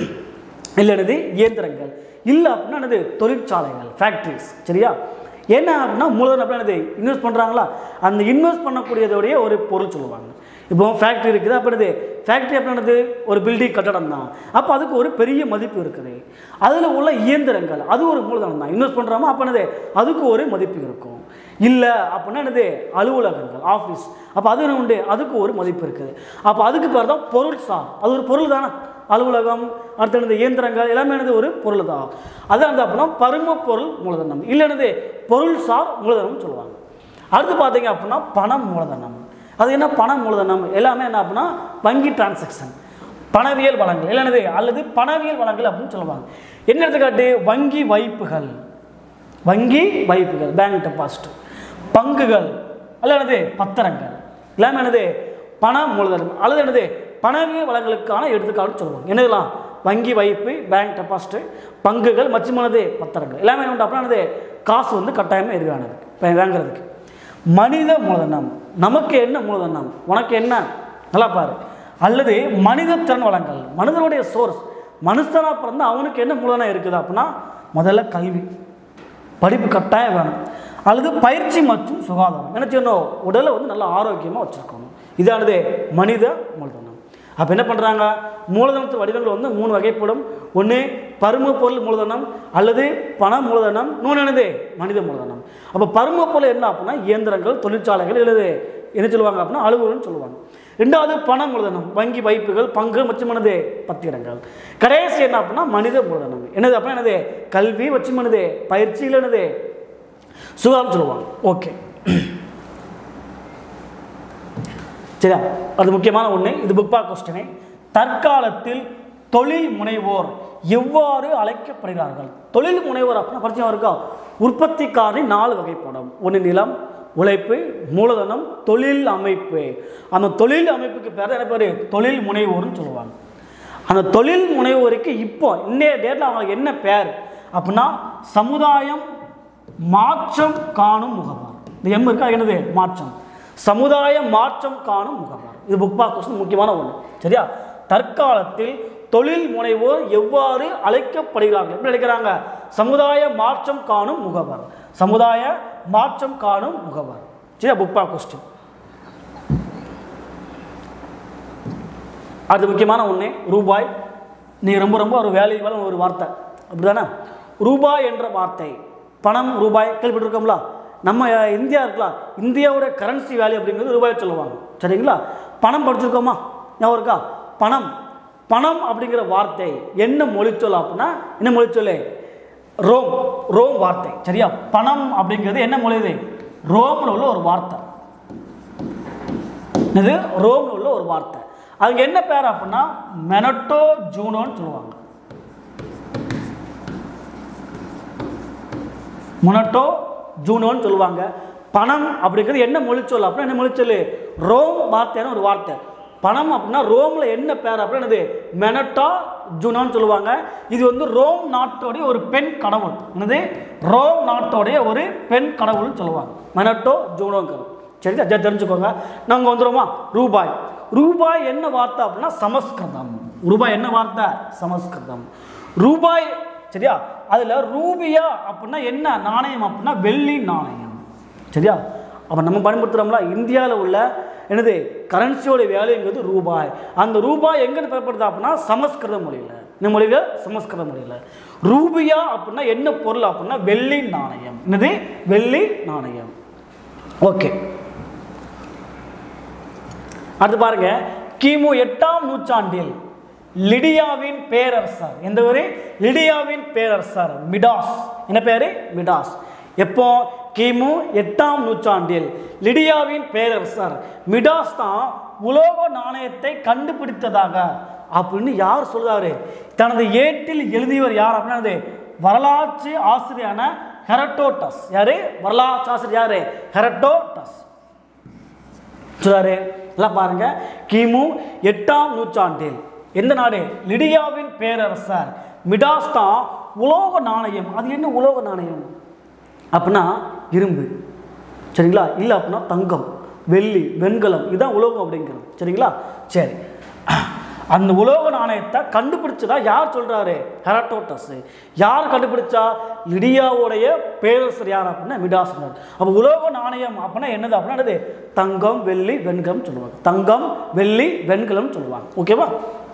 இல்லை என்னது இயந்திரங்கள் இல்லை அப்படின்னா என்னது தொழிற்சாலைகள் ஃபேக்ட்ரிஸ் சரியா என்ன அப்படின்னா மூலதனம் அப்படின்னா என்னது இன்வெஸ்ட் பண்ணுறாங்களா அந்த இன்வெஸ்ட் பண்ணக்கூடியதோடைய ஒரு பொருள் சொல்லுவாங்க இப்போ ஃபேக்ட்ரி இருக்குது அப்போ என்னது ஃபேக்ட்ரி அப்படின்றது ஒரு பில்டிங் கட்டடம் தான் அப்போ அதுக்கு ஒரு பெரிய மதிப்பு இருக்குது அதில் உள்ள இயந்திரங்கள் அது ஒரு மூலதனம் தான் இன்வெஸ்ட் பண்ணுறோமோ அப்போ என்னது அதுக்கு ஒரு மதிப்பு இருக்கும் இல்லை அப்படின்னா என்னது அலுவலகங்கள் ஆஃபீஸ் அப்போ அது என்ன உண்டு அதுக்கு ஒரு மதிப்பு இருக்குது அப்போ அதுக்கு பேர் தான் பொருள் சார் அது ஒரு பொருள் தானே அலுவலகம் அடுத்து என்னது இயந்திரங்கள் எல்லாமே என்னது ஒரு பொருள் தான் அதான் வந்து அப்படின்னா பரும பொருள் மூலதனம் இல்லை என்னது பொருள் சார் மூலதனம் சொல்லுவாங்க அடுத்து பார்த்தீங்க அப்படின்னா பணம் மூலதனம் அது என்ன பண மூலதனம் எல்லாமே என்ன அப்படின்னா வங்கி டிரான்சாக்ஷன் பணவியல் வளங்கள் இல்லை என்னது அல்லது பணவியல் வளங்கள் அப்படின்னு சொல்லுவாங்க என்ன எடுத்துக்காட்டு வங்கி வைப்புகள் வங்கி வைப்புகள் பேங்க் டெபாசிட் பங்குகள் அல்லது என்னது பத்திரங்கள் எல்லாமே என்னது பண மூலதனம் அல்லது என்னது பணவியல் வளங்களுக்கான எடுத்துக்காட்டு சொல்லுவாங்க என்னதுலாம் வங்கி வைப்பு பேங்க் டெபாசிட் பங்குகள் மற்றும் என்னது பத்திரங்கள் எல்லாமே என்ன உண்டு அப்படின்னா என்னது காசு வந்து கட்டாயமாக எதிரானது வாங்குறதுக்கு மனித மூலதனம் நமக்கு என்ன மூலதனம் உனக்கு என்ன நல்லா பாரு அல்லது மனித திறன் வளங்கள் மனிதனுடைய சோர்ஸ் மனுஷனாக பிறந்து அவனுக்கு என்ன மூலதனம் இருக்குது அப்படின்னா முதல்ல கல்வி படிப்பு கட்டாயம் வேணும் அல்லது பயிற்சி மற்றும் சுகாதாரம் என்ன செய்யணும் உடலை வந்து நல்லா ஆரோக்கியமாக வச்சுருக்கணும் இதானது மனித மூலதனம் அப்போ என்ன பண்ணுறாங்க மூலதனத்து வடிவங்கள் வந்து மூணு வகைப்படும் ஒன்று பரும பொருள் மூலதனம் அல்லது பண மூலதனம் இன்னொன்று என்னது மனித மூலதனம் அப்போ பரும பொருள் என்ன அப்படின்னா இயந்திரங்கள் தொழிற்சாலைகள் இல்லது என்ன சொல்லுவாங்க அப்படின்னா அலுவலகம்னு சொல்லுவாங்க ரெண்டாவது பண மூலதனம் வங்கி வைப்புகள் பங்கு மற்றும் என்னது பத்திரங்கள் கடைசி என்ன அப்படின்னா மனித மூலதனம் என்னது அப்படின்னா என்னது கல்வி மற்றும் என்னது பயிற்சியில் என்னது சுகாதாரம் சொல்லுவாங்க ஓகே சரியா அது முக்கியமான ஒன்று இது புக் பேக் கொஸ்டினே தற்காலத்தில் தொழில் முனைவோர் எவ்வாறு அழைக்கப்படுகிறார்கள் தொழில் முனைவோர் அப்படின்னா பரிச்சயம் இருக்கா உற்பத்திக்காரின் நாலு வகைப்படும் ஒன்று நிலம் உழைப்பு மூலதனம் தொழில் அமைப்பு அந்த தொழில் அமைப்புக்கு பேர் தான் என்ன பேர் தொழில் முனைவோர்னு சொல்லுவாங்க அந்த தொழில் முனைவோருக்கு இப்போ இன்னைய டேட்டில் அவங்களுக்கு என்ன பேர் அப்படின்னா சமுதாயம் மாற்றம் காணும் முகவர் இந்த எம் இருக்கா அது என்னது மாற்றம் சமுதாய மாற்றம் காணும் முகவர் இது புக் பாக் கொஸ்டின் முக்கியமான ஒன்று சரியா தற்காலத்தில் தொழில் முனைவோர் எவ்வாறு அழைக்கப்படுகிறார்கள் எப்படி அழைக்கிறாங்க சமுதாய மாற்றம் காணும் முகவர் சமுதாய மாற்றம் காணும் முகவர் சரியா புக் பாக் கொஸ்டின் அடுத்து முக்கியமான ஒன்று ரூபாய் நீ ரொம்ப ரொம்ப ஒரு வேல்யூவான ஒரு வார்த்தை அப்படிதானே ரூபாய் என்ற வார்த்தை பணம் ரூபாய் கேள்விப்பட்டிருக்கோம்ல நம்ம அஹ், இந்தியா இருக்கலாம் இந்தியாவோட கரன்சி வேல்யூ அப்படிங்கிறது ரூபாய் சொல்லுவாங்க சரிங்களா பணம் படிச்சிருக்கோமா ஞாபகம் இருக்கா பணம் பணம் அப்படிங்கிற வார்த்தை என்ன மொழிச்சொல் அப்படின்னா என்ன மொழிச்சொல் ரோம் ரோம் வார்த்தை சரியா பணம் அப்படிங்கிறது என்ன மொழி இது ரோமில் உள்ள ஒரு வார்த்தை இது ரோமில் உள்ள ஒரு வார்த்தை அதுக்கு என்ன பேர் அப்படின்னா மெனட்டோ ஜூனோன்னு சொல்லுவாங்க மொனட்டோ ஜூனோன்னு சொல்லுவாங்க பணம் அப்படிங்கிறது என்ன மொழிச்சொல் அப்படின்னா என்ன மொழிச்சொல் ரோம் வார்த்தையான ஒரு வார்த்தை பணம் அப்படின்னா ரோமில் என்ன பேர் அப்படின்னா என்னது மெனட்டா ஜூனோன்னு சொல்லுவாங்க இது வந்து ரோம் நாட்டோடைய ஒரு பெண் கடவுள் என்னது ரோம் நாட்டோடைய ஒரு பெண் கடவுள்னு சொல்லுவாங்க மெனட்டோ ஜூனோங்கிறது சரி அதை தெரிஞ்சுக்கோங்க நாங்கள் வந்துடுவோமா ரூபாய் ரூபாய் என்ன வார்த்தை அப்படின்னா சமஸ்கிருதம் ரூபாய் என்ன வார்த்தை சமஸ்கிருதம் ரூபாய் சரியா அதில் ரூபியா அப்படின்னா என்ன நாணயம் அப்படின்னா வெள்ளி நாணயம் சரியா அப்போ நம்ம பயன்படுத்துகிறோம்ல இந்தியாவில் உள்ள என்னது கரன்சியோட வேலைங்கிறது ரூபாய் அந்த ரூபாய் எங்கே பயன்படுது அப்படின்னா சமஸ்கிருத மொழியில் இந்த மொழியில் சமஸ்கிருத மொழியில் ரூபியா அப்படின்னா என்ன பொருள் அப்படின்னா வெள்ளி நாணயம் என்னது வெள்ளி நாணயம் ஓகே அடுத்து பாருங்க கிமு எட்டாம் நூற்றாண்டில் லிடியாவின் பேரரசர் எந்த ஊரு லிடியாவின் பேரரசர் மிடாஸ் என்ன பேரு மிடாஸ் எப்போ கிமு எட்டாம் நூற்றாண்டில் லிடியாவின் பேரரசர் மிடாஸ் தான் உலோக நாணயத்தை கண்டுபிடித்ததாக அப்படின்னு யார் சொல்றாரு தனது ஏட்டில் எழுதியவர் யார் அப்படின்னா அது வரலாற்று ஆசிரியரான ஹெரட்டோட்டஸ் யாரு வரலாற்று ஆசிரியர் யாரு ஹெரட்டோட்டஸ் சொல்றாரு எல்லாம் பாருங்க கிமு எட்டாம் நூற்றாண்டில் எந்த நாடு லிடியாவின் பேரரசர் மிடாஸ் தான் உலோக நாணயம் அது என்ன உலோக நாணயம் அப்படின்னா இரும்பு சரிங்களா இல்லை அப்படின்னா தங்கம் வெள்ளி வெண்கலம் இதுதான் உலோகம் அப்படிங்கிறது சரிங்களா சரி அந்த உலோக நாணயத்தை கண்டுபிடிச்சதா யார் சொல்றாரு ஹெராட்டோட்டஸ் யார் கண்டுபிடிச்சா லிடியாவுடைய பேரரசர் யார் அப்படின்னா மிடாசனர் அப்போ உலோக நாணயம் அப்படின்னா என்னது அப்படின்னா என்னது தங்கம் வெள்ளி வெண்கலம் சொல்லுவாங்க தங்கம் வெள்ளி வெண்கலம் சொல்லுவாங்க ஓகேவா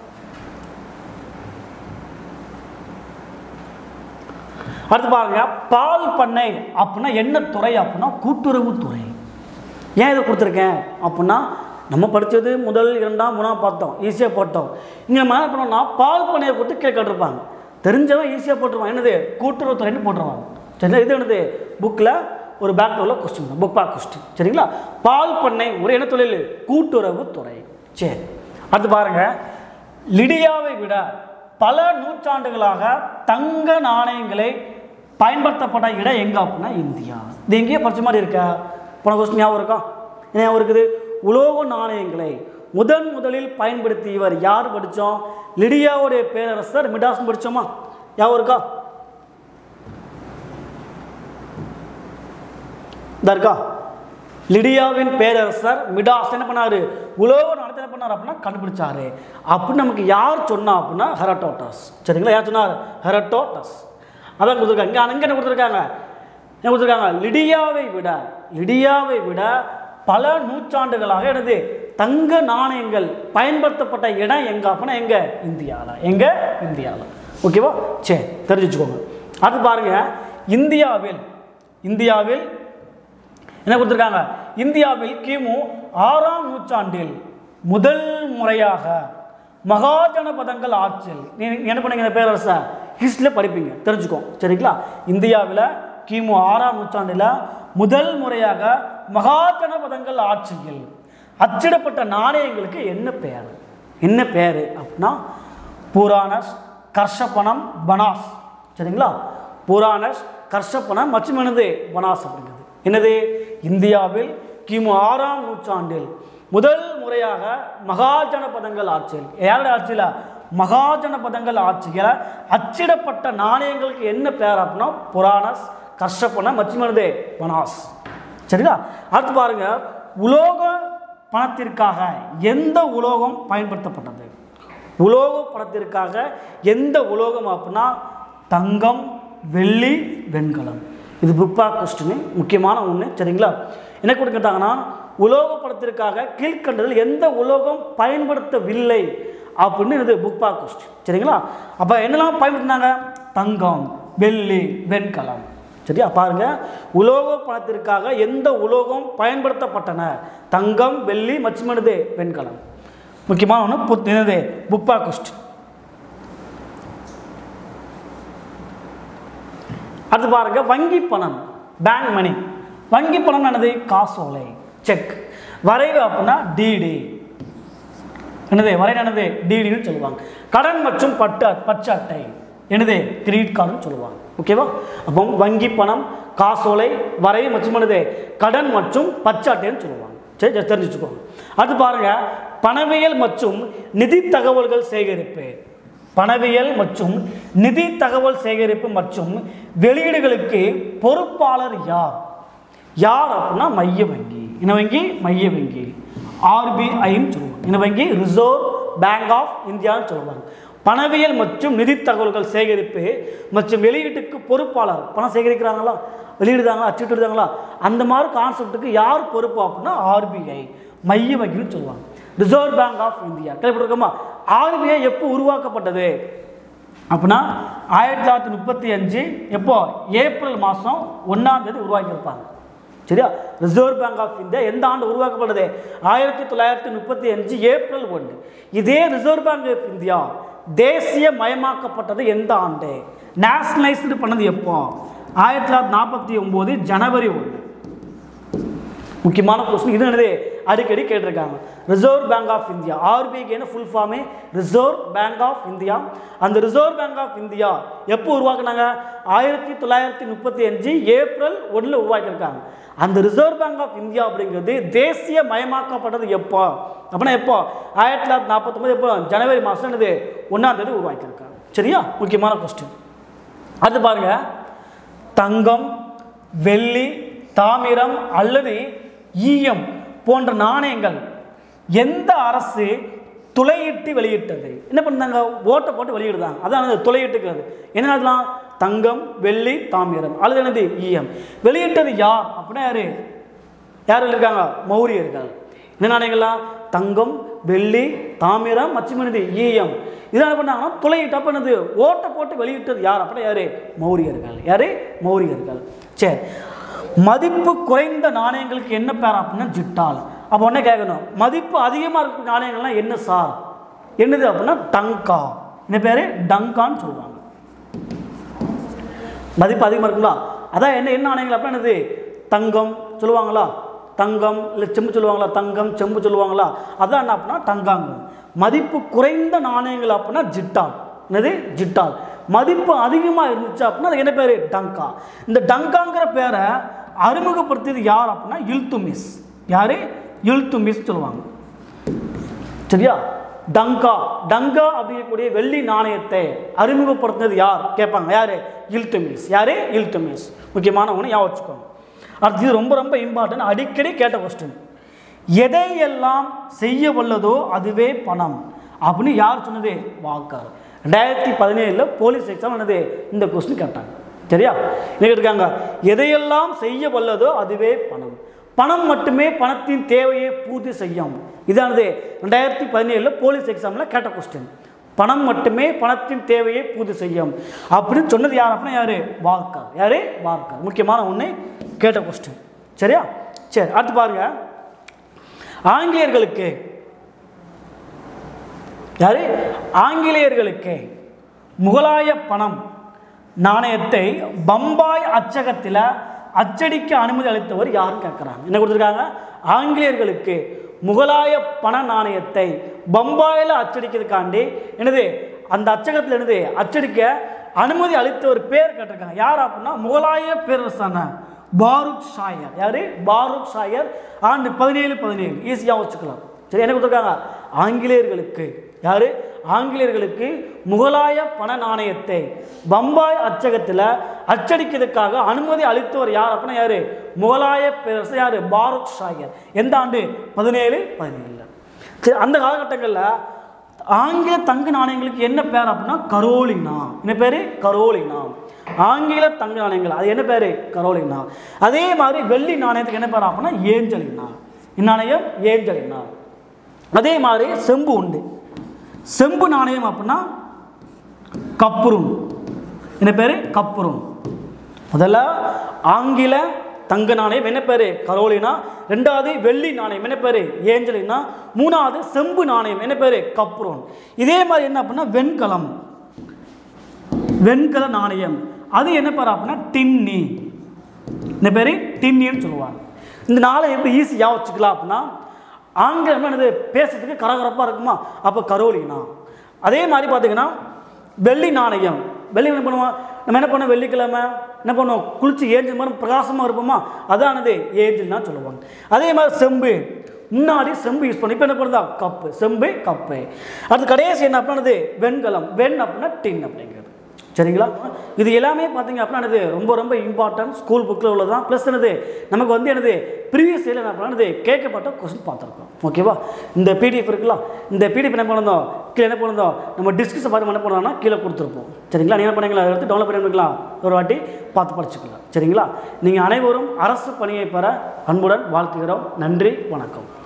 அடுத்து பாருங்க பால் பண்ணை அப்படின்னா என்ன துறை அப்படின்னா கூட்டுறவு துறை ஏன் இதை கொடுத்துருக்கேன் அப்படின்னா நம்ம படித்தது முதல் இரண்டாம் மூணாம் பார்த்தோம் ஈஸியாக போட்டோம் இங்கே நம்ம என்ன பண்ணோம்னா பால் பண்ணையை கொடுத்து கீழே கட்டிருப்பாங்க தெரிஞ்சவன் ஈஸியாக போட்டுருவான் என்னது கூட்டுறவு துறைன்னு போட்டுருவாங்க சரிங்களா இது என்னது புக்கில் ஒரு பேக் உள்ள கொஸ்டின் புக் பேக் கொஸ்டின் சரிங்களா பால் பண்ணை ஒரு என்ன தொழில் கூட்டுறவு துறை சரி அடுத்து பாருங்க லிடியாவை விட பல நூற்றாண்டுகளாக தங்க நாணயங்களை பயன்படுத்தப்பட்ட இடம் எங்க அப்படின்னா இந்தியா இது எங்கேயோ படிச்ச மாதிரி இருக்கா போன கொஸ்டின் ஞாபகம் இருக்கா என்ன ஞாபகம் இருக்குது உலோக நாணயங்களை முதன் முதலில் பயன்படுத்தியவர் யார் படித்தோம் லிடியாவுடைய பேரரசர் மிடாஸ் படித்தோமா ஞாபகம் இருக்கா இதா இருக்கா லிடியாவின் பேரரசர் மிடாஸ் என்ன பண்ணாரு உலோக நாணயத்தை என்ன பண்ணார் அப்படின்னா கண்டுபிடிச்சாரு அப்படின்னு நமக்கு யார் சொன்னா அப்படின்னா ஹெரட்டோட்டஸ் சரிங்களா யார் சொன்னார் ஹெரட்டோட்டஸ் அதான் கொடுத்துருக்காங்க இங்கே அங்கே என்ன கொடுத்துருக்காங்க என்ன கொடுத்துருக்காங்க லிடியாவை விட லிடியாவை விட பல நூற்றாண்டுகளாக எனது தங்க நாணயங்கள் பயன்படுத்தப்பட்ட இடம் எங்க அப்படின்னா எங்க இந்தியாவில் எங்க இந்தியாவில் ஓகேவா சரி தெரிஞ்சு வச்சுக்கோங்க அது பாருங்க இந்தியாவில் இந்தியாவில் என்ன கொடுத்துருக்காங்க இந்தியாவில் கிமு ஆறாம் நூற்றாண்டில் முதல் முறையாக மகாஜனபதங்கள் ஆட்சியில் நீ நீங்க என்ன பண்ணீங்க இந்த பேரரசை ஹிஸ்டில் படிப்பீங்க தெரிஞ்சுக்கோ சரிங்களா இந்தியாவில் கிமு ஆறாம் நூற்றாண்டில் முதல் முறையாக மகாஜனபதங்கள் ஆட்சியில் அச்சிடப்பட்ட நாணயங்களுக்கு என்ன பெயர் என்ன பேர் அப்படின்னா புராணஸ் கர்ஷபணம் பனாஸ் சரிங்களா புராணஸ் கர்ஷபணம் மற்றும் என்னது பனாஸ் அப்படிங்கிறது என்னது இந்தியாவில் கிமு ஆறாம் நூற்றாண்டில் முதல் முறையாக மகாஜனபதங்கள் ஆட்சியில் யாருடைய ஆட்சியில் மகாஜனபதங்கள் ஆட்சியில் அச்சிடப்பட்ட நாணயங்களுக்கு என்ன பேர் அப்படின்னா புராணஸ் கர்ஷபணம் மற்றும் என்னது பனாஸ் சரிங்களா அடுத்து பாருங்க உலோக பணத்திற்காக எந்த உலோகம் பயன்படுத்தப்பட்டது உலோக பணத்திற்காக எந்த உலோகம் அப்படின்னா தங்கம் வெள்ளி வெண்கலம் இது புக் பேக் கொஸ்டின் முக்கியமான ஒன்று சரிங்களா என்ன கொடுத்துட்டாங்கன்னா உலோக படத்திற்காக கீழ்கண்டதில் எந்த உலோகம் பயன்படுத்தவில்லை அப்படின்னு இது புக் பேக் கொஸ்டின் சரிங்களா அப்போ என்னெல்லாம் பயன்படுத்தினாங்க தங்கம் வெள்ளி வெண்கலம் சரியா பாருங்க உலோக பணத்திற்காக எந்த உலோகம் பயன்படுத்தப்பட்டன தங்கம் வெள்ளி மற்றும் என்னது வெண்கலம் முக்கியமான ஒன்று புத் என்னது புப்பா கொஸ்டின் அடுத்து பாருங்க வங்கி பணம் பேங்க் மணி வங்கி பணம் என்னது காசோலை செக் வரைவு அப்படின்னா டிடி என்னது வரை என்னது டிடின்னு சொல்லுவாங்க கடன் மற்றும் பட்டு பச்சை அட்டை என்னது கிரெடிட் கார்டுன்னு சொல்லுவாங்க ஓகேவா அப்போ வங்கி பணம் காசோலை வரை மற்றும் என்னது கடன் மற்றும் பச்சை அட்டைன்னு சொல்லுவாங்க சரி just தெரிஞ்சு வச்சுக்கோங்க அடுத்து பாருங்க பணவியல் மற்றும் நிதி தகவல்கள் சேகரிப்பு பணவியல் மற்றும் நிதி தகவல் சேகரிப்பு மற்றும் வெளியீடுகளுக்கு பொறுப்பாளர் யார் யார் அப்படின்னா மைய வங்கி இன வங்கி மைய வங்கி ஆர்பிஐன்னு சொல்லுவாங்க இன வங்கி ரிசர்வ் பேங்க் ஆஃப் இந்தியான்னு சொல்லுவாங்க பணவியல் மற்றும் நிதி தகவல்கள் சேகரிப்பு மற்றும் வெளியீட்டுக்கு பொறுப்பாளர் பணம் சேகரிக்கிறாங்களா வெளியிடுதாங்களா அச்சிட்டுதாங்களா அந்த மாதிரி கான்செப்ட்டுக்கு யார் பொறுப்பு அப்படின்னா ஆர்பிஐ மைய வங்கின்னு சொல்லுவாங்க ரிசர்வ் பேங்க் ஆஃப் இந்தியா கேள்விப்பட்டிருக்கோமா ஆர்பிஐ எப்போ உருவாக்கப்பட்டது அப்படின்னா ஆயிரத்தி தொள்ளாயிரத்தி முப்பத்தி அஞ்சு எப்போ ஏப்ரல் மாதம் ஒன்றாம் தேதி உருவாக்கியிருப்பாங்க சரியா ரிசர்வ் பேங்க் ஆஃப் இந்தியா எந்த ஆண்டு உருவாக்கப்பட்டது ஆயிரத்தி தொள்ளாயிரத்தி முப்பத்தி அஞ்சு ஏப்ரல் ஒன்று இதே ரிசர்வ் பேங்க் ஆஃப் இந்தியா தேசிய மயமாக்கப்பட்டது எந்த ஆண்டு நேஷனலைஸ்டு பண்ணது எப்போ ஆயிரத்தி தொள்ளாயிரத்தி நாற்பத்தி ஒம்பது ஜனவரி ஒன்று முக்கியமான கொஸ்டின் இது என்னது அடிக்கடி கேட்டிருக்காங்க ரிசர்வ் பேங்க் ஆஃப் இந்தியா ஆர்பிஐக்கு ஃபுல் ஃபார்மே ரிசர்வ் பேங்க் ஆஃப் இந்தியா அந்த ரிசர்வ் பேங்க் ஆஃப் இந்தியா எப்போ உருவாக்குனாங்க ஆயிரத்தி தொள்ளாயிரத்தி முப்பத்தி அஞ்சு ஏப்ரல் ஒன்றில் உருவாக்கியிருக்காங்க அந்த ரிசர்வ் பேங்க் ஆஃப் இந்தியா அப்படிங்கிறது தேசிய மயமாக்கப்பட்டது எப்போ அப்படின்னா எப்போ ஆயிரத்தி தொள்ளாயிரத்தி நாற்பத்தொம்பது எப்போ ஜனவரி மாதம் என்னது ஒன்றாம் தேதி உருவாக்கியிருக்காங்க சரியா முக்கியமான கொஸ்டின் அடுத்து பாருங்க தங்கம் வெள்ளி தாமிரம் அல்லது ஈயம் போன்ற நாணயங்கள் எந்த அரசு துளையிட்டு வெளியிட்டது என்ன பண்ணாங்க ஓட்டை போட்டு வெளியிடுதாங்க அதான் அந்த துளையிட்டுக்கிறது என்ன நாடுலாம் தங்கம் வெள்ளி தாமிரம் அல்லது என்னது ஈயம் வெளியிட்டது யார் அப்படின்னா யாரு யார் இருக்காங்க மௌரியர்கள் என்ன நாணயங்கள்லாம் தங்கம் வெள்ளி தாமிரம் மற்றும் என்னது ஈயம் இதெல்லாம் என்ன பண்ணாங்கன்னா துளையிட்டப்ப என்னது ஓட்டை போட்டு வெளியிட்டது யார் அப்படின்னா யாரு மௌரியர்கள் யாரு மௌரியர்கள் சரி மதிப்பு குறைந்த நாணயங்களுக்கு என்ன பேர் அப்படின்னா ஜிட்டால் அப்போ உடனே கேட்கணும் மதிப்பு அதிகமாக இருக்கிற நாணயங்கள்லாம் என்ன சார் என்னது அப்படின்னா டங்கா என்ன பேர் டங்கான்னு சொல்லுவாங்க மதிப்பு அதிகமாக இருக்குங்களா அதான் என்ன என்ன நாணயங்கள் அப்படின்னா என்னது தங்கம் சொல்லுவாங்களா தங்கம் இல்லை செம்பு சொல்லுவாங்களா தங்கம் செம்பு சொல்லுவாங்களா அதான் என்ன அப்படின்னா டங்காங்க மதிப்பு குறைந்த நாணயங்கள் அப்படின்னா ஜிட்டால் என்னது ஜிட்டால் மதிப்பு அதிகமாக இருந்துச்சு அப்படின்னா அது என்ன பேர் டங்கா இந்த டங்காங்கிற பேரை அறிமுகப்படுத்தியது யார் அப்படின்னா இல்துமிஸ் யார் இல்துமிஸ் சொல்லுவாங்க சரியா டங்கா டங்கா அப்படிங்கக்கூடிய வெள்ளி நாணயத்தை அறிமுகப்படுத்தினது யார் கேட்பாங்க யாரு இல்துமிஸ் யாரு இல்துமிஸ் முக்கியமான ஒன்று ஞாபகம் வச்சுக்கோங்க அடுத்து இது ரொம்ப ரொம்ப இம்பார்ட்டன்ட் அடிக்கடி கேட்ட கொஸ்டின் எதையெல்லாம் செய்ய வல்லதோ அதுவே பணம் அப்படின்னு யார் சொன்னது வாக்கார் ரெண்டாயிரத்தி பதினேழில் போலீஸ் எக்ஸாம் என்னது இந்த கொஸ்டின் கேட்டாங்க சரியா என்ன கேட்டிருக்காங்க எதையெல்லாம் செய்ய வல்லதோ அதுவே பணம் பணம் மட்டுமே பணத்தின் தேவையை பூர்த்தி செய்யும் இதானது ரெண்டாயிரத்தி பதினேழில் போலீஸ் எக்ஸாமில் கேட்ட கொஸ்டின் பணம் மட்டுமே பணத்தின் தேவையை பூர்த்தி செய்யும் அப்படின்னு சொன்னது யார் அப்படின்னா யாரு வார்க்கர் யாரு வார்க்கர் முக்கியமான ஒன்று கேட்ட கொஸ்டின் சரியா சரி அடுத்து பாருங்க ஆங்கிலேயர்களுக்கு யாரு ஆங்கிலேயர்களுக்கு முகலாய பணம் நாணயத்தை பம்பாய் அச்சகத்தில் அச்சடிக்க அனுமதி அளித்தவர் யாருன்னு கேட்குறாங்க என்ன கொடுத்துருக்காங்க ஆங்கிலேயர்களுக்கு முகலாய பண நாணயத்தை பம்பாயில் அச்சடிக்கிறதுக்காண்டி என்னது அந்த அச்சகத்தில் என்னது அச்சடிக்க அனுமதி அளித்தவர் பேர் கேட்டிருக்காங்க யார் அப்படின்னா முகலாய பேரரசான பாரூக் ஷாயர் யாரு பாரூக் ஷாயர் ஆண்டு பதினேழு பதினேழு ஈஸியாக வச்சுக்கலாம் சரி என்ன கொடுத்துருக்காங்க ஆங்கிலேயர்களுக்கு யாரு ஆங்கிலேயர்களுக்கு முகலாய பண நாணயத்தை பம்பாய் அச்சகத்தில் அச்சடிக்கிறதுக்காக அனுமதி அளித்தவர் யார் அப்படின்னா யாரு முகலாய பேரரசு யாரு பாரூக் ஷாயர் எந்த ஆண்டு பதினேழு பதினேழு சரி அந்த காலகட்டங்களில் ஆங்கில தங்க நாணயங்களுக்கு என்ன பேர் அப்படின்னா கரோலினா என்ன பேர் கரோலினா ஆங்கில தங்க நாணயங்கள் அது என்ன பேர் கரோலினா அதே மாதிரி வெள்ளி நாணயத்துக்கு என்ன பேர் அப்படின்னா ஏஞ்சலினா இந்நாணயம் ஏஞ்சலினா அதே மாதிரி செம்பு உண்டு செம்பு நாணயம் அப்படின்னா கப்புரும் என்ன பேர் கப்புரும் முதல்ல ஆங்கில தங்க நாணயம் என்ன பேர் கரோலினா ரெண்டாவது வெள்ளி நாணயம் என்ன பேர் ஏஞ்சலினா மூணாவது செம்பு நாணயம் என்ன பேர் கப்ரோன் இதே மாதிரி என்ன அப்படின்னா வெண்கலம் வெண்கல நாணயம் அது என்ன பேர் அப்படின்னா டின்னி இந்த பேர் டின்னின்னு சொல்லுவாங்க இந்த நாளை எப்படி ஈஸியாக வச்சுக்கலாம் அப்படின்னா ஆங்கிலம் என்னது பேசுறதுக்கு கரகரப்பாக இருக்குமா அப்போ கரோலினா அதே மாதிரி பார்த்தீங்கன்னா வெள்ளி நாணயம் வெள்ளி என்ன பண்ணுவோம் நம்ம என்ன பண்ணோம் வெள்ளிக்கிழமை என்ன பண்ணுவோம் குளிச்சு ஏஞ்சல் மாதிரி பிரகாசமாக இருப்போமா அதானது ஏஞ்சல்னா சொல்லுவாங்க அதே மாதிரி செம்பு முன்னாடி செம்பு யூஸ் பண்ணி இப்போ என்ன பண்ணுதா கப்பு செம்பு கப்பு அடுத்து கடைசி என்ன அப்படின்னது வெண்கலம் வெண் அப்படின்னா டின் அப்படிங்கிறது சரிங்களா இது எல்லாமே பார்த்தீங்க அப்படின்னா என்னது ரொம்ப ரொம்ப இம்பார்ட்டன்ட் ஸ்கூல் புக்கில் உள்ளதான் ப்ளஸ் என்னது நமக்கு வந்து என்னது ப்ரீவியஸ் இயர் என்ன பண்ணது கேட்கப்பட்ட கொஸ்டின் பார்த்துருக்கோம் ஓகேவா இந்த பிடிஎஃப் இருக்குல்ல இந்த பிடிஎஃப் என்ன பண்ணிருந்தோம் கீழே என்ன பண்ணிருந்தோம் நம்ம டிஸ்கஸ் பார்த்து என்ன பண்ணோம்னா கீழே கொடுத்துருப்போம் சரிங்களா நீங்கள் என்ன பண்ணீங்களா அதை எடுத்து டவுன்லோட் பண்ணிக்கலாம் ஒரு வாட்டி பார்த்து படிச்சுக்கலாம் சரிங்களா நீங்கள் அனைவரும் அரசு பணியை பெற அன்புடன் வாழ்த்துகிறோம் நன்றி வணக்கம்